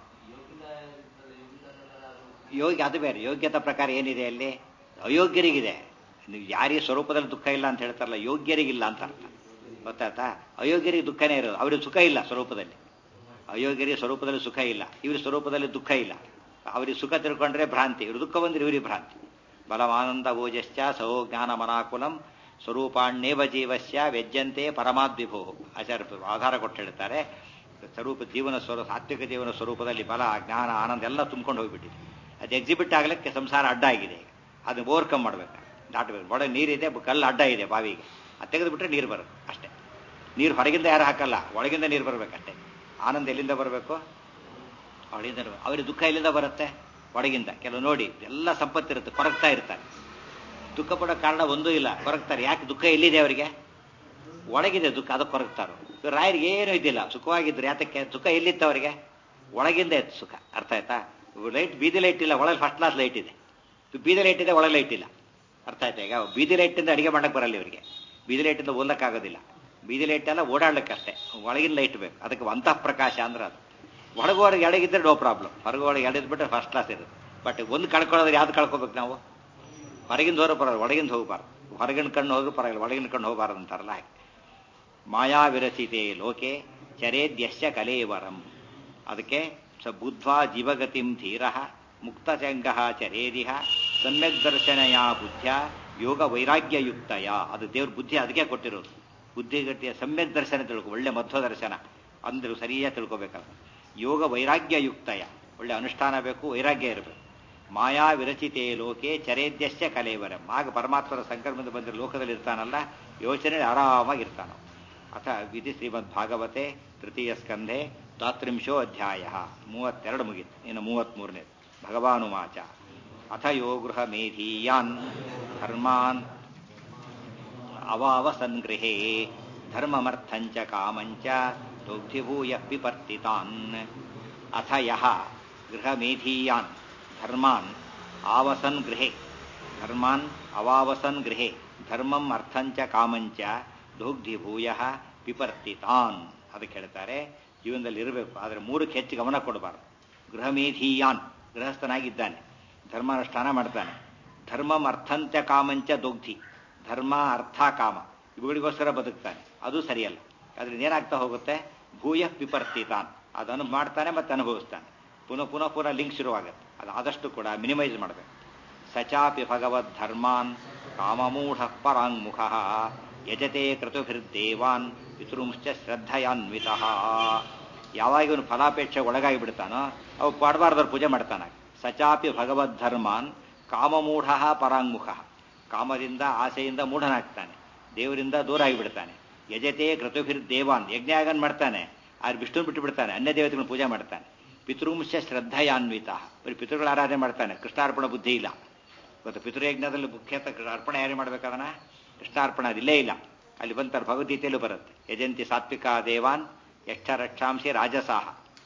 ಯೋಗ್ಯ ಅದು ಬೇರೆ ಯೋಗ್ಯತಾ ಪ್ರಕಾರ ಏನಿದೆ ಅಲ್ಲಿ ಅಯೋಗ್ಯರಿಗಿದೆ ನೀವು ಯಾರಿಗೆ ಸ್ವರೂಪದಲ್ಲಿ ದುಃಖ ಇಲ್ಲ ಅಂತ ಹೇಳ್ತಾರಲ್ಲ ಯೋಗ್ಯರಿಗಿಲ್ಲ ಅಂತ ಅರ್ಥ ಗೊತ್ತಾಯ್ತಾ ಅಯೋಗ್ಯರಿಗೆ ದುಃಖನೇ ಇರೋದು ಅವ್ರಿಗೆ ಸುಖ ಇಲ್ಲ ಸ್ವರೂಪದಲ್ಲಿ ಅಯೋಗ್ಯರಿಗೆ ಸ್ವರೂಪದಲ್ಲಿ ಸುಖ ಇಲ್ಲ ಇವ್ರ ಸ್ವರೂಪದಲ್ಲಿ ದುಃಖ ಇಲ್ಲ ಅವ್ರಿಗೆ ಸುಖ ತಿಳ್ಕೊಂಡ್ರೆ ಭ್ರಾಂತಿ ಇವ್ರು ದುಃಖ ಬಂದ್ರೆ ಇವರಿಗೆ ಭ್ರಾಂತಿ ಬಲಮಾನಂದ ಓಜಶ್ಚ ಸಹೋ ಜ್ಞಾನ ಮನಾಕುಲಂ ಸ್ವರೂಪಾಣ್ಯೇವ ಜೀವಸ್ಯ ವ್ಯಜ್ಯಂತೆ ಪರಮಾದ್ವಿಭೋ ಆಚಾರ್ಯ ಆಧಾರ ಕೊಟ್ಟು ಹೇಳ್ತಾರೆ ಸ್ವರೂಪ ಜೀವನ ಸ್ವರೂಪ ಸಾತ್ವಿಕ ಜೀವನ ಸ್ವರೂಪದಲ್ಲಿ ಬಲ ಜ್ಞಾನ ಆನಂದ ಎಲ್ಲ ತುಂಬ್ಕೊಂಡು ಹೋಗ್ಬಿಟ್ಟಿದೆ ಅದು ಎಕ್ಸಿಬಿಟ್ ಆಗ್ಲಿಕ್ಕೆ ಸಂಸಾರ ಅಡ್ಡ ಆಗಿದೆ ಅದನ್ನ ಓವರ್ಕಮ್ ಮಾಡ್ಬೇಕು ದಾಟಬೇಕು ಒಳಗೆ ನೀರಿದೆ ಕಲ್ಲು ಅಡ್ಡ ಇದೆ ಬಾವಿಗೆ ಅದು ತೆಗೆದುಬಿಟ್ರೆ ನೀರು ಬರುತ್ತೆ ಅಷ್ಟೇ ನೀರು ಹೊರಗಿಂದ ಯಾರು ಹಾಕಲ್ಲ ಒಳಗಿಂದ ನೀರು ಬರಬೇಕಷ್ಟೇ ಆನಂದ ಎಲ್ಲಿಂದ ಬರಬೇಕು ಒಳಗಿಂದ ಅವ್ರಿಗೆ ದುಃಖ ಎಲ್ಲಿಂದ ಬರುತ್ತೆ ಒಳಗಿಂದ ಕೆಲವು ನೋಡಿ ಎಲ್ಲ ಸಂಪತ್ತಿರುತ್ತೆ ಕೊರಗ್ತಾ ಇರ್ತಾರೆ ದುಃಖ ಪಡೋ ಕಾರಣ ಒಂದೂ ಇಲ್ಲ ಕೊರಗ್ತಾರೆ ಯಾಕೆ ದುಃಖ ಎಲ್ಲಿದೆ ಅವರಿಗೆ ಒಳಗಿದೆ ದುಃಖ ಅದಕ್ಕೆ ಕೊರಗ್ತಾರೋ ರಾಯರಿಗೆ ಏನೂ ಇದ್ದಿಲ್ಲ ಸುಖವಾಗಿದ್ರು ಯಾತಕ್ಕೆ ಸುಖ ಎಲ್ಲಿತ್ತು ಅವರಿಗೆ ಒಳಗಿಂದ ಇತ್ತು ಸುಖ ಅರ್ಥ ಆಯ್ತಾ ಲೈಟ್ ಬೀದಿ ಲೈಟ್ ಇಲ್ಲ ಒಳಗೆ ಫಸ್ಟ್ ಕ್ಲಾಸ್ ಲೈಟ್ ಇದೆ ಬೀದಿ ಲೈಟ್ ಇದೆ ಒಳಗೆ ಲೈಟ್ ಇಲ್ಲ ಅರ್ಥ ಆಯ್ತಾ ಈಗ ಬೀದಿ ಲೈಟಿಂದ ಅಡಿಗೆ ಮಾಡಕ್ಕೆ ಬರಲ್ಲ ಇವರಿಗೆ ಬೀದಿ ಲೈಟಿಂದ ಓದಕ್ಕಾಗೋದಿಲ್ಲ ಬೀದಿ ಲೈಟ್ ಎಲ್ಲ ಓಡಾಡ್ಲಿಕ್ಕಷ್ಟೇ ಒಳಗಿನ ಲೈಟ್ ಬೇಕು ಅದಕ್ಕೆ ಅಂತಃ ಪ್ರಕಾಶ ಅಂದ್ರೆ ಅದು ಒಳಗೋರಿಗೆ ಎಡಗಿದ್ರೆ ನೋ ಪ್ರಾಬ್ಲಮ್ ಹೊರಗೋರಿಗೆ ಎಳೆದ್ಬಿಟ್ರೆ ಫಸ್ಟ್ ಕ್ಲಾಸ್ ಇರುತ್ತೆ ಬಟ್ ಒಂದು ಕಳ್ಕೊಳ್ಳೋದ್ರೆ ಯಾವ್ದು ಕಳ್ಕೊಬೇಕು ನಾವು ಹೊರಗಿಂದ ಹೋದ್ರೆ ಬರೋದು ಒಳಗಿಂದ ಹೋಗಬಾರ್ದು ಹೊರಗಿನ ಕಣ್ಣು ಹೋದ್ರೂ ಪರವಾಗಿಲ್ಲ ಒಳಗಿನ ಕಣ್ಣು ಹೋಗಬಾರ್ದು ಅಂತಾರಲ್ಲ ಹಾಗೆ ಮಾಯಾ ವಿರಚಿತೆ ಲೋಕೆ ಚರೇದ್ಯಶ್ಚ ಕಲೇವರಂ ಅದಕ್ಕೆ ಸ ಬುದ್ಧ್ವಾ ಜೀವಗತಿಂ ಧೀರ ಮುಕ್ತಚಂಗ ಚರೇದಿಹ ಸಮ್ಯಕ್ ದರ್ಶನಯ ಬುದ್ಧ ಯೋಗ ವೈರಾಗ್ಯಯುಕ್ತಯ ಅದು ದೇವ್ರ ಬುದ್ಧಿ ಅದಕ್ಕೆ ಕೊಟ್ಟಿರೋದು ಬುದ್ಧಿಗತಿಯ ಸಮ್ಯಕ್ ದರ್ಶನ ತಿಳ್ಕೊ ಒಳ್ಳೆ ಮಧ್ವ ದರ್ಶನ ಅಂದ್ರೆ ಸರಿಯಾಗಿ ತಿಳ್ಕೊಬೇಕಲ್ಲ ಯೋಗ ವೈರಾಗ್ಯಯುಕ್ತಯ ಒಳ್ಳೆ ಅನುಷ್ಠಾನ ಬೇಕು ವೈರಾಗ್ಯ ಇರಬೇಕು ಮಾಯಾ ವಿರಚಿತೆ ಲೋಕೆ ಚರೇದ್ಯಶ್ಚ ಕಲೇವರಂ ಆಗ ಪರಮಾತ್ಮರ ಸಂಕಲ್ಪದಿಂದ ಬಂದಿರೋ ಲೋಕದಲ್ಲಿ ಇರ್ತಾನಲ್ಲ ಯೋಚನೆ ಆರಾಮಾಗಿರ್ತಾನ ಅಥ ವಿಧಿ ಶ್ರೀಮದ್ ಭಾಗವತೆ ತೃತೀಯ ಸ್ಕಂಧೆ ದ್ವಾತ್ರಿಂಶೋ ಅಧ್ಯಾಯ ಮೂವತ್ತೆರಡು ಮುಗಿತು ಇನ್ನು ಮೂವತ್ಮೂರನೇ ಭಗವಾನುವಾಚ ಅಥ ಯೋ ಗೃಹ ಮೇಧೀಯಾನ್ ಧರ್ಮಾನ್ ಅವಾವಸನ್ಗೃಹೇ ಧರ್ಮಮರ್ಥಂಚ ಕಾಮಂಚ ದೌಗ್ಧಿಭೂಯ ವಿಪರ್ತಿತಾನ್ ಅಥ ಯಹ ಗೃಹಮೇಧೀಯಾನ್ ಧರ್ಮಾನ್ ಆವಸನ್ ಗೃಹೆ ಧರ್ಮಾನ್ ಅವಾವಸನ್ ಗೃಹೆ ಧರ್ಮಂ ಅರ್ಥಂಚ ಕಾಮಂಚ ದೌಗ್ಧಿಭೂಯ ವಿಪರ್ತಿತಾನ್ ಅದಕ್ಕೆ ಹೇಳ್ತಾರೆ ಜೀವನದಲ್ಲಿ ಇರಬೇಕು ಆದರೆ ಮೂರಕ್ಕೆ ಹೆಚ್ಚು ಗಮನ ಕೊಡಬಾರದು ಗೃಹಮೇಧೀಯಾನ್ ಗೃಹಸ್ಥನಾಗಿದ್ದಾನೆ ಧರ್ಮಾನುಷ್ಠಾನ ಮಾಡ್ತಾನೆ ಧರ್ಮಂ ಅರ್ಥಂಚ ಕಾಮಂಚ ದೊಗ್ಧಿ ಧರ್ಮ ಅರ್ಥ ಕಾಮ ಇವುಗಳಿಗೋಸ್ಕರ ಬದುಕ್ತಾನೆ ಅದು ಸರಿಯಲ್ಲ ಅದರಿಂದ ಏನಾಗ್ತಾ ಹೋಗುತ್ತೆ ಭೂಯ ವಿಪರ್ತಿತಾನ್ ಅದನ್ನು ಮಾಡ್ತಾನೆ ಮತ್ತೆ ಅನುಭವಿಸ್ತಾನೆ ಪುನಃ ಪುನಃ ಪುನಃ ಲಿಂಕ್ ಶುರುವಾಗುತ್ತೆ ಅದು ಆದಷ್ಟು ಕೂಡ ಮಿನಿಮೈಸ್ ಮಾಡಬೇಕು ಸಚಾಪಿ ಭಗವದ್ ಧರ್ಮಾನ್ ಕಾಮಮೂಢ ಪರಾಂಗುಖ ಯಜತೆ ಕ್ರತುಭಿರ್ದೇವಾನ್ ಪಿತೃಂಶ್ಚ ಶ್ರದ್ಧಯಾನ್ವಿತ ಯಾವಾಗ ಇವನು ಫಲಾಪೇಕ್ಷೆ ಒಳಗಾಗಿ ಬಿಡ್ತಾನೋ ಅವು ಪಾಡಬಾರ್ದವ್ರು ಪೂಜೆ ಮಾಡ್ತಾನೆ ಸಚಾಪಿ ಭಗವದ್ ಧರ್ಮಾನ್ ಕಾಮಮೂಢ ಪರಾಂಗುಖ ಕಾಮದಿಂದ ಆಸೆಯಿಂದ ಮೂಢನಾಗ್ತಾನೆ ದೇವರಿಂದ ದೂರ ಆಗಿಬಿಡ್ತಾನೆ ಯಜತೆ ಕ್ರತುಭಿರ್ ದೇವಾನ್ ಯಜ್ಞಾಗನ್ ಮಾಡ್ತಾನೆ ಆದ್ರೆ ವಿಷ್ಣು ಬಿಟ್ಟು ಬಿಡ್ತಾನೆ ಅನ್ಯ ದೇವತೆಗಳನ್ನು ಪೂಜೆ ಮಾಡ್ತಾನೆ ಪಿತೃಂಶ ಶ್ರದ್ಧೆಯಾನ್ವಿತ ಬರೀ ಪಿತೃಗಳ ಆರಾಧನೆ ಮಾಡ್ತಾನೆ ಕೃಷ್ಣಾರ್ಪಣ ಬುದ್ಧಿ ಇಲ್ಲ ಇವತ್ತು ಪಿತೃಯಜ್ಞದಲ್ಲಿ ಮುಖ್ಯತಃ ಅರ್ಪಣೆ ಯಾರೇ ಮಾಡ್ಬೇಕಾದನ ಕೃಷ್ಣಾರ್ಪಣ ಅದಿಲ್ಲೇ ಇಲ್ಲ ಅಲ್ಲಿ ಬಂತಾರೆ ಭಗವದ್ಗೀತೆಯಲ್ಲೂ ಬರುತ್ತೆ ಯಜಂತಿ ಸಾತ್ವಿಕ ದೇವಾನ್ ಯಕ್ಷ ರಕ್ಷಾಂಶಿ ರಾಜಸಾಹ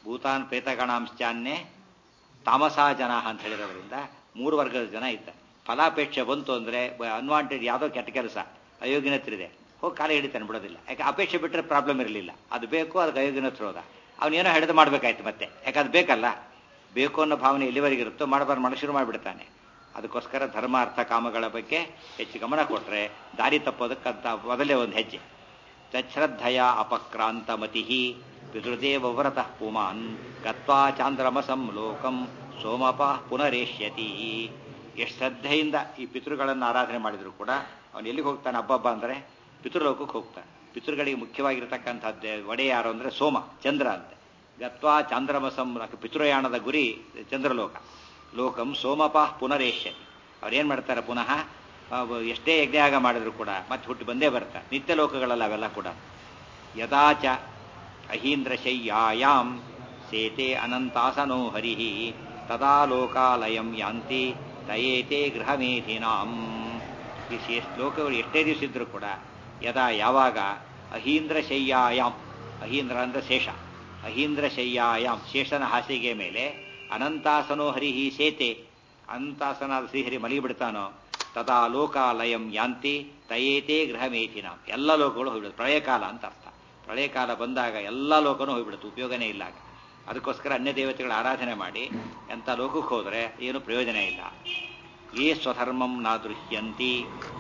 ಭೂತಾನ್ ಪ್ರೇತಗಣಾಂಶ್ಚಾನ್ಯೇ ತಾಮಸಾ ಜನ ಅಂತ ಹೇಳಿರೋದ್ರಿಂದ ಮೂರು ವರ್ಗದ ಜನ ಇದ್ದ ಫಲಾಪೇಕ್ಷೆ ಬಂತು ಅಂದ್ರೆ ಅನ್ವಾಂಟೆಡ್ ಯಾವುದೋ ಕೆಟ್ಟ ಕೆಲಸ ಅಯೋಗ್ಯನತ್ರಿದೆ ಹೋಗಿ ಕಾಲ ಹಿಡಿತಾನೆ ಬಿಡೋದಿಲ್ಲ ಯಾಕೆ ಅಪೇಕ್ಷೆ ಬಿಟ್ಟರೆ ಪ್ರಾಬ್ಲಮ್ ಇರಲಿಲ್ಲ ಅದು ಬೇಕು ಅದಕ್ಕೆ ಅಯೋಗ್ಯನತ್ರ ಹೋದ ಅವನೇನೋ ಹಿಡಿದು ಮಾಡಬೇಕಾಯ್ತು ಮತ್ತೆ ಯಾಕೆ ಅದು ಬೇಕಲ್ಲ ಬೇಕು ಅನ್ನೋ ಭಾವನೆ ಎಲ್ಲಿವರೆಗೆ ಇರುತ್ತೋ ಮಾಡಬಾರ್ದು ಮಾಡಿ ಶುರು ಮಾಡಿಬಿಡ್ತಾನೆ ಅದಕ್ಕೋಸ್ಕರ ಧರ್ಮ ಅರ್ಥ ಕಾಮಗಳ ಬಗ್ಗೆ ಹೆಚ್ಚು ಗಮನ ಕೊಟ್ಟರೆ ದಾರಿ ತಪ್ಪೋದಕ್ಕಂತ ಮೊದಲೇ ಒಂದು ಹೆಜ್ಜೆ ತಚ್ಶ್ರದ್ಧಯ ಅಪಕ್ರಾಂತ ಮತಿ ಪಿತೃದೇವ ವ್ರತಃ ಪುಮಾನ್ ಗತ್ವಾ ಚಾಂದ್ರಮಸಂ ಲೋಕಂ ಸೋಮಪ ಪುನರೇಷ್ಯತಿ ಎಷ್ಟು ಶ್ರದ್ಧೆಯಿಂದ ಈ ಪಿತೃಗಳನ್ನು ಆರಾಧನೆ ಮಾಡಿದ್ರು ಕೂಡ ಅವನು ಎಲ್ಲಿಗೆ ಹೋಗ್ತಾನೆ ಹಬ್ಬಬ್ಬ ಅಂದರೆ ಪಿತೃಲೋಕಕ್ಕೆ ಹೋಗ್ತಾನೆ ಪಿತೃಗಳಿಗೆ ಮುಖ್ಯವಾಗಿರತಕ್ಕಂಥದ್ದೇ ಒಡೆ ಯಾರು ಅಂದರೆ ಸೋಮ ಚಂದ್ರ ಅಂತೆ ಗತ್ವಾ ಚಾಂದ್ರಮಸಂ ಪಿತೃಯಾಣದ ಗುರಿ ಚಂದ್ರಲೋಕ ಲೋಕಂ ಸೋಮಪ ಪುನರೇಷ್ಯತಿ ಅವ್ರೇನು ಮಾಡ್ತಾರೆ ಪುನಃ ಎಷ್ಟೇ ಯಜ್ಞಯಾಗ ಮಾಡಿದ್ರು ಕೂಡ ಮತ್ತೆ ಹುಟ್ಟು ಬಂದೇ ಬರ್ತಾರೆ ನಿತ್ಯ ಲೋಕಗಳಲ್ಲ ಅವೆಲ್ಲ ಕೂಡ ಯದಾಚ ಅಹೀಂದ್ರ ಶಯ್ಯಾಯಾಂ ಸೇತೆ ಅನಂತಾಸನೋ ಹರಿ ತದಾ ಲೋಕಾಲಯಂ ಯಾಂತಿ ತಯೇತೆ ಗೃಹಮೇಧಿನಾಂ ಈ ಶೇಷ ಲೋಕಗಳು ಎಷ್ಟೇ ದಿವಸ ಇದ್ರೂ ಕೂಡ ಯದಾ ಯಾವಾಗ ಅಹೀಂದ್ರ ಶಯ್ಯಾಯಾಮ್ ಅಹೀಂದ್ರ ಅಂದ್ರೆ ಶೇಷ ಅಹೀಂದ್ರ ಶಯ್ಯಾಯಾಮ್ ಶೇಷನ ಹಾಸಿಗೆ ಮೇಲೆ ಅನಂತಾಸನೋ ಹರಿಹಿ ಸೇತೆ ಅನಂತಾಸನಾದ ಶ್ರೀಹರಿ ಮಲಗಿಬಿಡ್ತಾನೋ ತದಾ ಲೋಕಾಲಯಂ ಯಾಂತಿ ತಯೇತೆ ಗೃಹಮೇಧಿನ ಎಲ್ಲ ಲೋಕಗಳು ಹೋಗ್ಬಿಡುತ್ತೆ ಪ್ರಳಯ ಕಾಲ ಅಂತ ಅರ್ಥ ಪ್ರಳಯ ಕಾಲ ಬಂದಾಗ ಎಲ್ಲ ಲೋಕನೂ ಹೋಗ್ಬಿಡುತ್ತೆ ಉಪಯೋಗನೇ ಇಲ್ಲ ಆಗ ಅದಕ್ಕೋಸ್ಕರ ಅನ್ಯ ದೇವತೆಗಳ ಆರಾಧನೆ ಮಾಡಿ ಎಂಥ ಲೋಕಕ್ಕೆ ಹೋದರೆ ಏನು ಪ್ರಯೋಜನ ಇಲ್ಲ ಯೇ ಸ್ವಧರ್ಮಂ ನ ದೃಶ್ಯಂತಿ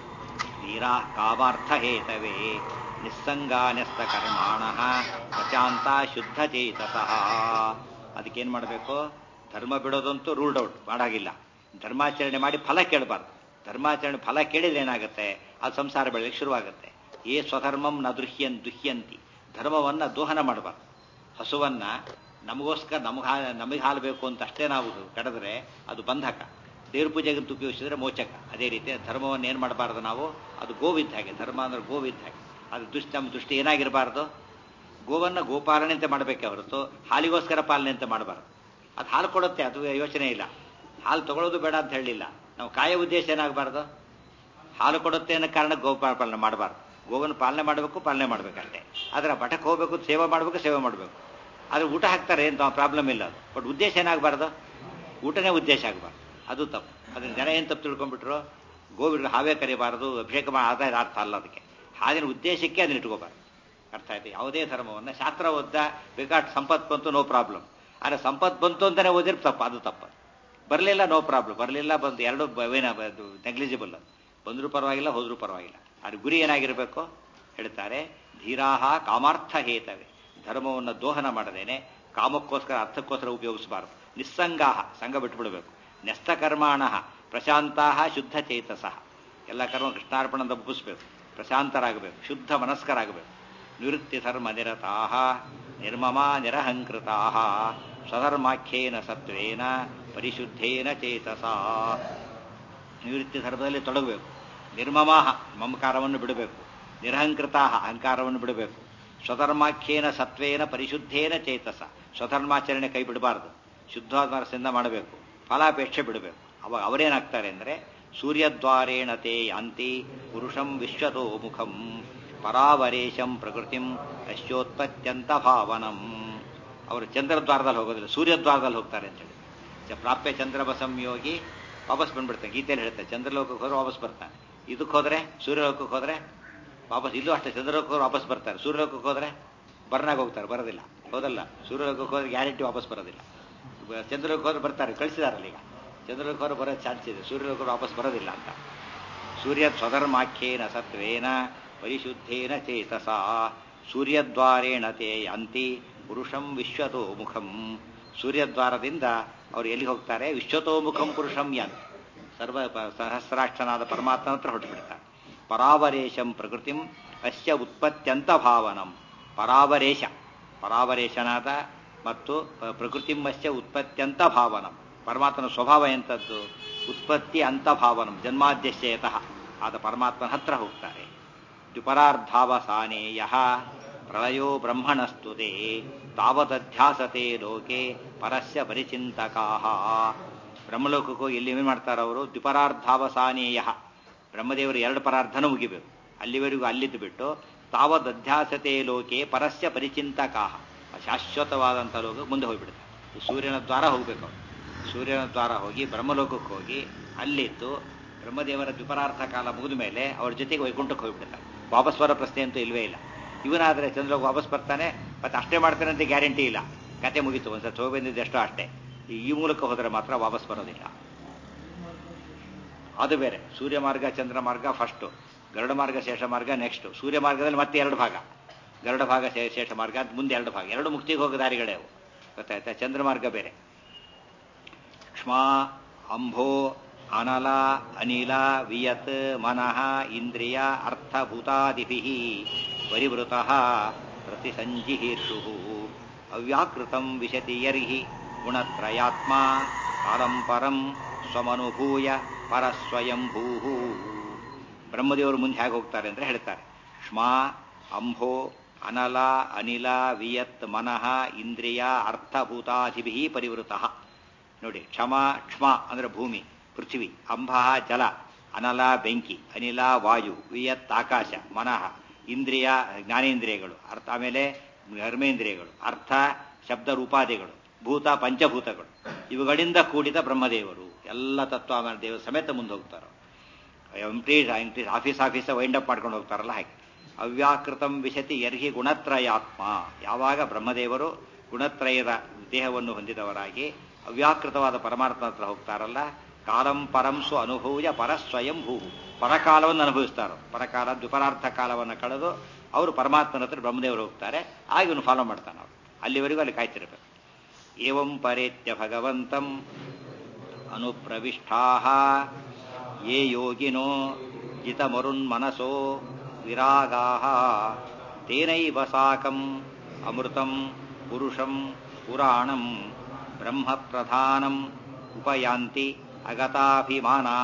ವೀರಾ ಕಾಮಾರ್ಥ ಹೇತವೇ ನಿಸ್ಸಂಗಾನ್ಯಸ್ತ ಕರ್ಮಾಣ ಪ್ರಶಾಂತ ಶುದ್ಧ ಚೇತಸಃ ಅದಕ್ಕೇನು ಮಾಡಬೇಕು ಧರ್ಮ ಬಿಡೋದಂತೂ ರೂಲ್ಡ್ ಔಟ್ ಮಾಡಾಗಿಲ್ಲ ಧರ್ಮಾಚರಣೆ ಮಾಡಿ ಫಲ ಕೇಳಬಾರ್ದು ಧರ್ಮಾಚರಣೆ ಫಲ ಕೇಳಿದ್ರೆ ಏನಾಗುತ್ತೆ ಅದು ಸಂಸಾರ ಬೆಳೆಯಕ್ಕೆ ಶುರುವಾಗುತ್ತೆ ಏ ಸ್ವಧರ್ಮಂ ನ ದೃಶ್ಯನ್ ದುಹ್ಯಂತಿ ಧರ್ಮವನ್ನ ದೋಹನ ಮಾಡಬಾರ್ದು ಹಸುವನ್ನ ನಮಗೋಸ್ಕರ ನಮಗೆ ಹಾ ನಮಗೆ ಹಾಲು ಬೇಕು ಅಂತ ಅಷ್ಟೇ ನಾವು ಕಡಿದ್ರೆ ಅದು ಬಂಧಕ ದೇವ್ರ ಪೂಜೆಗಂತ ಉಪಯೋಗಿಸಿದ್ರೆ ಮೋಚಕ ಅದೇ ರೀತಿ ಧರ್ಮವನ್ನು ಏನು ಮಾಡಬಾರ್ದು ನಾವು ಅದು ಗೋವಿದ್ದ ಹಾಗೆ ಧರ್ಮ ಅಂದ್ರೆ ಗೋವಿದ್ದ ಹಾಗೆ ಅದು ದುಷ್ಟ ನಮ್ಮ ದೃಷ್ಟಿ ಏನಾಗಿರಬಾರ್ದು ಗೋವನ್ನ ಗೋಪಾಲನೆ ಅಂತ ಮಾಡಬೇಕೆ ಹೊರತು ಹಾಲಿಗೋಸ್ಕರ ಪಾಲನೆ ಅಂತ ಮಾಡಬಾರ್ದು ಅದು ಹಾಲು ಕೊಡುತ್ತೆ ಅದು ಯೋಚನೆ ಇಲ್ಲ ಹಾಲು ತಗೊಳ್ಳೋದು ಬೇಡ ಅಂತ ಹೇಳಲಿಲ್ಲ ನಾವು ಕಾಯ ಉದ್ದೇಶ ಏನಾಗಬಾರ್ದು ಹಾಲು ಕೊಡುತ್ತೆ ಅನ್ನೋ ಕಾರಣ ಗೋಪಾಲನೆ ಮಾಡಬಾರ್ದು ಗೋವನ್ನು ಪಾಲನೆ ಮಾಡಬೇಕು ಪಾಲನೆ ಮಾಡಬೇಕಷ್ಟೇ ಆದರೆ ಮಠಕ್ಕೆ ಹೋಗ್ಬೇಕು ಸೇವೆ ಮಾಡಬೇಕು ಸೇವೆ ಮಾಡಬೇಕು ಆದರೆ ಊಟ ಹಾಕ್ತಾರೆ ಅಂತ ಪ್ರಾಬ್ಲಮ್ ಇಲ್ಲ ಅದು ಬಟ್ ಉದ್ದೇಶ ಏನಾಗಬಾರ್ದು ಊಟನೇ ಉದ್ದೇಶ ಆಗಬಾರ್ದು ಅದು ತಪ್ಪು ಅದನ್ನ ಜನ ಏನು ತಪ್ಪು ತಿಳ್ಕೊಂಡ್ಬಿಟ್ರು ಗೋವಿಡ್ರು ಹಾವೇ ಕರಿಬಾರದು ಅಭಿಷೇಕ ಮಾಡಿ ಆದಾಯ ಅರ್ಥ ಅಲ್ಲ ಅದಕ್ಕೆ ಹಾದಿನ ಉದ್ದೇಶಕ್ಕೆ ಅದನ್ನ ಇಟ್ಕೋಬಾರ್ದು ಅರ್ಥ ಆಯ್ತು ಯಾವುದೇ ಧರ್ಮವನ್ನು ಶಾಸ್ತ್ರ ಓದ್ದ ಬೇಕಾಟ್ ಸಂಪತ್ತು ಬಂತು ನೋ ಪ್ರಾಬ್ಲಮ್ ಆದರೆ ಸಂಪತ್ತು ಬಂತು ಅಂತಾನೆ ಓದಿರ್ ತಪ್ಪು ಅದು ತಪ್ಪು ಬರಲಿಲ್ಲ ನೋ ಪ್ರಾಬ್ಲಮ್ ಬರಲಿಲ್ಲ ಬಂದು ಎರಡು ಏನ ನೆಗ್ಲಿಜಿಬಲ್ ಬಂದರೂ ಪರವಾಗಿಲ್ಲ ಹೋದ್ರೂ ಪರವಾಗಿಲ್ಲ ಅದ್ರ ಗುರಿ ಏನಾಗಿರಬೇಕು ಹೇಳ್ತಾರೆ ಧೀರಾಹ ಕಾಮಾರ್ಥ ಹೇತವೆ ಧರ್ಮವನ್ನು ದೋಹನ ಮಾಡದೇನೆ ಕಾಮಕ್ಕೋಸ್ಕರ ಅರ್ಥಕ್ಕೋಸ್ಕರ ಉಪಯೋಗಿಸಬಾರದು ನಿಸ್ಸಂಗಾಹ ಸಂಘ ಬಿಟ್ಬಿಡಬೇಕು ನ್ಯಸ್ತಕರ್ಮಾಣ ಪ್ರಶಾಂತಾಹ ಶುದ್ಧ ಚೇತಸಃ ಎಲ್ಲ ಕರ್ಮ ಕೃಷ್ಣಾರ್ಪಣದ ಮುಗಿಸ್ಬೇಕು ಪ್ರಶಾಂತರಾಗಬೇಕು ಶುದ್ಧ ಮನಸ್ಕರಾಗಬೇಕು ನಿವೃತ್ತಿ ಧರ್ಮ ನಿರತಾಹ ನಿರ್ಮಮ ನಿರಹಂಕೃತಾಹ ಸ್ವಧರ್ಮಾಖ್ಯೇನ ಸತ್ವೇನ ಪರಿಶುದ್ಧೇನ ಚೇತಸ ನಿವೃತ್ತಿ ಧರ್ಮದಲ್ಲಿ ತೊಡಗಬೇಕು ನಿರ್ಮಮಾಹ ಮಮಕಾರವನ್ನು ಬಿಡಬೇಕು ನಿರಹಂಕೃತಾಹ ಅಹಂಕಾರವನ್ನು ಬಿಡಬೇಕು ಸ್ವಧರ್ಮಾಖ್ಯೇನ ಸತ್ವೇನ ಪರಿಶುದ್ಧೇನ ಚೇತಸ ಸ್ವಧರ್ಮಾಚರಣೆ ಕೈ ಬಿಡಬಾರದು ಶುದ್ಧವಾದ ಮನಸ್ಸಿಂದ ಮಾಡಬೇಕು ಫಲಾಪೇಕ್ಷೆ ಬಿಡಬೇಕು ಅವಾಗ ಅವರೇನಾಗ್ತಾರೆ ಅಂದರೆ ಸೂರ್ಯದ್ವಾರೇಣ ತೇ ಯಾಂತಿ ಪುರುಷಂ ವಿಶ್ವತೋ ಮುಖಂ ಪರಾವರೇಶಂ ಪ್ರಕೃತಿಂ ಅಶ್ಯೋತ್ಪತ್ಯಂತ ಭಾವನಂ ಅವರು ಚಂದ್ರದ್ವಾರದಲ್ಲಿ ಹೋಗೋದಿಲ್ಲ ಸೂರ್ಯದ್ವಾರದಲ್ಲಿ ಹೋಗ್ತಾರೆ ಅಂತೇಳಿ ಪ್ರಾಪ್ಯ ಚಂದ್ರಮ ಸಂಯೋಗಿ ವಾಪಸ್ ಬಂದ್ಬಿಡ್ತಾನೆ ಗೀತೆಯಲ್ಲಿ ಹೇಳ್ತಾರೆ ಚಂದ್ರಲೋಕಕ್ಕೆ ಹೋದ್ರೆ ವಾಪಸ್ ಬರ್ತಾನೆ ಇದಕ್ಕೆ ಹೋದ್ರೆ ಸೂರ್ಯಲೋಕಕ್ಕೆ ಹೋದ್ರೆ ವಾಪಸ್ ಇಲ್ಲೂ ಅಷ್ಟೇ ಚಂದ್ರಲೋಕಕ್ಕೆ ಹೋದ್ರೆ ವಾಪಸ್ ಬರ್ತಾರೆ ಸೂರ್ಯಲೋಕಕ್ಕೆ ಹೋದ್ರೆ ಬರ್ನಾಗ ಹೋಗ್ತಾರೆ ಬರೋದಿಲ್ಲ ಹೌದಲ್ಲ ಸೂರ್ಯಲೋಕಕ್ಕೆ ಹೋದ್ರೆ ಗ್ಯಾರಂಟಿ ವಾಪಸ್ ಬರೋದಿಲ್ಲ ಚಂದ್ರಲೋಕಕ್ಕೆ ಹೋದ್ರೆ ಬರ್ತಾರೆ ಕಳಿಸಿದಾರಲ್ಲ ಈಗ ಚಂದ್ರಲೋಕಕ್ಕೆ ಹೋದ್ರೆ ಬರೋ ಚಾನ್ಸ್ ಇದೆ ಸೂರ್ಯಲೋಕ ವಾಪಸ್ ಬರೋದಿಲ್ಲ ಅಂತ ಸೂರ್ಯ ಸ್ವಧರ್ಮಾಖ್ಯೇನ ಸತ್ವೇನ ಪರಿಶುದ್ಧೇನ ಚೇತಸ ಸೂರ್ಯದ್ವಾರೇಣ ತೇ ಯಾಂತಿ ಪುರುಷಂ ವಿಶ್ವತೋ ಮುಖಂ ಸೂರ್ಯದ್ವಾರದಿಂದ ಅವರು ಎಲ್ಲಿ ಹೋಗ್ತಾರೆ ವಿಶ್ವತೋಮುಖಂ ಪುರುಷಂ ಯಾನ್ ಸರ್ವ ಸಹಸ್ರಾಕ್ಷನಾದ ಪರಮಾತ್ಮನ ಹತ್ರ ಹೊರಟುಬಿಡ್ತಾರೆ ಪರಾವರೇಶಂ ಪ್ರಕೃತಿಂ ಅಸ್ಯ ಉತ್ಪತ್ತ್ಯಂತ ಭಾವನಂ ಪರಾವರೇಶ ಪರಾವರೇಶನಾದ ಮತ್ತು ಪ್ರಕೃತಿಂ ಅಸ್ಯ ಉತ್ಪತ್ತ್ಯಂತ ಭಾವನಂ ಪರಮಾತ್ಮನ ಸ್ವಭಾವ ಎಂಥದ್ದು ಉತ್ಪತ್ತಿ ಅಂತ ಭಾವನಂ ಜನ್ಮಾದ್ಯಶ್ಯಯತಃ ಆದ ಪರಮಾತ್ಮನ ಹತ್ರ ಹೋಗ್ತಾರೆ ದ್ವಿಪರಾರ್ಧಾವಸಾನೇಯ ಪ್ರಳಯೋ ಬ್ರಹ್ಮಣಸ್ತುತೆ ತಾವದಧ್ಯಾಸತೆ ಲೋಕೆ ಪರಸ್ಯ ಪರಿಚಿಂತಕಾ ಬ್ರಹ್ಮಲೋಕಕ್ಕೂ ಎಲ್ಲಿ ಏನು ಮಾಡ್ತಾರೆ ಅವರು ದ್ವಿಪರಾರ್ಧಾವಸಾನೇಯ ಬ್ರಹ್ಮದೇವರು ಎರಡು ಪರಾರ್ಧನ ಮುಗಿಬೇಕು ಅಲ್ಲಿವರೆಗೂ ಅಲ್ಲಿದ್ದು ಬಿಟ್ಟು ತಾವದಧ್ಯಾಸತೆ ಲೋಕೆ ಪರಸ್ಯ ಪರಿಚಿಂತಕಾ ಶಾಶ್ವತವಾದಂಥ ಲೋಕ ಮುಂದೆ ಹೋಗ್ಬಿಡ್ತಾರೆ ಸೂರ್ಯನ ದ್ವಾರ ಹೋಗ್ಬೇಕು ಅವ್ರು ಸೂರ್ಯನ ದ್ವಾರ ಹೋಗಿ ಬ್ರಹ್ಮಲೋಕಕ್ಕೆ ಹೋಗಿ ಅಲ್ಲಿದ್ದು ಬ್ರಹ್ಮದೇವರ ದ್ವಿಪರಾರ್ಥ ಕಾಲ ಮುಗಿದ ಮೇಲೆ ಅವ್ರ ಜೊತೆಗೆ ವೈಕುಂಠಕ್ಕೆ ಹೋಗ್ಬಿಡ್ತಾರೆ ವಾಪಸ್ ಬರೋ ಪ್ರಶ್ನೆ ಅಂತೂ ಇಲ್ವೇ ಇಲ್ಲ ಇವನಾದರೆ ಚಂದ್ರಲೋಕ ವಾಪಸ್ ಬರ್ತಾನೆ ಮತ್ತೆ ಅಷ್ಟೇ ಮಾಡ್ತಾನೆ ಅಂತ ಗ್ಯಾರಂಟಿ ಇಲ್ಲ ಕತೆ ಮುಗೀತು ಒಂದ್ಸತಿ ಹೋಗಿ ಬಂದಿದ್ದೆಷ್ಟೋ ಅಷ್ಟೇ ಈ ಮೂಲಕ ಹೋದರೆ ಮಾತ್ರ ವಾಪಸ್ ಬರೋದಿಲ್ಲ ಅದು ಬೇರೆ ಸೂರ್ಯ ಮಾರ್ಗ ಚಂದ್ರ ಮಾರ್ಗ ಫಸ್ಟು ಗರುಡ ಮಾರ್ಗ ಶೇಷ ಮಾರ್ಗ ನೆಕ್ಸ್ಟ್ ಸೂರ್ಯ ಮಾರ್ಗದಲ್ಲಿ ಮತ್ತೆ ಎರಡು ಭಾಗ ಗರುಡ ಭಾಗ ಶೇ- ಶೇಷ ಮಾರ್ಗ ಅಂತ ಮುಂದೆ ಎರಡು ಭಾಗ ಎರಡು ಮುಕ್ತಿಗೆ ಹೋಗೋ ದಾರಿಗಳೇ ಅವು ಗೊತ್ತಾಯ್ತಾ ಚಂದ್ರ ಮಾರ್ಗ ಬೇರೆ ಕ್ಷ್ಮಾ ಅಂಭೋ ಅನಲ ಅನಿಲ ವಿಯತ್ ಮನಃ ಇಂದ್ರಿಯ ಅರ್ಥಭೂತಾದಿಭಿ ಪರಿವೃತಃ ಪ್ರತಿಸಂಜಿಹೀರ್ಷು ಅವ್ಯಾಕೃತಂ ವಿಶತಿ ಯರ್ಹಿ ಗುಣತ್ರಯಾತ್ಮ ಕಾಲಂ ಪರಂ ಸ್ವಮನುಭೂಯ ಪರಸ್ವಯಂಭೂ ಬ್ರಹ್ಮದೇವರು ಮುಂದೆ ಹೇಗೆ ಹೋಗ್ತಾರೆ ಅಂತ ಹೇಳ್ತಾರೆ ಶ್ಮಾ ಅಂಭೋ ಅನಲ ಅನಿಲ ವಿಯತ್ ಮನಃ ಇಂದ್ರಿಯ ಅರ್ಥಭೂತಾಧಿಭಿ ಪರಿವೃತಃ ನೋಡಿ ಕ್ಷಮ ಕ್ಷ್ಮ ಅಂದ್ರೆ ಭೂಮಿ ಪೃಥ್ವಿ ಅಂಬ ಜಲ ಅನಲ ಬೆಂಕಿ ಅನಿಲ ವಾಯು ವಿಯತ್ ಆಕಾಶ ಮನಃ ಇಂದ್ರಿಯ ಜ್ಞಾನೇಂದ್ರಿಯಗಳು ಅರ್ಥ ಆಮೇಲೆ ಕರ್ಮೇಂದ್ರಿಯಗಳು ಅರ್ಥ ಶಬ್ದ ರೂಪಾದಿಗಳು ಭೂತ ಪಂಚಭೂತಗಳು ಇವುಗಳಿಂದ ಕೂಡಿದ ಬ್ರಹ್ಮದೇವರು ಎಲ್ಲ ತತ್ವ ಆಮೇಲೆ ದೇವ ಸಮೇತ ಮುಂದೆ ಹೋಗ್ತಾರೆ employees employees office office wind up ಮಾಡ್ಕೊಂಡು ಹೋಗ್ತಾರಲ್ಲ ಹಾಗೆ ಅವ್ಯಾಕೃತಂ ವಿಶತಿ ಯರ್ಹಿ ಗುಣತ್ರಯಾತ್ಮ ಯಾವಾಗ ಬ್ರಹ್ಮದೇವರು ಗುಣತ್ರಯದ ದೇಹವನ್ನು ಹೊಂದಿದವರಾಗಿ ಅವ್ಯಾಕೃತವಾದ ಪರಮಾತ್ಮ ಹತ್ರ ಹೋಗ್ತಾರಲ್ಲ ಕಾಲಂ ಪರಂ ಸ್ವ ಅನುಭೂಯ ಪರ ಸ್ವಯಂ ಭೂ ಪರಕಾಲವನ್ನು ಅನುಭವಿಸ್ತಾರೋ ಪರಕಾಲ ದ್ವಿಪರಾರ್ಥ ಕಾಲವನ್ನು ಕಳೆದು ಅವರು ಪರಮಾತ್ಮನ ಹತ್ರ ಬ್ರಹ್ಮದೇವರು ಹೋಗ್ತಾರೆ ಆಗ ಇವನು ಫಾಲೋ ಮಾಡ್ತಾನೆ ಅವರು ಅಲ್ಲಿವರೆಗೂ ಅಲ್ಲಿ ಕಾಯ್ತಿರ್ಬೇಕು ಏವಂ ಪರೇತ್ಯ ಭಗವಂತಂ ಅನುಪ್ರವಿಷ್ಟಾ ಯೇ ಯೋಗಿನೋ ಜಿತಮರುನ್ಮನಸೋ ವಿರಾಗಾ ತೇನೈವ ಸಾಕಂ ಅಮೃತಂ ಪುರುಷಂ ಪುರಾಣಂ ಬ್ರಹ್ಮ ಪ್ರಧಾನಂ ಉಪಯಾಂತಿ ಅಗತಾಭಿಮಾನಾ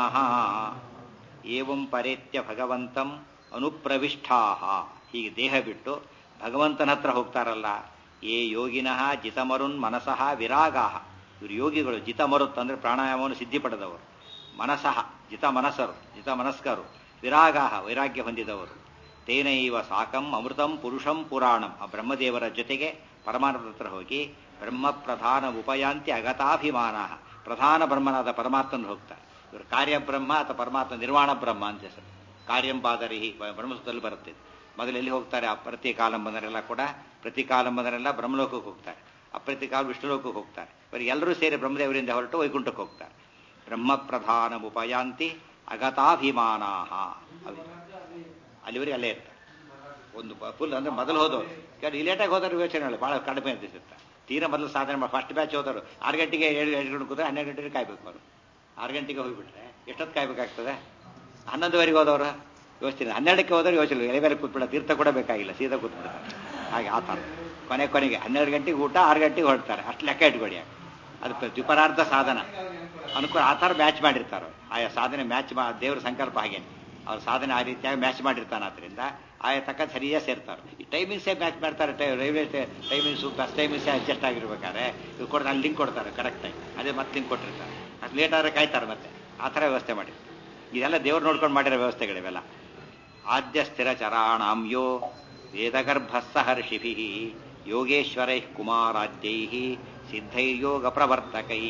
ಏವಂ ಪರೇತ್ಯ ಭಗವಂತಂ ಅನುಪ್ರವಿಷ್ಟಾ ಹೀಗೆ ದೇಹ ಬಿಟ್ಟು ಭಗವಂತನ ಹತ್ರ ಹೋಗ್ತಾರಲ್ಲ ಏ ಯೋಗಿನಃ ಜಿತಮರುನ್ ಮನಸಃ ವಿರಾಗಾ ಇವರು ಯೋಗಿಗಳು ಜಿತಮರುತ್ ಅಂದ್ರೆ ಪ್ರಾಣಾಯಾಮವನ್ನು ಸಿದ್ಧಿ ಪಡೆದವರು ಮನಸಃ ಜಿತ ಮನಸ್ಸರು ಜಿತ ಮನಸ್ಕರು ವಿರಾಗಾಹ ವೈರಾಗ್ಯ ಹೊಂದಿದವರು ತೇನೈವ ಸಾಕಂ ಅಮೃತಂ ಪುರುಷಂ ಪುರಾಣಂ ಆ ಬ್ರಹ್ಮದೇವರ ಜೊತೆಗೆ ಪರಮಾತ್ಮನ ಹತ್ರ ಹೋಗಿ ಬ್ರಹ್ಮ ಪ್ರಧಾನ ಉಪಯಾಂತಿ ಅಗತಾಭಿಮಾನ ಪ್ರಧಾನ ಬ್ರಹ್ಮನಾದ ಪರಮಾತ್ಮನ ಹೋಗ್ತಾರೆ ಇವರು ಕಾರ್ಯಬ್ರಹ್ಮ ಅಥವಾ ಪರಮಾತ್ಮ ನಿರ್ವಾಣ ಬ್ರಹ್ಮ ಅಂತ ಹೆಸರು ಕಾರ್ಯಂಪಾದರಿ ಬ್ರಹ್ಮಸೂತ್ರದಲ್ಲಿ ಬರುತ್ತೆ ಮೊದಲು ಎಲ್ಲಿ ಹೋಗ್ತಾರೆ ಆ ಪ್ರತಿ ಕಾಲಂಬನರೆಲ್ಲ ಕೂಡ ಪ್ರತಿ ಕಾಲಂಬನರೆಲ್ಲ ಬ್ರಹ್ಮಲೋಕಕ್ಕೆ ಹೋಗ್ತಾರೆ ಅಪ್ರತಿ ಕಾಲ ವಿಷ್ಣುಲೋಕಕ್ಕೆ ಹೋಗ್ತಾರೆ ಇವರು ಎಲ್ಲರೂ ಸೇರಿ ಬ್ರಹ್ಮದೇವರಿಂದ ಹೊರಟು ವೈಕುಂಠಕ್ಕೆ ಹೋಗ್ತಾರೆ ಬ್ರಹ್ಮ ಪ್ರಧಾನ ಉಪಯಾಂತಿ ಅಗತಾಭಿಮಾನಾ ಅಲ್ಲಿವರೆಗೆ ಅಲ್ಲೇ ಇರ್ತಾರೆ ಒಂದು ಫುಲ್ ಅಂದ್ರೆ ಮೊದಲು ಹೋದವರು ಕೆಲವು ಲೇಟಾಗಿ ಹೋದವ್ರು ಯೋಚನೆ ಹೇಳಿ ಭಾಳ ಕಡಿಮೆ ಅನಿಸುತ್ತೆ ತೀರಾ ಮೊದಲು ಸಾಧನೆ ಮಾಡಿ ಫಸ್ಟ್ ಬ್ಯಾಚ್ ಹೋದವರು ಆರು ಗಂಟೆಗೆ ಏಳು ಏಳು ಗಂಟೆ ಕೂತ್ರೆ ಹನ್ನೆರಡು ಗಂಟೆಗೆ ಕಾಯ್ಬೇಕು ಅವರು ಆರು ಗಂಟೆಗೆ ಹೋಗಿಬಿಟ್ರೆ ಎಷ್ಟೊತ್ತು ಕಾಯ್ಬೇಕಾಗ್ತದೆ ಹನ್ನೊಂದುವರೆಗೆ ಹೋದವರು ಯೋಚನೆ ಹನ್ನೆರಡಕ್ಕೆ ಹೋದವರು ಯೋಚನೆ ಎಲೆ ಮೇಲೆ ಕೂತ್ಬಿಡ ತೀರ್ಥ ಕೂಡ ಬೇಕಾಗಿಲ್ಲ ಸೀದಾ ಕೂತ್ಬಿಡ್ತಾರೆ ಹಾಗೆ ಆ ಥರ ಕೊನೆ ಕೊನೆಗೆ ಹನ್ನೆರಡು ಗಂಟೆಗೆ ಊಟ ಆರು ಗಂಟೆಗೆ ಹೊರಡ್ತಾರೆ ಅಷ್ಟು ಲೆಕ್ಕ ಇಟ್ಕೊಡಿ ಅದು ದ್ವಿಪರಾರ್ಧ ಸಾಧನ ಅನುಕೂಲ ಆ ಥರ ಮ್ಯಾಚ್ ಮಾಡಿರ್ತಾರೆ ಆಯಾ ಸಾಧನೆ ಮ್ಯಾಚ್ ಮಾ ದೇವ್ರ ಸಂಕಲ್ಪ ಹಾಗೆ ಅವ್ರ ಸಾಧನೆ ಆ ರೀತಿಯಾಗಿ ಮ್ಯಾಚ್ ಮಾಡಿರ್ತಾನೆ ಆದ್ದರಿಂದ ಆಯಾ ತಕ್ಕ ಸರಿಯಾಗಿ ಸೇರ್ತಾರೆ ಈ ಟೈಮಿಂಗ್ಸೇ ಮ್ಯಾಚ್ ಮಾಡ್ತಾರೆ ರೈಲ್ವೆ ಟೈಮಿಂಗ್ಸು ಬಸ್ ಟೈಮಿಂಗ್ಸೇ ಅಡ್ಜಸ್ಟ್ ಆಗಿರ್ಬೇಕಾದ್ರೆ ಇವ್ರು ಕೊಡ್ತಾರೆ ಅಲ್ಲಿ ಲಿಂಕ್ ಕೊಡ್ತಾರೆ ಕರೆಕ್ಟಾಗಿ ಅದೇ ಮತ್ತೆ ಲಿಂಕ್ ಕೊಟ್ಟಿರ್ತಾರೆ ಅದು ಲೇಟ್ ಆದರೆ ಕಾಯ್ತಾರೆ ಮತ್ತೆ ಆ ಥರ ವ್ಯವಸ್ಥೆ ಮಾಡಿ ಇದೆಲ್ಲ ದೇವ್ರು ನೋಡ್ಕೊಂಡು ಮಾಡಿರೋ ವ್ಯವಸ್ಥೆಗಳಿವೆಲ್ಲ ಆದ್ಯ ಸ್ಥಿರ ಚರಾಣಾಂ ಯೋ ವೇದಗರ್ಭಸ್ಸಹರ್ಷಿಭಿ ಯೋಗೇಶ್ವರೈ ಕುಮಾರಾದ್ಯೈ ಸಿದ್ಧೈರ್ಯೋಗ ಪ್ರವರ್ತಕೈ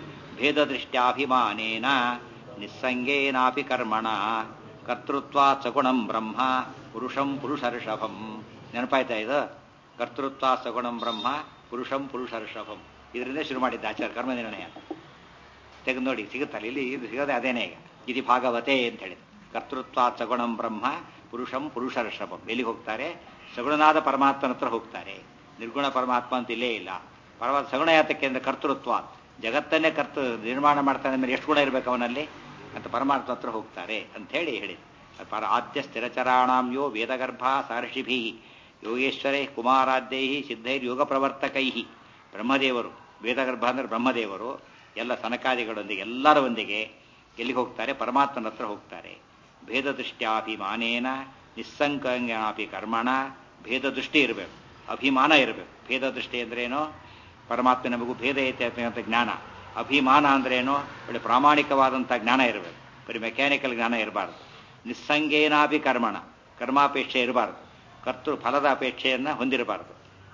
ಭೇದದೃಷ್ಟ್ಯಾಭಿಮಾನೇನ ನಿಸ್ಸಂಗೇನಾಪಿ ಕರ್ಮಣ ಕರ್ತೃತ್ವ ಸಗುಣಂ ಬ್ರಹ್ಮ ಪುರುಷಂ ಪುರುಷರ್ಷಭಂ ನೆನಪಾಯ್ತಾ ಇದು ಕರ್ತೃತ್ವ ಸಗುಣಂ ಬ್ರಹ್ಮ ಪುರುಷಂ ಪುರುಷರ್ಷಭಂ ಇದರಿಂದ ಶುರು ಮಾಡಿದ್ದ ಆಚಾರ ಕರ್ಮ ನಿರ್ಣಯ ತೆಗೆದು ನೋಡಿ ಸಿಗುತ್ತಲ್ಲ ಇಲ್ಲಿ ಇದು ಸಿಗೋದೇ ಅದೇನೇ ಈಗ ಇದು ಭಾಗವತೆ ಅಂತ ಹೇಳಿದ ಕರ್ತೃತ್ವ ಸಗುಣಂ ಬ್ರಹ್ಮ ಪುರುಷಂ ಪುರುಷರ್ಷಭಂ ಎಲ್ಲಿಗೆ ಹೋಗ್ತಾರೆ ಸಗುಣನಾದ ಪರಮಾತ್ಮನ ಹತ್ರ ಹೋಗ್ತಾರೆ ನಿರ್ಗುಣ ಪರಮಾತ್ಮ ಅಂತ ಇಲ್ಲೇ ಇಲ್ಲ ಪರಮಾತ್ಮ ಸಗುಣ ಯಾತಕ್ಕೆ ಅಂದ್ರೆ ಕರ್ತೃತ್ವ ಜಗತ್ತನ್ನೇ ಕರ್ತ ನಿರ್ಮಾಣ ಮಾಡ್ತಾನೆ ಅಂದ್ರೆ ಎಷ್ಟು ಗುಣ ಇರಬೇಕು ಅವನಲ್ಲಿ ಅಂತ ಪರಮಾತ್ಮ ಹತ್ರ ಹೋಗ್ತಾರೆ ಅಂತ ಹೇಳಿ ಹೇಳಿ ಪರ ಆದ್ಯ ಸ್ಥಿರಚರಾಣಾಂ ಯೋ ವೇದಗರ್ಭ ಸಹರ್ಷಿಭಿ ಯೋಗೇಶ್ವರೇ ಕುಮಾರಾದ್ಯೈ ಸಿದ್ಧೈರ್ ಯೋಗ ಪ್ರವರ್ತಕೈ ಬ್ರಹ್ಮದೇವರು ವೇದಗರ್ಭ ಅಂದ್ರೆ ಬ್ರಹ್ಮದೇವರು ಎಲ್ಲ ಸನಕಾದಿಗಳೊಂದಿಗೆ ಎಲ್ಲರೊಂದಿಗೆ ಎಲ್ಲಿಗೆ ಹೋಗ್ತಾರೆ ಪರಮಾತ್ಮನ ಹತ್ರ ಹೋಗ್ತಾರೆ ಭೇದ ದೃಷ್ಟ್ಯಾಭಿಮಾನೇನ ನಿಸ್ಸಂಕಂಗಾಪಿ ಕರ್ಮಣ ಭೇದ ದೃಷ್ಟಿ ಇರಬೇಕು ಅಭಿಮಾನ ಇರಬೇಕು ಭೇದ ದೃಷ್ಟಿ ಅಂದ್ರೇನು ಪರಮಾತ್ಮ ನಮಗೂ ಭೇದ ಐತೆ ಅಂತ ಜ್ಞಾನ ಅಭಿಮಾನ ಅಂದ್ರೇನು ಒಳ್ಳೆ ಪ್ರಾಮಾಣಿಕವಾದಂಥ ಜ್ಞಾನ ಇರಬೇಕು ಬರೀ ಮೆಕ್ಯಾನಿಕಲ್ ಜ್ಞಾನ ಇರಬಾರ್ದು ನಿಸ್ಸಂಗೇನಾಪಿ ಕರ್ಮಣ ಕರ್ಮಾಪೇಕ್ಷೆ ಇರಬಾರ್ದು ಕರ್ತೃ ಫಲದ ಅಪೇಕ್ಷೆಯನ್ನು ಹೊಂದಿರಬಾರ್ದು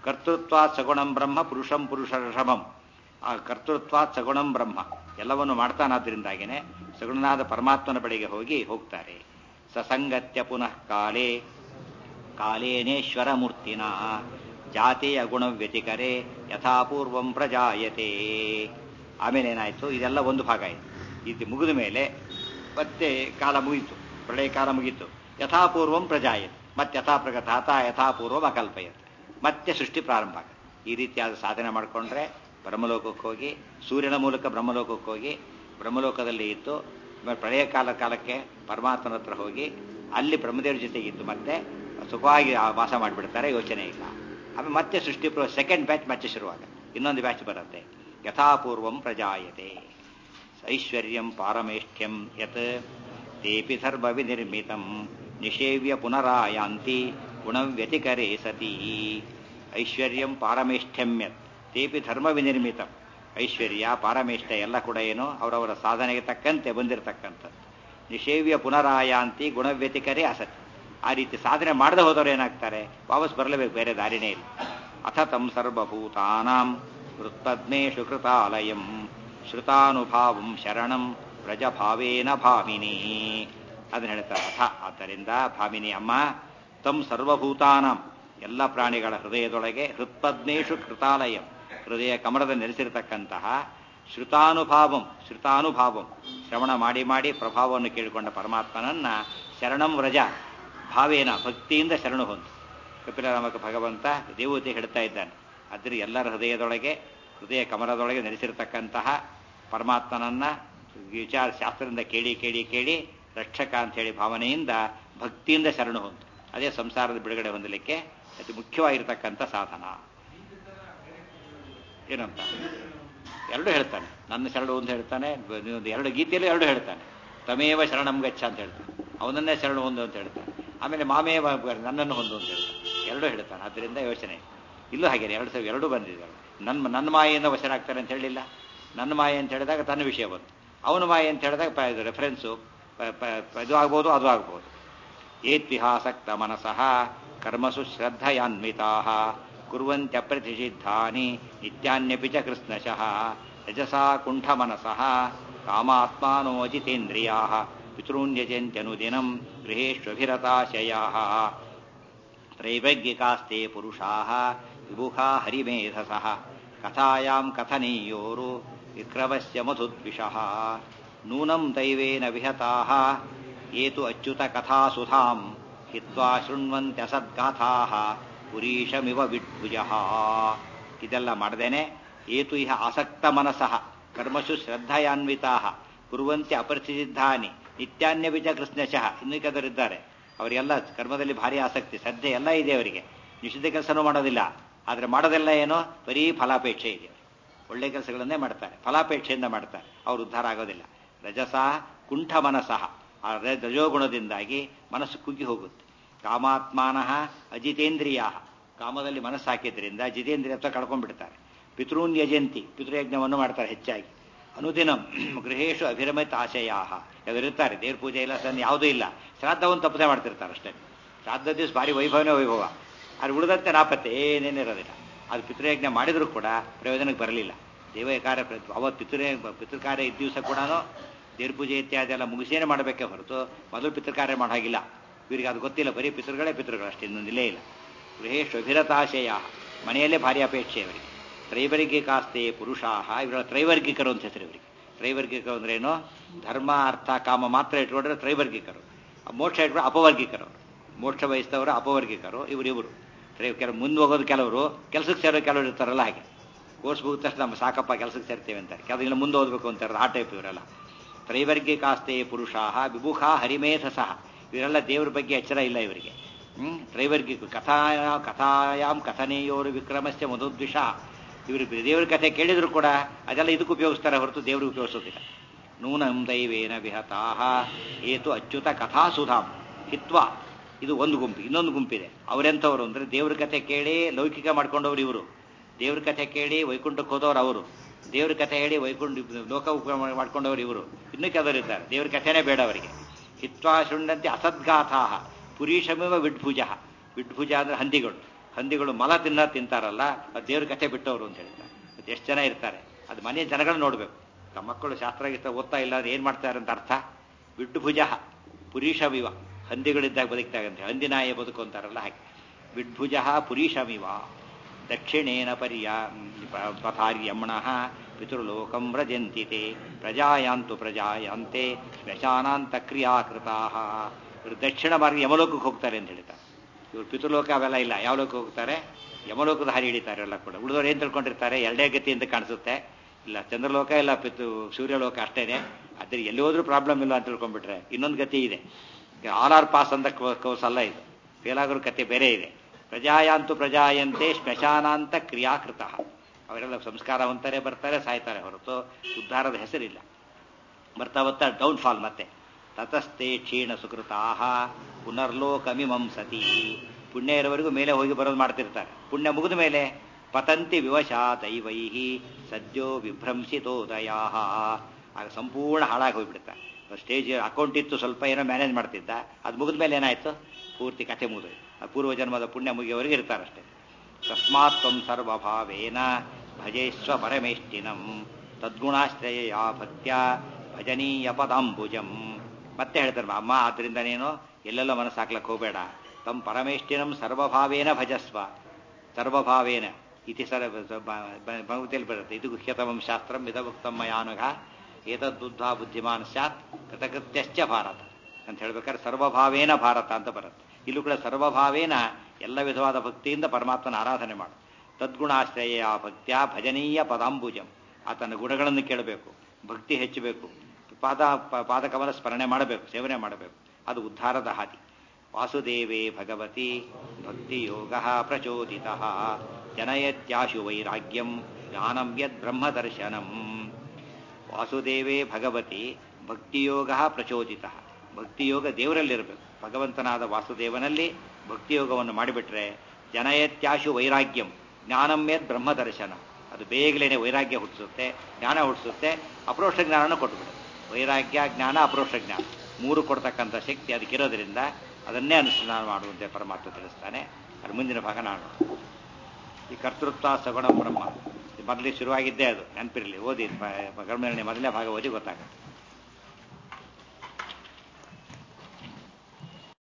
ಕರ್ತೃತ್ವಾತ್ ಸಗುಣಂ ಬ್ರಹ್ಮ ಪುರುಷಂ ಪುರುಷರ್ಷಭಂ ಆ ಕರ್ತೃತ್ವಾತ್ ಸಗುಣಂ ಬ್ರಹ್ಮ ಎಲ್ಲವನ್ನು ಮಾಡ್ತಾನಾದ್ರಿಂದಾಗಿನೇ ಸಗುಣನಾದ ಪರಮಾತ್ಮನ ಬಳಿಗೆ ಹೋಗಿ ಹೋಗ್ತಾರೆ ಸಸಂಗತ್ಯ ಪುನಃ ಕಾಲೇ ಕಾಲೇನೇಶ್ವರ ಮೂರ್ತಿನ ಜಾತಿಯ ಗುಣ ವ್ಯತಿಕರೆ ಯಥಾಪೂರ್ವಂ ಪ್ರಜಾಯತೆ ಆಮೇಲೆ ಏನಾಯ್ತು ಇದೆಲ್ಲ ಒಂದು ಭಾಗ ಆಯಿತು ಇದು ಮುಗಿದ ಮೇಲೆ ಮತ್ತೆ ಕಾಲ ಮುಗೀತು ಪ್ರಳಯ ಕಾಲ ಮುಗೀತು ಯಥಾಪೂರ್ವಂ ಪ್ರಜಾಯತೆ ಮತ್ತೆ ಯಥಾಪ್ರಗ ತಾತ ಯಥಾಪೂರ್ವಂ ಅಕಲ್ಪಯತೆ ಮತ್ತೆ ಸೃಷ್ಟಿ ಪ್ರಾರಂಭ ಆಗುತ್ತೆ ಈ ರೀತಿಯಾದ ಸಾಧನೆ ಮಾಡಿಕೊಂಡ್ರೆ ಬ್ರಹ್ಮಲೋಕಕ್ಕೆ ಹೋಗಿ ಸೂರ್ಯನ ಮೂಲಕ ಬ್ರಹ್ಮಲೋಕಕ್ಕೆ ಹೋಗಿ ಬ್ರಹ್ಮಲೋಕದಲ್ಲಿ ಇದ್ದು ಆಮೇಲೆ ಪ್ರಳಯ ಕಾಲ ಕಾಲಕ್ಕೆ ಪರಮಾತ್ಮನ ಹತ್ರ ಹೋಗಿ ಅಲ್ಲಿ ಬ್ರಹ್ಮದೇವ್ರ ಜೊತೆಗೆ ಇದ್ದು ಮತ್ತೆ ಸುಖವಾಗಿ ಆ ವಾಸ ಮಾಡಿಬಿಡ್ತಾರೆ ಯೋಚನೆ ಇಲ್ಲ ಆಮೇಲೆ ಮತ್ತೆ ಸೃಷ್ಟಿ ಸೆಕೆಂಡ್ ಬ್ಯಾಚ್ ಮತ್ತೆ ಶುರುವಾಗ ಇನ್ನೊಂದು ಬ್ಯಾಚ್ ಬರುತ್ತೆ ಯಥಾಪೂರ್ವಂ ಪ್ರಜಾಯತೆ ಐಶ್ವರ್ಯಂ ಪಾರಮೇಷ್ಠ್ಯಂ ಯತ್ ತೇಪಿ ಧರ್ಮ ವಿನಿರ್ಮಿತಂ ನಿಷೇವ್ಯ ಪುನರಾಯಾಂತಿ ಗುಣಂ ವ್ಯತಿಕರೇ ಸತಿ ಐಶ್ವರ್ಯಂ ಪಾರಮೇಷ್ಠ್ಯಂ ಯತ್ ತೇಪಿ ಧರ್ಮ ವಿನಿರ್ಮಿತಂ ಐಶ್ವರ್ಯ ಪಾರಮೇಷ್ಠ ಎಲ್ಲ ಕೂಡ ಏನು ಅವರವರ ಸಾಧನೆಗೆ ತಕ್ಕಂತೆ ಬಂದಿರತಕ್ಕಂಥದ್ದು ನಿಷೇವ್ಯ ಪುನರಾಯಾಂತಿ ಗುಣವ್ಯತಿಕರೇ ಅಸತಿ ಆ ರೀತಿ ಸಾಧನೆ ಮಾಡದೆ ಹೋದವರು ಏನಾಗ್ತಾರೆ ವಾಪಸ್ ಬರಲೇಬೇಕು ಬೇರೆ ದಾರಿನೇ ಇಲ್ಲ ಅಥ ತಂ ಸರ್ವಭೂತಾನಾಂ ಹೃತ್ಪದ್ಮೇಶು ಕೃತಾಲಯಂ ಶ್ರುತಾನುಭಾವಂ ಶರಣಂ ವ್ರಜಭಾವೇನ ಭಾಮಿನಿ ಅದನ್ನ ಹೇಳ್ತಾರೆ ಅಥ ಆದ್ದರಿಂದ ಭಾಮಿನಿ ಅಮ್ಮ ತಂ ಸರ್ವಭೂತಾನಾಂ ಎಲ್ಲ ಪ್ರಾಣಿಗಳ ಹೃದಯದೊಳಗೆ ಹೃತ್ಪದ್ಮೇಶು ಕೃತಾಲಯಂ ಹೃದಯ ಕಮಲದ ನೆಲೆಸಿರತಕ್ಕಂತಹ ಶ್ರುತಾನುಭಾವಂ ಶ್ರುತಾನುಭಾವಂ ಶ್ರವಣ ಮಾಡಿ ಮಾಡಿ ಪ್ರಭಾವವನ್ನು ಕೇಳಿಕೊಂಡ ಪರಮಾತ್ಮನನ್ನ ಶರಣಂ ವ್ರಜ ಭಾವೇನ ಭಕ್ತಿಯಿಂದ ಶರಣು ಹೊಂದು ಕಪಿಲರಾಮಕ ಭಗವಂತ ದೇವತೆ ಹೇಳ್ತಾ ಇದ್ದಾನೆ ಅದ್ರ ಎಲ್ಲರ ಹೃದಯದೊಳಗೆ ಹೃದಯ ಕಮಲದೊಳಗೆ ನೆಲೆಸಿರತಕ್ಕಂತಹ ಪರಮಾತ್ಮನನ್ನ ವಿಚಾರ ಶಾಸ್ತ್ರದಿಂದ ಕೇಳಿ ಕೇಳಿ ಕೇಳಿ ರಕ್ಷಕ ಅಂತ ಹೇಳಿ ಭಾವನೆಯಿಂದ ಭಕ್ತಿಯಿಂದ ಶರಣು ಹೊಂದು ಅದೇ ಸಂಸಾರದ ಬಿಡುಗಡೆ ಹೊಂದಲಿಕ್ಕೆ ಅತಿ ಮುಖ್ಯವಾಗಿರ್ತಕ್ಕಂಥ ಸಾಧನ ಏನಂತ ಎರಡು ಹೇಳ್ತಾನೆ ನನ್ನ ಶರಣು ಒಂದು ಹೇಳ್ತಾನೆ ಒಂದು ಎರಡು ಗೀತೆಯಲ್ಲೂ ಎರಡು ಹೇಳ್ತಾನೆ ತಮೇವ ಶರಣಂ ಗಚ್ಚ ಅಂತ ಹೇಳ್ತಾನೆ ಅವನನ್ನೇ ಶರಣು ಹೊಂದು ಅಂತ ಹೇಳ್ತಾನೆ ಆಮೇಲೆ ಮಾಮೇವ ನನ್ನನ್ನು ಹೊಂದು ಅಂತ ಹೇಳ್ತಾನೆ ಎರಡೂ ಹೇಳ್ತಾನೆ ಅದರಿಂದ ಯೋಚನೆ ಇಲ್ಲೂ ಹಾಗೆ ಎರಡು ಸಾವಿರ ಎರಡೂ ಬಂದಿದೆ ನನ್ನ ನನ್ನ ಮಾಯೆಯಿಂದ ವಶರಾಗ್ತಾರೆ ಅಂತ ಹೇಳಿಲ್ಲ ನನ್ನ ಮಾಯೆ ಅಂತ ಹೇಳಿದಾಗ ತನ್ನ ವಿಷಯ ಬಂತು ಅವನ ಮಾಯೆ ಅಂತ ಹೇಳಿದಾಗ ರೆಫರೆನ್ಸು ಇದು ಆಗ್ಬೋದು ಅದು ಆಗ್ಬೋದು ಏತ್ವಿಹಾಸಕ್ತ ಮನಸಃ ಕರ್ಮಸು ಶ್ರದ್ಧಯಾನ್ವಿತಾ ಕುರ್ವಂತ್ಯಪ್ರತಿಷಿದ್ಧಾನಿ ನಿತ್ಯಾನ್ಯಪಿ ಚ ಕೃಷ್ಣಶಃ ರಜಸಾ ಕುಂಠಮನಸಃ ಕಾಮಾತ್ಮಾನೋ ಅಜಿತೇಂದ್ರಿಯಾ ಪಿತॄನ್ಯಜಂತ್ಯನುದಿನಂ ಗೃಹೇಷ್ವಭಿರತಾಶಯಾ ತ್ರೈವಜ್ಞಿಕಾಸ್ತೆ ಪುರುಷಾ ವಿಬುಖಾ ಹರಿಮೇಧಸಃ ಕಥಾಯಾಂ ಕಥನೀಯೋರು ವಿಕ್ರಮಸ್ಯ ಮಧುದ್ವಿಷಃ ನೂನಂ ದೈವೇನ ವಿಹತಾಃ ಏತು ಅಚ್ಯುತ ಕಥಾಸುಧಾಂ ಹಿತ್ವಾ ಶೃಣ್ವಂತ್ಯಸದ್ಗಾಥಾಃ ಪುರೀಶಮಿವ ವಿಡ್ಭುಜಃ ಇದೆಲ್ಲ ಮಾಡದೇನೆ ಏತು ಇಹ ಆಸಕ್ತ ಮನಸಃ ಕರ್ಮಸು ಶ್ರದ್ಧಯಾನ್ವಿತಾಃ ಕುರುವಂತೆ ಅಪರಿಚಿದ್ದಾನಿ ನಿತ್ಯಾನ್ಯವಿಜ ಕೃಷ್ಣಶಃ ಇನ್ನೂ ಕೆಲವರಿದ್ದಾರೆ ಅವರಿಗೆಲ್ಲ ಕರ್ಮದಲ್ಲಿ ಭಾರಿ ಆಸಕ್ತಿ ಶ್ರದ್ಧೆ ಎಲ್ಲ ಇದೆ ಅವರಿಗೆ ನಿಷಿದ್ಧ ಕೆಲಸನೂ ಮಾಡೋದಿಲ್ಲ ಆದರೆ ಮಾಡೋದೆಲ್ಲ ಏನೋ ಬರೀ ಫಲಾಪೇಕ್ಷೆ ಇದೆ ಒಳ್ಳೆ ಕೆಲಸಗಳನ್ನೇ ಮಾಡ್ತಾರೆ ಫಲಾಪೇಕ್ಷೆಯಿಂದ ಮಾಡ್ತಾರೆ ಅವರು ಉದ್ಧಾರ ಆಗೋದಿಲ್ಲ ರಜಸ ಕುಂಠ ಮನಸಃ ಆ ರಜೋಗುಣದಿಂದಾಗಿ ಮನಸ್ಸು ಕುಗ್ಗಿ ಹೋಗುತ್ತೆ ಕಾಮಾತ್ಮಾನಃ ಅಜಿತೇಂದ್ರಿಯ ಕಾಮದಲ್ಲಿ ಮನಸ್ಸು ಹಾಕಿದ್ರಿಂದ ಜಿತೇಂದ್ರಿಯತ್ವ ಕಳ್ಕೊಂಡ್ಬಿಡ್ತಾರೆ ಪಿತೃನ್ ಯಜಂತಿ ಪಿತೃಯಜ್ಞವನ್ನು ಮಾಡ್ತಾರೆ ಹೆಚ್ಚಾಗಿ ಅನುದಿನಂ ಗೃಹೇಶು ಅಭಿರಮಿತ ಆಶಯಾ ಅವರಿರ್ತಾರೆ ದೇವ್ರ ಪೂಜೆ ಇಲ್ಲ ಸಣ್ಣ ಯಾವುದೂ ಇಲ್ಲ ಶ್ರಾದ್ದವನ್ನು ತಪ್ಪದೆ ಮಾಡ್ತಿರ್ತಾರೆ ಅಷ್ಟೇ ಶ್ರಾದ್ದ ದಿವಸ ಭಾರಿ ವೈಭವನೇ ವೈಭವ ಅದು ಉಳಿದಂತೆ ನಾಪತ್ತೆ ಏನೇನಿರೋದಿಲ್ಲ ಅದು ಪಿತೃಯಜ್ಞ ಮಾಡಿದರೂ ಕೂಡ ಪ್ರಯೋಜನಕ್ಕೆ ಬರಲಿಲ್ಲ ದೇವ ಕಾರ್ಯ ಅವತ್ತು ಪಿತೃ ಪಿತೃಕಾರ್ಯ ಇದ್ದ ದಿವಸ ಕೂಡ ದೇವ್ರ ಪೂಜೆ ಇತ್ಯಾದಿ ಎಲ್ಲ ಮುಗಿಸೇನೆ ಮಾಡಬೇಕೇ ಹೊರತು ಮೊದಲು ಪಿತೃಕಾರ್ಯ ಮಾಡೋ ಹಾಗಿಲ್ಲ ಇವರಿಗೆ ಅದು ಗೊತ್ತಿಲ್ಲ ಬರೀ ಪಿತೃಗಳೇ ಪಿತೃಗಳು ಅಷ್ಟೇ ಇನ್ನೊಂದಿಲ್ಲೇ ಇಲ್ಲ ಗೃಹೇಶು ಅಭಿರತಾಶಯ ಮನೆಯಲ್ಲೇ ಭಾರಿ ಅಪೇಕ್ಷೆ ಅವರಿಗೆ ತ್ರೈವರ್ಗಿಕಾಸ್ತೆ ಪುರುಷಾಹ ಇವರ ತ್ರೈವರ್ಗಿಕರು ಅಂತ ಹೆಸರು ಇವರಿಗೆ ತ್ರೈವರ್ಗಿಕರು ಅಂದ್ರೇನು ಧರ್ಮ ಅರ್ಥ ಕಾಮ ಮಾತ್ರ ಇಟ್ಕೊಂಡ್ರೆ ತ್ರೈವರ್ಗಿಕರು ಮೋಕ್ಷ ಇಟ್ಕೊಂಡ್ರೆ ಅಪವರ್ಗಿಕರು ಮೋಕ್ಷ ವಹಿಸಿದವರು ಅಪವರ್ಗಿಕರು ಇವರು ಇವರು ಕೆಲವು ಮುಂದೆ ಹೋಗೋದು ಕೆಲವರು ಕೆಲಸಕ್ಕೆ ಸೇರೋ ಕೆಲವರು ಇರ್ತಾರಲ್ಲ ಹಾಗೆ ಕೋರ್ಸ್ ಮುಗಿದ ತಕ್ಷಣ ನಮ್ಮ ಸಾಕಪ್ಪ ಕೆಲಸಕ್ಕೆ ಸೇರ್ತೇವೆ ಅಂತಾರೆ ಕೆಲವು ಮುಂದೆ ಓದಬೇಕು ಅಂತಾರೆ ಆ ಟೈಪ್ ಇವರೆಲ್ಲ ತ್ರೈವರ್ಗಿಕಾಸ್ತೆ ಪುರುಷಾಹ ವಿಭುಖಾ ಹರಿಮೇಧಸಃ ಇವರೆಲ್ಲ ದೇವ್ರ ಬಗ್ಗೆ ಎಚ್ಚರ ಇಲ್ಲ ಇವರಿಗೆ ಹ್ಮ್ ತ್ರೈವರ್ಗಿಕ ಕಥಾಯ ಕಥಾಯಾಮ್ ಕಥನೇಯೋರು ವಿಕ್ರಮಸ್ಯ ಮಧುದ್ವಿಷ ಇವರು ದೇವ್ರ ಕಥೆ ಕೇಳಿದ್ರು ಕೂಡ ಅದೆಲ್ಲ ಇದಕ್ಕೆ ಉಪಯೋಗಿಸ್ತಾರೆ ಹೊರತು ದೇವ್ರಿಗೆ ಉಪಯೋಗಿಸೋದಿಲ್ಲ ನೂನಂ ದೈವೇನ ವಿಹತಾಹ ಏತು ಅಚ್ಯುತ ಕಥಾಸುಧಾಂ ಹಿತ್ವ ಇದು ಒಂದು ಗುಂಪು ಇನ್ನೊಂದು ಗುಂಪಿದೆ ಅವರೆಂಥವ್ರು ಅಂದ್ರೆ ದೇವ್ರ ಕಥೆ ಕೇಳಿ ಲೌಕಿಕ ಮಾಡ್ಕೊಂಡವ್ರು ಇವರು ದೇವ್ರ ಕಥೆ ಕೇಳಿ ವೈಕುಂಠಕ್ಕೆ ಹೋದವ್ರು ಅವರು ದೇವ್ರ ಕಥೆ ಹೇಳಿ ವೈಕುಂಠ ಲೋಕ ಉಪಯೋಗ ಮಾಡ್ಕೊಂಡವ್ರು ಇವರು ಇನ್ನೂ ಕೆಲವರು ಇದ್ದಾರೆ ದೇವ್ರ ಕಥೆನೇ ಬೇಡ ಅವರಿಗೆ ಹಿತ್ವಾ ಶೃಣ್ಣಂತೆ ಅಸದ್ಗಾಥಾ ಪುರೀಶಮಿವ ವಿಡ್ಭುಜ ವಿಡ್ಭುಜ ಅಂದ್ರೆ ಹಂದಿಗಳು ಹಂದಿಗಳು ಮಲ ತಿನ್ನ ತಿಂತಾರಲ್ಲ ಅದು ದೇವ್ರ ಕಥೆ ಬಿಟ್ಟವರು ಅಂತ ಹೇಳ್ತಾರೆ ಅದು ಎಷ್ಟು ಜನ ಇರ್ತಾರೆ ಅದು ಮನೆ ಜನಗಳನ್ನ ನೋಡಬೇಕು ನಮ್ಮ ಮಕ್ಕಳು ಶಾಸ್ತ್ರ ಗೀಸ್ತ್ರ ಓದ್ತಾ ಇಲ್ಲ ಅಂದ್ರೆ ಏನು ಮಾಡ್ತಾರೆ ಅಂತ ಅರ್ಥ ಬಿಡ್ಡು ಭುಜ ಪುರೀಶವಿವ ಹಂದಿಗಳಿದ್ದಾಗ ಬದುಕ್ತಾರೆ ಅಂತ ಹಂದಿನಾಯ ಬದುಕು ಅಂತಾರಲ್ಲ ಹಾಗೆ ವಿಡ್ಭುಜ ಪುರೀಶಮಿವ ದಕ್ಷಿಣೇನ ಪರ್ಯ ಪಥಾರ್ಯಮಣಃ ಪಿತೃಲೋಕಂ ವ್ರಜಂತಿತೆ ಪ್ರಜಾಯಾಂತು ಪ್ರಜಾಯಾಂತೆ ಶ್ಮಶಾನಾಂತ ಕ್ರಿಯಾಕೃತಾ ಇವರು ದಕ್ಷಿಣ ಮಾರ್ಗ ಯಮಲೋಕಕ್ಕೆ ಹೋಗ್ತಾರೆ ಅಂತ ಹೇಳ್ತಾರೆ ಇವರು ಪಿತೃಲೋಕ ಅವೆಲ್ಲ ಇಲ್ಲ ಯಾವ ಲೋಕ ಹೋಗ್ತಾರೆ ಯಮಲೋಕದ ಹಾರಿ ಹಿಡಿತಾರೆ ಎಲ್ಲ ಕೂಡ ಉಳಿದವ್ರು ಏನು ತಿಳ್ಕೊಂಡಿರ್ತಾರೆ ಎರಡೇ ಗತಿ ಅಂತ ಕಾಣಿಸುತ್ತೆ ಇಲ್ಲ ಚಂದ್ರಲೋಕ ಇಲ್ಲ ಪಿತು ಸೂರ್ಯಲೋಕ ಅಷ್ಟೇನೆ ಅದ್ರ ಎಲ್ಲಿ ಹೋದ್ರೂ ಪ್ರಾಬ್ಲಮ್ ಇಲ್ಲ ಅಂತ ತಿಳ್ಕೊಂಡ್ಬಿಟ್ರೆ ಇನ್ನೊಂದು ಗತಿ ಇದೆ ಆರ್ ಆರ್ ಪಾಸ್ ಅಂತ ಕೋರ್ಸ್ ಅಲ್ಲ ಇದು ಫೇಲಾಗರ ಕತೆ ಬೇರೆ ಇದೆ ಪ್ರಜಾಯಾಂತು ಪ್ರಜಾಯಂತೆ ಶ್ಮಶಾನಾಂತ ಕ್ರಿಯಾಕೃತ ಅವರೆಲ್ಲ ಸಂಸ್ಕಾರವಂತರೇ ಬರ್ತಾರೆ ಸಾಯ್ತಾರೆ ಹೊರತು ಉದ್ಧಾರದ ಹೆಸರಿಲ್ಲ ಬರ್ತಾ ಬರ್ತಾ ಡೌನ್ ಫಾಲ್ ಮತ್ತೆ ತತಸ್ಥೆ ಕ್ಷೀಣ ಸುಕೃತಾ ಪುನರ್ಲೋಕಮಿಮಂ ಸತಿ ಪುಣ್ಯ ಇರೋವರೆಗೂ ಮೇಲೆ ಹೋಗಿ ಬರೋದು ಮಾಡ್ತಿರ್ತಾರೆ ಪುಣ್ಯ ಮುಗಿದ ಮೇಲೆ ಪತಂತಿ ವಿವಶಾ ದೈವೈ ಸದ್ಯೋ ವಿಭ್ರಂಸಿತೋದಯ ಆಗ ಸಂಪೂರ್ಣ ಹಾಳಾಗಿ ಹೋಗ್ಬಿಡ್ತಾರೆ ಸ್ಟೇಜ್ ಅಕೌಂಟ್ ಇತ್ತು ಸ್ವಲ್ಪ ಏನೋ ಮ್ಯಾನೇಜ್ ಮಾಡ್ತಿದ್ದ ಅದು ಮುಗಿದ ಮೇಲೆ ಏನಾಯ್ತು ಪೂರ್ತಿ ಕಥೆ ಮುಗಿದು ಪೂರ್ವ ಜನ್ಮದ ಪುಣ್ಯ ಮುಗಿಯವರೆಗೆ ಇರ್ತಾರಷ್ಟೇ ತಸ್ಮಾತ್ ತ್ವಂ ಸರ್ವಭಾವೇನ ಭಜೇಶ್ವ ಪರಮೇಷ್ಠಿನಂ ತದ್ಗುಣಾಶ್ರಯ ಭಕ್ತ್ಯ ಭಜನೀಯ ಪದಾಂಬುಜಂ ಮತ್ತೆ ಹೇಳ್ತಾರೆ ಅಮ್ಮ ಆದ್ರಿಂದ ನೀನು ಎಲ್ಲೆಲ್ಲ ಮನಸ್ಸು ಹಾಕ್ಲಕ್ಕೆ ಹೋಗಬೇಡ ತಮ್ಮ ಪರಮೇಷ್ಠಿನಂ ಸರ್ವಭಾವೇನ ಭಜಸ್ವ ಸರ್ವಭಾವೇನ ಇತಿ ಸರ ಭಗವತಿಯಲ್ಲಿ ಬರುತ್ತೆ ಇದು ಗುಹ್ಯತಮಂ ಶಾಸ್ತ್ರಂ ಇದಭುಕ್ತಂ ಮಯಾನುಗ ಏತದ್ಬುದ್ಧ ಬುದ್ಧಿಮಾನ್ ಸ್ಯಾತ್ ಕೃತಕೃತ್ಯಶ್ಚ ಭಾರತ ಅಂತ ಹೇಳ್ಬೇಕಾದ್ರೆ ಸರ್ವಭಾವೇನ ಭಾರತ ಅಂತ ಬರುತ್ತೆ ಇಲ್ಲೂ ಕೂಡ ಸರ್ವಭಾವೇನ ಎಲ್ಲ ವಿಧವಾದ ಭಕ್ತಿಯಿಂದ ಪರಮಾತ್ಮನ ಆರಾಧನೆ ಮಾಡು ತದ್ಗುಣಾಶ್ರಯ ಭಕ್ತ್ಯ ಭಜನೀಯ ಪದಾಂಬುಜಂ ಆತನ ಗುಣಗಳನ್ನು ಕೇಳಬೇಕು ಭಕ್ತಿ ಹೆಚ್ಚಬೇಕು ಪಾದ ಪಾದಕಮಲ ಸ್ಮರಣೆ ಮಾಡಬೇಕು ಸೇವನೆ ಮಾಡಬೇಕು ಅದು ಉದ್ಧಾರದ ಹಾದಿ ವಾಸುದೇವೇ ಭಗವತಿ ಭಕ್ತಿಯೋಗ ಪ್ರಚೋದಿತ ಜನಯತ್ಯಾಶು ವೈರಾಗ್ಯಂ ಜ್ಞಾನಂ ಯದ್ ಬ್ರಹ್ಮದರ್ಶನಂ ವಾಸುದೇವೇ ಭಗವತಿ ಭಕ್ತಿಯೋಗ ಪ್ರಚೋದಿತ ಭಕ್ತಿಯೋಗ ದೇವರಲ್ಲಿರಬೇಕು ಭಗವಂತನಾದ ವಾಸುದೇವನಲ್ಲಿ ಭಕ್ತಿಯೋಗವನ್ನು ಮಾಡಿಬಿಟ್ರೆ ಜನಯತ್ಯಾಶು ವೈರಾಗ್ಯಂ ಜ್ಞಾನಂ ಯದ್ ಬ್ರಹ್ಮದರ್ಶನ ಅದು ಬೇಗಲೇನೆ ವೈರಾಗ್ಯ ಹುಟ್ಟಿಸುತ್ತೆ ಜ್ಞಾನ ಹುಟ್ಟಿಸುತ್ತೆ ಅಪ್ರೋಕ್ಷ ಜ್ಞಾನನ ಕೊಟ್ಟುಬಿಡುತ್ತೆ ವೈರಾಗ್ಯ ಜ್ಞಾನ ಅಪ್ರೋಕ್ಷ ಜ್ಞಾನ ಮೂರು ಕೊಡ್ತಕ್ಕಂಥ ಶಕ್ತಿ ಅದಕ್ಕಿರೋದ್ರಿಂದ ಅದನ್ನೇ ಅನುಷ್ಠಾನ ಮಾಡುವಂತೆ ಪರಮಾತ್ಮ ತಿಳಿಸ್ತಾನೆ ಅದ್ರ ಮುಂದಿನ ಭಾಗ ನಾನು ಈ ಕರ್ತೃತ್ವ ಸಗುಣ ಬ್ರಹ್ಮ ಮೊದಲಿಗೆ ಶುರುವಾಗಿದ್ದೇ ಅದು ನೆನಪಿರಲಿ ಓದಿ ಗರ್ಭನಿರ್ಣಯ ಮೊದಲನೇ ಭಾಗ ಓದಿ ಗೊತ್ತಾಗುತ್ತೆ